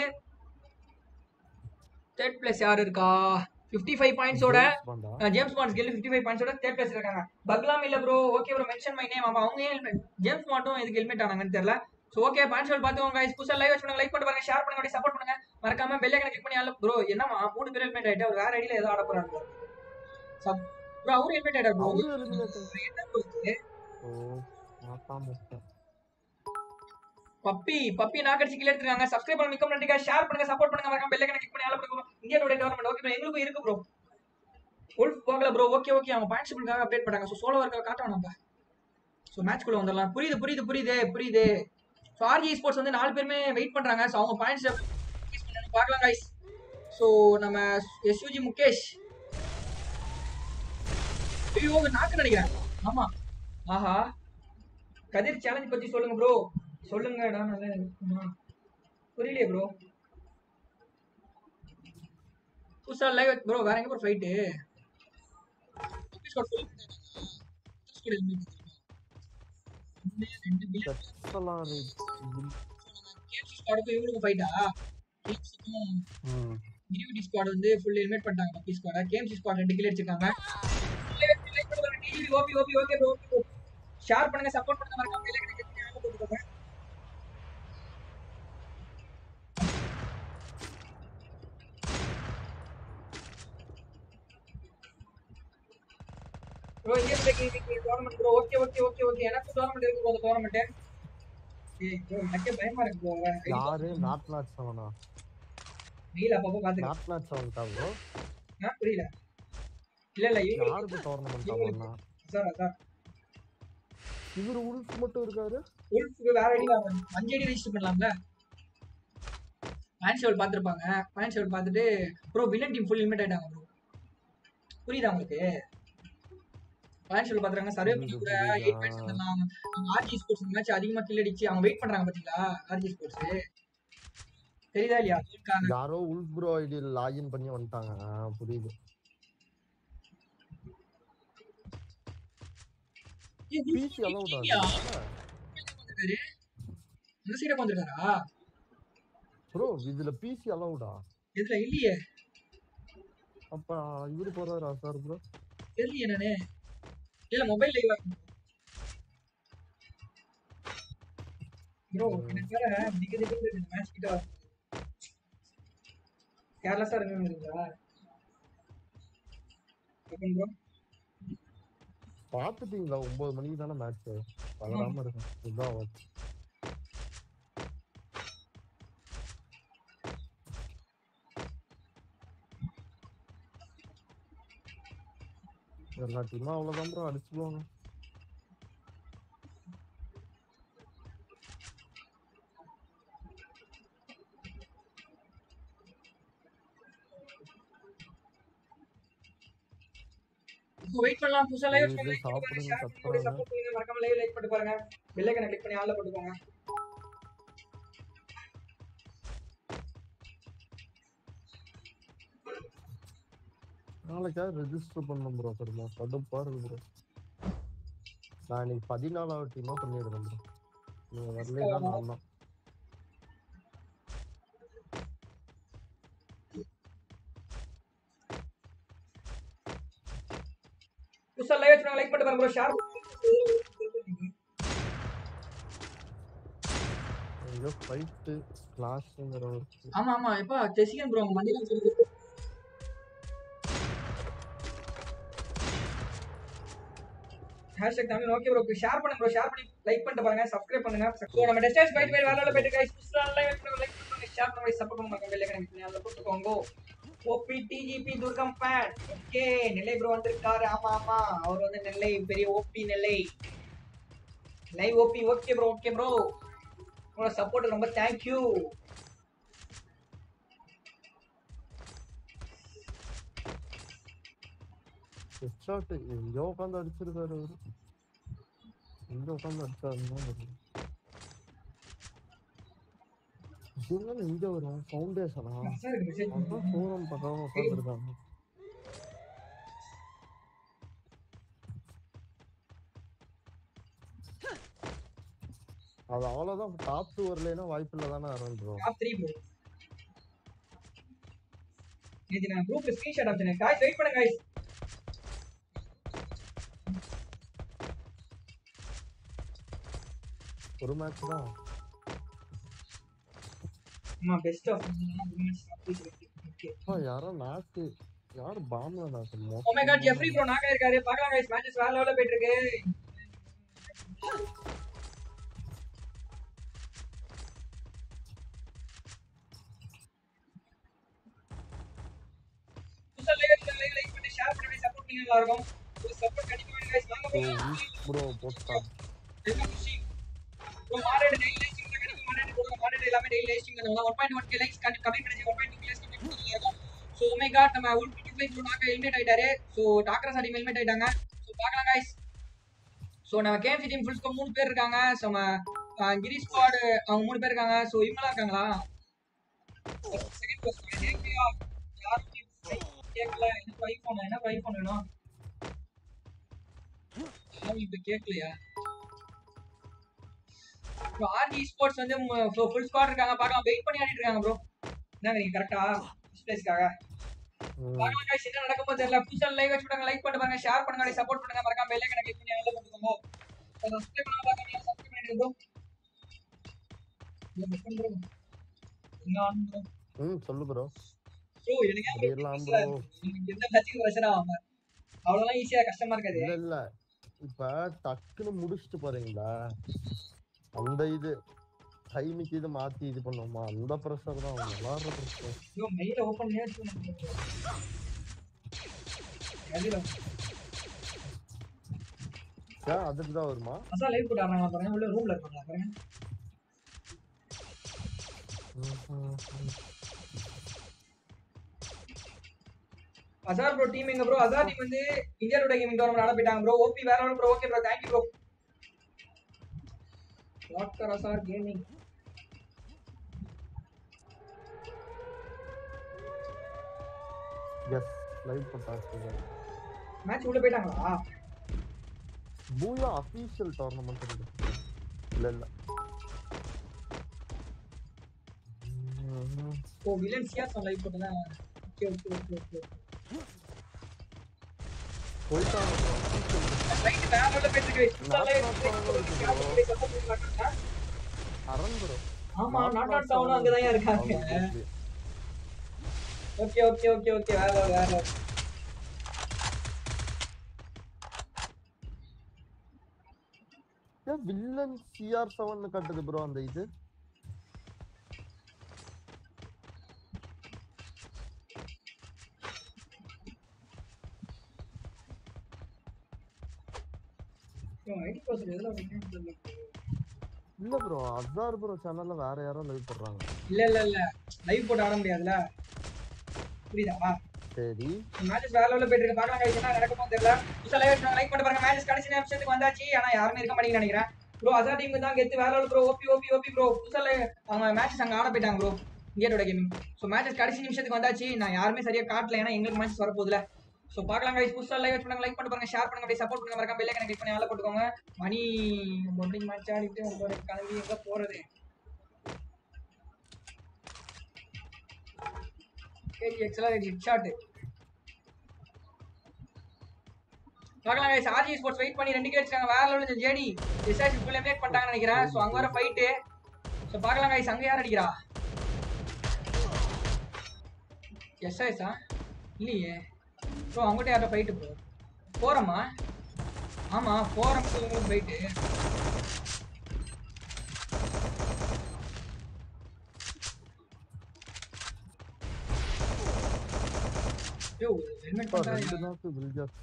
தேர்ட் பிளேஸ் யார் இருக்கா ஃபிஃப்டி ஃபைவ் பாயிண்ட்ஸோட ஜேம்ஸ் பாண்டா James Bond skill fifty five பாயிண்ட்ஸோட தேர்ட் பிளேஸ் இருக்காங்க பக்லாம் இல்ல bro okay bro mention my name அவங்க ஏன் helmet- ஜேம்ஸ் பாண்டும் எதுக்கு ஹெல்மெட் ஆனாங்கன்னு தெரியல ஸோ ஓகே பாயிண்ட் ஷோல் பார்த்துக்கோங்க guys. புதுசா லைவ் வச்சு லைக் பண்ணி பாருங்க ஷேர் பண்ணுங்க அப்படியே சப்போர்ட் பண்ணுங்க மறக்காம பெல் ஐக்கனை கிளிக் பண்ணி ஆளு ப்ரோ என்னமா மூணு பேர் ஹெல்மெட் ஆயிட்டு அவர் வேற ஐடியில ஏதோ ஆட போறாரு ப்ரோ அவரு ஹெல்மெட் ஆயிட்டார் ப்ரோ அவரு eliminate என்ன bro இது? ஓ ஆக்காம விட்டேன் பப்பி பப்பி நாக்கடிச்சு கீழே எடுத்துருக்காங்க சப்ஸ்கிரைப் பண்ணி மிக்க நன்றிக்கா ஷேர் பண்ணுங்க சப்போர்ட் பண்ணுங்க மறக்காம பெல் ஐக்கனை கிளிக் பண்ணி ஆளு பண்ணுங்க இந்தியாவோட டோர்னமெண்ட் ஓகே ப்ரோ எங்களுக்கும் இருக்கு ப்ரோ உல்ஃப் போகல ப்ரோ ஓகே ஓகே அவங்க பாயிண்ட்ஸ் பண்ணுக்காக அப்டேட் பண்ணாங்க ஸோ சோலோ ஒர்க்கை காட்ட வேணாம்ப்பா ஸோ மேட்ச்குள்ள வந்துடலாம் புரியுது புரியுது புரியுது புரியுது ஸோ ஆர்ஜி ஸ்போர்ட்ஸ் வந்து நாலு பேருமே வெயிட் பண்றாங்க ஸோ அவங்க பாயிண்ட்ஸ் பார்க்கலாம் கைஸ் ஸோ நம்ம எஸ்யூஜி முகேஷ் ஐயோ நாக்கு நினைக்கிறேன் ஆமா ஆஹா கதிர் சேலஞ்ச் பத்தி சொல்லுங்க ப்ரோ சொல்லுங்கடா நல்லா இருக்குமா புரியலையே ப்ரோ புதுசா லைவ் ப்ரோ வேற எங்க ப்ரோ ஃபைட்டு ரெண்டு பில்லியன் செத்தலாம் அது. கேம்சி ஸ்குவாடுக்கும் இவங்களுக்கும் ஃபைட்டா கேம்சிக்கும் ம். கிரிவிட்டி ஸ்குவாட் வந்து ஃபுல் ஹெல்மெட் பண்ணிட்டாங்க பப்பி ஸ்குவாட கேம்சி ஸ்குவாட் ரெண்டு கில் அடிச்சிருக்காங்க OP OP okay bro share பண்ணுங்க சப்போர்ட் பண்ணுங்க மறக்காம பெல் ஐக்கனை கிளிக் பண்ணி ஆல் போட்டுக்கோங்க bro India breaking tournament bro okay okay okay okay எனக்கு டோர்னமெண்ட் இருக்கு ப்ரோ அந்த டோர்னமெண்ட் ஏய் ப்ரோ எனக்கே பயமா இருக்கு ப்ரோ யாரு நாட் நாட் செவனா மெயில் அப்பப்போ பாத்துக்கலாம் நாட் நாட் செவன் தான் ப்ரோ ஆ, புரியல இல்ல இல்ல இவங்க யாருக்கு டோர்னமெண்ட் ஆகும்னா சார் சார் இவர் உல்ஃப் மட்டும் இருக்காரு உல்ஃபுக்கு வேற ஐடி அஞ்சு ஐடி ரெஜிஸ்டர் பண்ணலாம்ல ஃபேன் ஷோல் பார்த்துருப்பாங்க ஃபேன் ஷோல் பார்த்துட்டு bro villain team full limit ஆயிட்டாங்க ப்ரோ புரியுதா உங்களுக்கு ஃபேன் ஷோல் பார்த்துறாங்க சர்வே பண்ணி கூட புரியுது, எயிட் பாயிண்ட்ஸ் வந்துடலாம் அவங்க ஆர்ஜி ஸ்போர்ட்ஸ் மேட்ச் அதிகமாக கில் அடிச்சு அவங்க வெயிட் பண்றாங்க பாத்தீங்களா ஆர்ஜி ஸ்போர்ட்ஸ் தெரியுதா இல்லையா இருக்காங்க யாரோ உல்ஃப் ப்ரோ ஐடி லாகின் பண்ணி வந்துட்டாங்க ஆ, புரியுது பிசி அலௌட் வந்திருக்காரு இந்த சைடு வந்திருக்காரா ப்ரோ இதுல பிசி அலௌடா இதுல இல்லையே அப்ப இவரு போறாரா சார் ப்ரோ தெரியலையே நானு இல்ல மொபைல் லைவ் ப்ரோ எனக்கு வேற திக்கு திக்கு இந்த மேட்ச் கிட்ட வர கேர்லெஸ்ஸா இருக்குங்களா ப்ரோ பாத்துட்டீங்களா ஒன்பது மணிக்கு தானே மேட்ச் பகலாம இருக்கும் இதுதான் watch. எல்லா டீமும் அவ்வளோதான் ப்ரோ அடிச்சுடுவாங்க வெயிட் பண்ணலாம் புதுசா லைவ் இது லைக் பண்ணுங்க சாப்பிடுங்க, ஷேர் கத்துறாங்க. பண்ணுங்க சப்போர்ட் பண்ணுங்க மறக்காம லைவ் லைக் பண்ணிட்டு பாருங்க பெல் ஐக்கனை கிளிக் பண்ணி ஆல்ல போட்டுக்கோங்க நாளைக்காவது ரெஜிஸ்டர் பண்ணணும் ப்ரோ பெருமா கடுப்பா இருக்கு ப்ரோ நான் இன்னைக்கு பதினாலாவது டீமா பண்ணிடுறேன் ப்ரோ நீங்க வரலையா நான் தான் புதுசா லைவ் வச்சு லைக் பண்ணிட்டு பாருங்க ப்ரோ ஷேர் எங்கேயோ ஃபைட்டு கிளாஸ்ங்கிற ஒரு ஆமா ஆமா எப்பா ஜெசிகன் ப்ரோ உங்க மண்டியில சொல்லுது hashtag Tamil okay bro share பண்ணுங்க ப்ரோ ஷேர் பண்ணி லைக் பண்ணிட்டு பாருங்க சப்ஸ்கிரைப் பண்ணுங்க ஸோ நம்ம டெஸ்டைஸ் பைட் பைட் வேற லெவலில் போயிட்டு கைஸ் புதுசா லைக் பண்ணுங்க லைக் பண்ணுங்க ஷேர் பண்ணுங்க சப்போர்ட் பண்ணுங்க வெளியே கணக்கு அதில் போட்டுக்கோங்க ஓபி டிஜிபி துர்கம் ஃபேன் ஓகே நெல்லை ப்ரோ வந்திருக்காரு ஆமா ஆமா அவர் வந்து நெல்லை பெரிய OP Nellai live OP okay bro okay bro உங்களோட சப்போர்ட் ரொம்ப தேங்க்யூ ஷாட் எங்கேயோ உட்காந்து அடிச்சிருக்காரு அவரு எங்க உட்காந்து அடிச்சாருன்னு இவங்க இங்க வரும் ஃபவுண்டேஷனா சார் மெசேஜ் அதான் ஃபோரம் பக்கம் உட்காந்துருக்காங்க அது அவ்வளவுதான் டாப் டூ வரலைன்னா வாய்ப்பு இல்லை தானே ஆரம்பிச்சிடும் டாப் த்ரீ ப்ரோ நேற்று நான் குரூப்ல ஸ்கிரீன்ஷாட் அனுப்பிச்சேன் காய்ஸ் வெயிட் பண்ணுங்க காய்ஸ் ஒரு மேட்ச் தான் ஆமா பெஸ்ட் ஆஃப் ஓகே அப்பா, யாரோ நாக்கு யாரு பாம்பு நாக்கு oh my god Jeffrey bro Naga இருக்காரு பார்க்கலாம் गाइस மேட்சஸ் வேற லெவல்ல போயிட்டு இருக்கு புதுசா லைக் லைக் லைக் பண்ணி ஷேர் பண்ணி சப்போர்ட் பண்ணி நல்லா இருக்கும் ஒரு சப்போர்ட் கண்டிப்பா गाइस வாங்க ப்ரோ ப்ரோ போட்டா வெல்கம் டு சி ப்ரோ மாடரேட் டெய்லி லைஸ்டிங் கண்டிப்பா மாடரேட் போடுங்க மாடரேட் எல்லாமே டெய்லி லைஸ்டிங் பண்ணுவாங்க 1.1 கே லைக்ஸ் கம்மி கம்மி பண்ணி 1.2 கே லைக்ஸ் கம்மி பண்ணி இருக்கும் ஸோ ஓ மை காட் நம்ம உள் பிடி ஃபைவ் ப்ரோ நாக்க எலிமினேட் ஆயிட்டாரு ஸோ டாக்டர் சார் எலிமினேட் ஆயிட்டாங்க ஸோ பார்க்கலாம் गाइस ஸோ நம்ம கேஎம்சி டீம் ஃபுல் ஸ்கோர் மூணு பேர் இருக்காங்க ஸோ நம்ம அஹ், கிரி ஸ்குவாட் அவங்க மூணு பேர் இருக்காங்க ஸோ இவங்களா இருக்காங்களா செகண்ட் கொஸ்டின் கேட்கலையா யாரும் கேட்கல எனக்கு ஐஃபோன் எனக்கு ஐஃபோன் வேணும் யாரும் இப்போ கேட்கலையா ப்ரோ ஆர்டி ஸ்போர்ட்ஸ் வந்து ஃபுல் ஸ்குவாட் இருக்காங்க பார்க்கலாம் வெயிட் பண்ணி ஆடிட்டு இருக்காங்க ப்ரோ என்ன நீங்க கரெக்டா டிஸ்பிளேஸ்க்காக பார்க்கலாம் guys என்ன நடக்க போகுது தெரியல புதுசா லைவ் வச்சு விடுங்க லைக் பண்ணிட்டு பாருங்க ஷேர் பண்ணுங்க சப்போர்ட் பண்ணுங்க மறக்காம பெல் ஐக்கனை கிளிக் பண்ணி ஆல்ல போட்டுக்கோங்க சப்ஸ்கிரைப் பண்ணாம பாருங்க சப்ஸ்கிரைப் பண்ணிடுங்க ப்ரோ என்ன ஆன் ப்ரோ ம் சொல்லு ப்ரோ ப்ரோ எனக்கு ஏன் அப்படி எல்லாம் ப்ரோ எனக்கு எந்த மேட்சுக்கு பிரஷர் ஆகாம அவ்வளவுலாம் ஈஸியா கஷ்டமா இருக்காது இல்ல இல்ல இப்ப டக்குன்னு முடிச்சிட்டு போறீங்களா அந்த இது டைமுக்கு இது மாத்தி இது பண்ணுவோமா அந்த ப்ரெஷர் தான் அவங்க விளாடுற ப்ரெஷர் ப்ரோ மெயில ஓபன் பண்ணி வச்சு அதுல ஏன் அதுக்கு தான் வருமா அசா லைவ் போட்டாங்க பாருங்க உள்ள ரூம்ல இருக்காங்க பாருங்க அசார் ப்ரோ டீம் எங்க ப்ரோ அசார் டீம் வந்து இந்தியாவோட கேமிங் டோர்னமெண்ட் ஆட போயிட்டாங்க ப்ரோ ஓபி வேற bro okay bro thank you bro doctor Azhar gaming எஸ் லைவ் போட்டாச்சு மேட்ச் உள்ள போயிட்டாங்களா பூயா அஃபீஷியல் டோர்னமெண்ட் இருக்கு இல்ல இல்ல ம்ம். ஓ வில்லன் சியாஸ் லைவ் போட்டதா ஓகே ஓகே ஓகே ஓகே போயிட்டாங்க bro. Official. ரைட் வேற உள்ள போயிட்டு இருக்கு Not out bro. அரண் bro. ஆமா Not not out out down அங்கதான் இருக்காங்க அவங்க ஓகே ஓகே ஓகே ஓகே வேற level, வேற level. ஏன் வில்லன் சிஆர் செவன் கட்டுது ப்ரோ அந்த இது ப்ரோ ஐடி பாஸ்வேர்ட் எதுல வரீங்கன்னு தெரியல bro. இல்ல ப்ரோ அசார் ப்ரோ சேனல்ல வேற யாரோ லைவ் போடுறாங்க இல்ல இல்ல இல்ல லைவ் போட்டு ஆட முடியாதுல புரியுதா சரி மேட்சஸ் வேற லெவல்ல போயிட்டு இருக்கு பார்க்கலாம் guys என்ன நடக்குமோ தெரியல புதுசா லைவ் லைக் பண்ணி பாருங்க மேட்சஸ் கடைசி நிமிஷத்துக்கு வந்தாச்சு ஆனா யாருமே இருக்க மாட்டேங்குன்னு நினைக்கிறேன் ப்ரோ அசா டீமுக்கு தான் கெத்து வேற level bro OP OP OP bro புதுசா live- அவங்க மேட்சஸ் அங்க ஆட போயிட்டாங்க ப்ரோ இந்தியாவோட கேமிங் ஸோ மேட்சஸ் கடைசி நிமிஷத்துக்கு வந்தாச்சு நான் யாருமே சரியா காட்டல ஏன்னா எங்களுக்கு மேட்சஸ் வரப்போகுதுல ஸோ பார்க்கலாம் guys புதுசா லைவ் பண்ணுங்க லைக் பண்ணி பாருங்க ஷேர் பண்ணுங்க அப்படியே சப்போர்ட் பண்ணுங்க மறக்காம பெல்லைக்கனை கிளிக் பண்ணி ஆள போட்டுக்கோங்க மணி பொண்டிங் மேட்ச் ஆடிட்டு உங்களோட கிளம்பி எங்க போறது கேஜி எக்ஸலாக ஹிட் ஷாட் பார்க்கலாம் guys ஆர்ஜி ஸ்போர்ட்ஸ் வெயிட் பண்ணி ரெண்டு கேட்ஸ் வேற லெவலில் ஜேடி ரிசர்ச் ஃபுல் எலிமினேட் பண்ணிட்டாங்கன்னு நினைக்கிறேன் ஸோ அங்க வர ஃபைட்டு ஸோ பார்க்கலாம் guys அங்க யார் அடிக்கிறா எஸ்ஐஸா இல்லையே ப்ரோ அவங்ககிட்ட யார்ட்ட ஃபைட்டு ப்ரோ போறோமா ஆமா போறோம் ஃபைட்டு யோ ஹெல்மெட் இப்ப பண்ணா ரெண்டு நாக்கு வில்ஜர்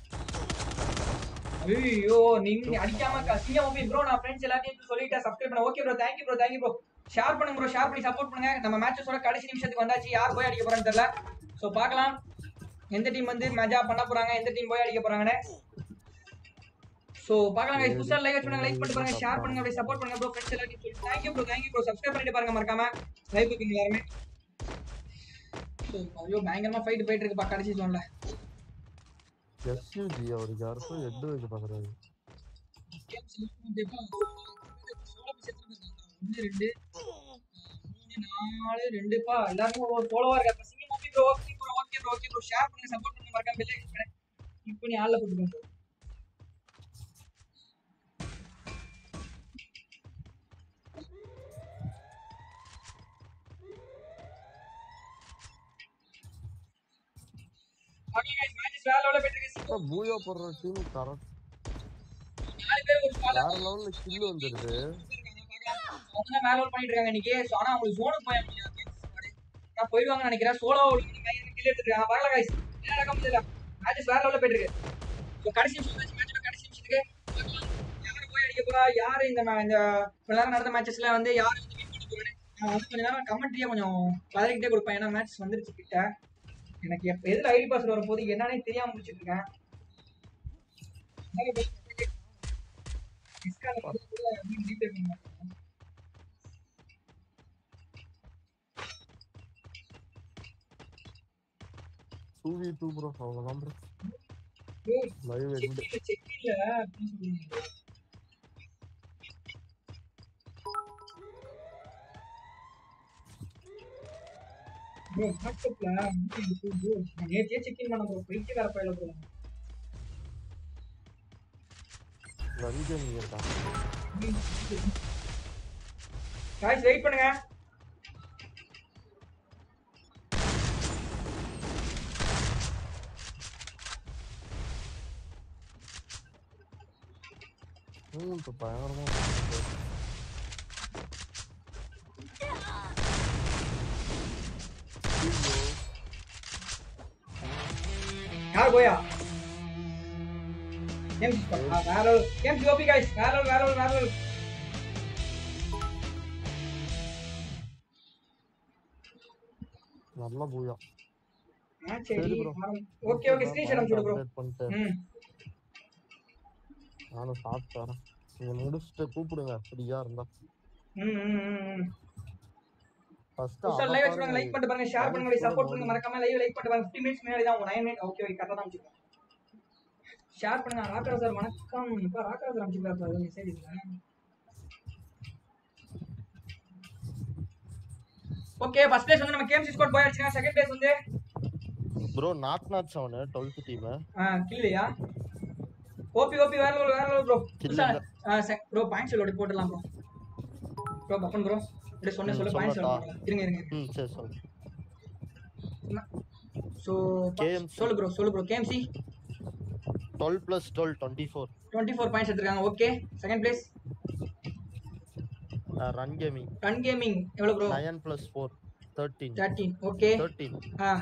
ஐயோ நீங்க அடிக்காம கசியா ஓபி ப்ரோ நான் ஃப்ரெண்ட்ஸ் எல்லாத்தையும் சொல்லிட்டேன் சப்ஸ்கிரைப் பண்ண okay bro thank you bro thank you bro share பண்ணுங்க ப்ரோ ஷேர் பண்ணி சப்போர்ட் பண்ணுங்க நம்ம மேட்சஸோட கடைசி நிமிஷத்துக்கு வந்தாச்சு யார் போய் அடிக்க போறான்னு தெரியல ஸோ பார்க்கலாம் எந்த டீம் வந்து மெஜா பண்ண போறாங்க எந்த டீம் போய் அடிக்க போறாங்கன்னு ஸோ பார்க்கலாம் guys புதுசா லைக் பண்ணுங்க லைக் பண்ணி பாருங்க ஷேர் பண்ணுங்க அப்படியே சப்போர்ட் பண்ணுங்க ப்ரோ ஃப்ரெண்ட்ஸ் எல்லாத்தையும் சொல்லி thank you bro thank you bro subscribe பண்ணிட்டு பாருங்க மறக்காம லைக் பண்ணுங்க எல்லாருமே ஸோ ஐயோ பயங்கரமா ஃபைட் போயிட்டு இருக்குப்பா கடைசி ஜோன்ல எஸ்யூஜி அவருக்கு யாருக்கோ எட்டு வைக்க பாக்குறாரு ஒன்று ரெண்டு மூணு நாலு ரெண்டுப்பா எல்லாருமே ஒரு ஃபாலோவா இருக்காங்க சிங்கம் okay bro okay bro okay bro okay bro share பண்ணுங்க சப்போர்ட் பண்ணுங்க மறக்காம பெல் ஐக்கன் கிளிக் பண்ணி ஆல்ல போட்டுக்கோங்க ஓகே गाइस மேட்ச் வேற லெவல்ல போயிட்டு இருக்கு இப்ப பூயா போடுற டீம் கரெக்ட் நாலு பேர் ஒரு ஸ்குவாட் வேற லெவல்ல கில் வந்துருது அவங்க தான் மேல பண்ணிட்டு இருக்காங்க இன்னைக்கு சோ ஆனா அவங்க ஜோனுக்கு போய் முடியாது நான் போயிடுவாங்கன்னு நினைக்கிறேன் சோலோ கில் எடுத்துருக்காங்க பார்க்கலாம் கைஸ் என்ன நடக்க முடியல மேட்ச் வேற லெவல்ல போயிட்டு இருக்கு சோ கடைசி நிமிஷம் மேட்ச் கடைசி நிமிஷத்துக்கு பார்க்கலாம். யாரு போய் அடிக்க போறா யாரு இந்த ma- இந்த கொஞ்ச நேரம் நடந்த மேட்சஸ்ல வந்து யாரு வந்து வின் பண்ண போறேன்னு நான் வந்து கொஞ்ச நேரம் கமெண்ட்ரியா கொஞ்சம் கலரிக்கிட்டே கொடுப்பேன் ஏன்னா மேட்ச் வந்துருச்சு கிட்ட எனக்கு எப்ப எதுல ஐடி பாஸ் வர போது என்னன்னே தெரியாம முடிச்சிட்டு இருக்கேன் அதனால போய் Discord ல வந்து கூட அப்படின்னு replay பண்ண மாட்டேன். டூ வி டூ ப்ரோ அவ்வளவுதான் ப்ரோ Bro, லைவ் எண்ட் செக்கில செக்கில அப்படின்னு சொல்லுவாங்க ப்ரோ வாட்ஸ்அப்ல ப்ரோ நான் நேற்றே செக் இன் பண்ண ப்ரோ போயிட்டு வேற பையில ப்ரோ வந்து நீங்க தான் காய்ஸ் வெயிட் பண்ணுங்க மூணு பயங்கரமா இருக்கு bro. ஐயோ, யார் போயா கேம் வேற கேம் ஓபி காய்ஸ் வேற வேற வேற நல்ல பூயா மேட்ச் சரி bro. ஓகே ஓகே ஸ்கிரீன்ஷாட் அனுப்பிச்சு ப்ரோ Update பண்ணிட்டு ம் நானும் சாப்பிட்டு வரேன் நீங்க முடிச்சுட்டு கூப்பிடுங்க ஃப்ரீயா இருந்தா ம் ம், ம் ம் ஃபர்ஸ்ட் சார் லைவ் வச்சுருங்க லைக் பண்ணிட்டு பாருங்க ஷேர் பண்ணுங்க சப்போர்ட் பண்ணுங்க மறக்காம லைவ் லைக் பண்ணிட்டு பாருங்க 50 மினிட்ஸ் முன்னாடி தான் உங்க 9 மினிட் ஓகே ஓகே கரெக்டா தான் வச்சிருக்கேன் ஷேர் பண்ணுங்க ராக்கரா சார் வணக்கம் இப்ப ராக்கரா சார் அனுப்பிச்சிருக்காரு சார் மெசேஜ் இல்ல ஓகே ஃபர்ஸ்ட் பிளேஸ் வந்து நம்ம கேம்ஸ் ஸ்கோர் போய் அடிச்சுங்க செகண்ட் பிளேஸ் வந்து bro not not seven twelfth team கில்லையா ஓபி ஓபி வேற level, வேற level bro Kill sir bro points load போட்டுடலாம் ப்ரோ ப்ரோ பப்பன் ப்ரோ அப்படியே சொன்ன ம், சொல்ல பாயிண்ட்ஸ் சொல்லட்டா? இருங்க இருங்க ம் சரி சொல்லு ஸோ KMC. சொல்லு ப்ரோ சொல்லு bro KMC twelve plus twelve twenty four twenty four points எடுத்திருக்காங்க okay second place run gaming run gaming எவ்வளோ bro nine plus four thirteen thirteen okay thirteen ஆ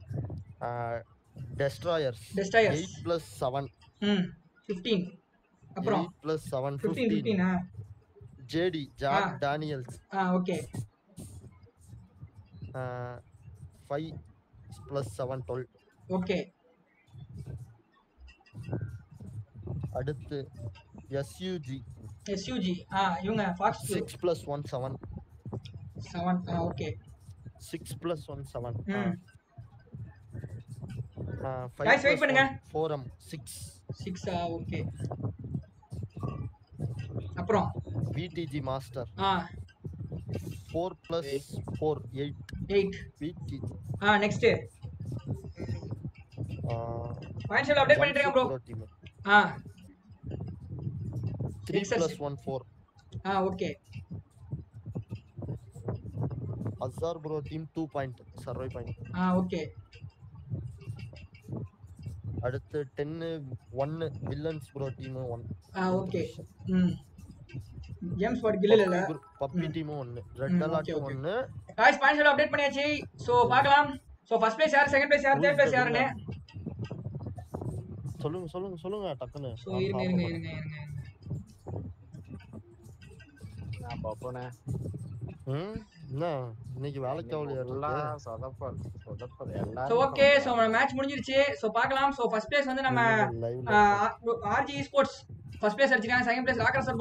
Destroyers Destroyers. Eight plus seven ம் ஃபிஃப்டீன் அப்புறம் eight plus seven fifteen fifteen ஃபிஃப்டீனா ஜேடி ஜாக் ஆ. டேனியல்ஸ் ஆ okay five plus seven twelve okay அடுத்து எஸ்யூஜி எஸ்யூஜி ஆ இவங்க Fox six plus one seven seven ஆ okay six plus one seven ம் ஃபைவ் Guys, wait பண்ணுங்க. ஃபோர் எம் சிக்ஸ் சிக்ஸா ஓகே அப்புறம் விடிஜி மாஸ்டர் ஆ four plus four eight eight VDG ஆ நெக்ஸ்ட் பாயிண்ட் ஷெல் அப்டேட் பண்ணிட்டு இருக்கேன் ப்ரோ டீம் ஆ three Excess. Plus one four ஆ okay Azhar bro team two point சர்வை பாயிண்ட் ஆ ஓகே அடுத்து டென்னு ஒன்னு வில்லன்ஸ் ப்ரோ டீம் ஒன் ஆ ஓகே ம் ஜேம்ஸ் வாட் கில்ல இல்ல பப்பி ம். டீமும் ஒன்னு ம், ரெட் okay, அலாட் okay. ஒன்னு காய்ஸ் பாயிண்ட் ஷெல் அப்டேட் பண்ணியாச்சு சோ பார்க்கலாம் சோ ஃபர்ஸ்ட் பிளேஸ் யார் செகண்ட் பிளேஸ் யார் தேர்ட் பிளேஸ் யாருன்னு சொல்லுங்க சொல்லுங்க சொல்லுங்க டக்குன்னு சோ இருங்க இருங்க இருங்க இருங்க இருங்க. நான் பாப்போனே ம் என்ன இன்னைக்கு வேலைக்கு ஆகலையா எல்லாம் சொதப்பல் சொதப்பல் சோ எல்லாரும் ஓகே சோ மேட்ச் முடிஞ்சிருச்சு சோ பார்க்கலாம் சோ ஃபர்ஸ்ட் பிளேஸ் வந்து நம்ம லைவ்ல ஆர்ஜி ஸ்போர்ட்ஸ் ஃபர்ஸ்ட் பிளேஸ் அடிச்சிருக்காங்க செகண்ட் பிளேஸ் ராக்கர்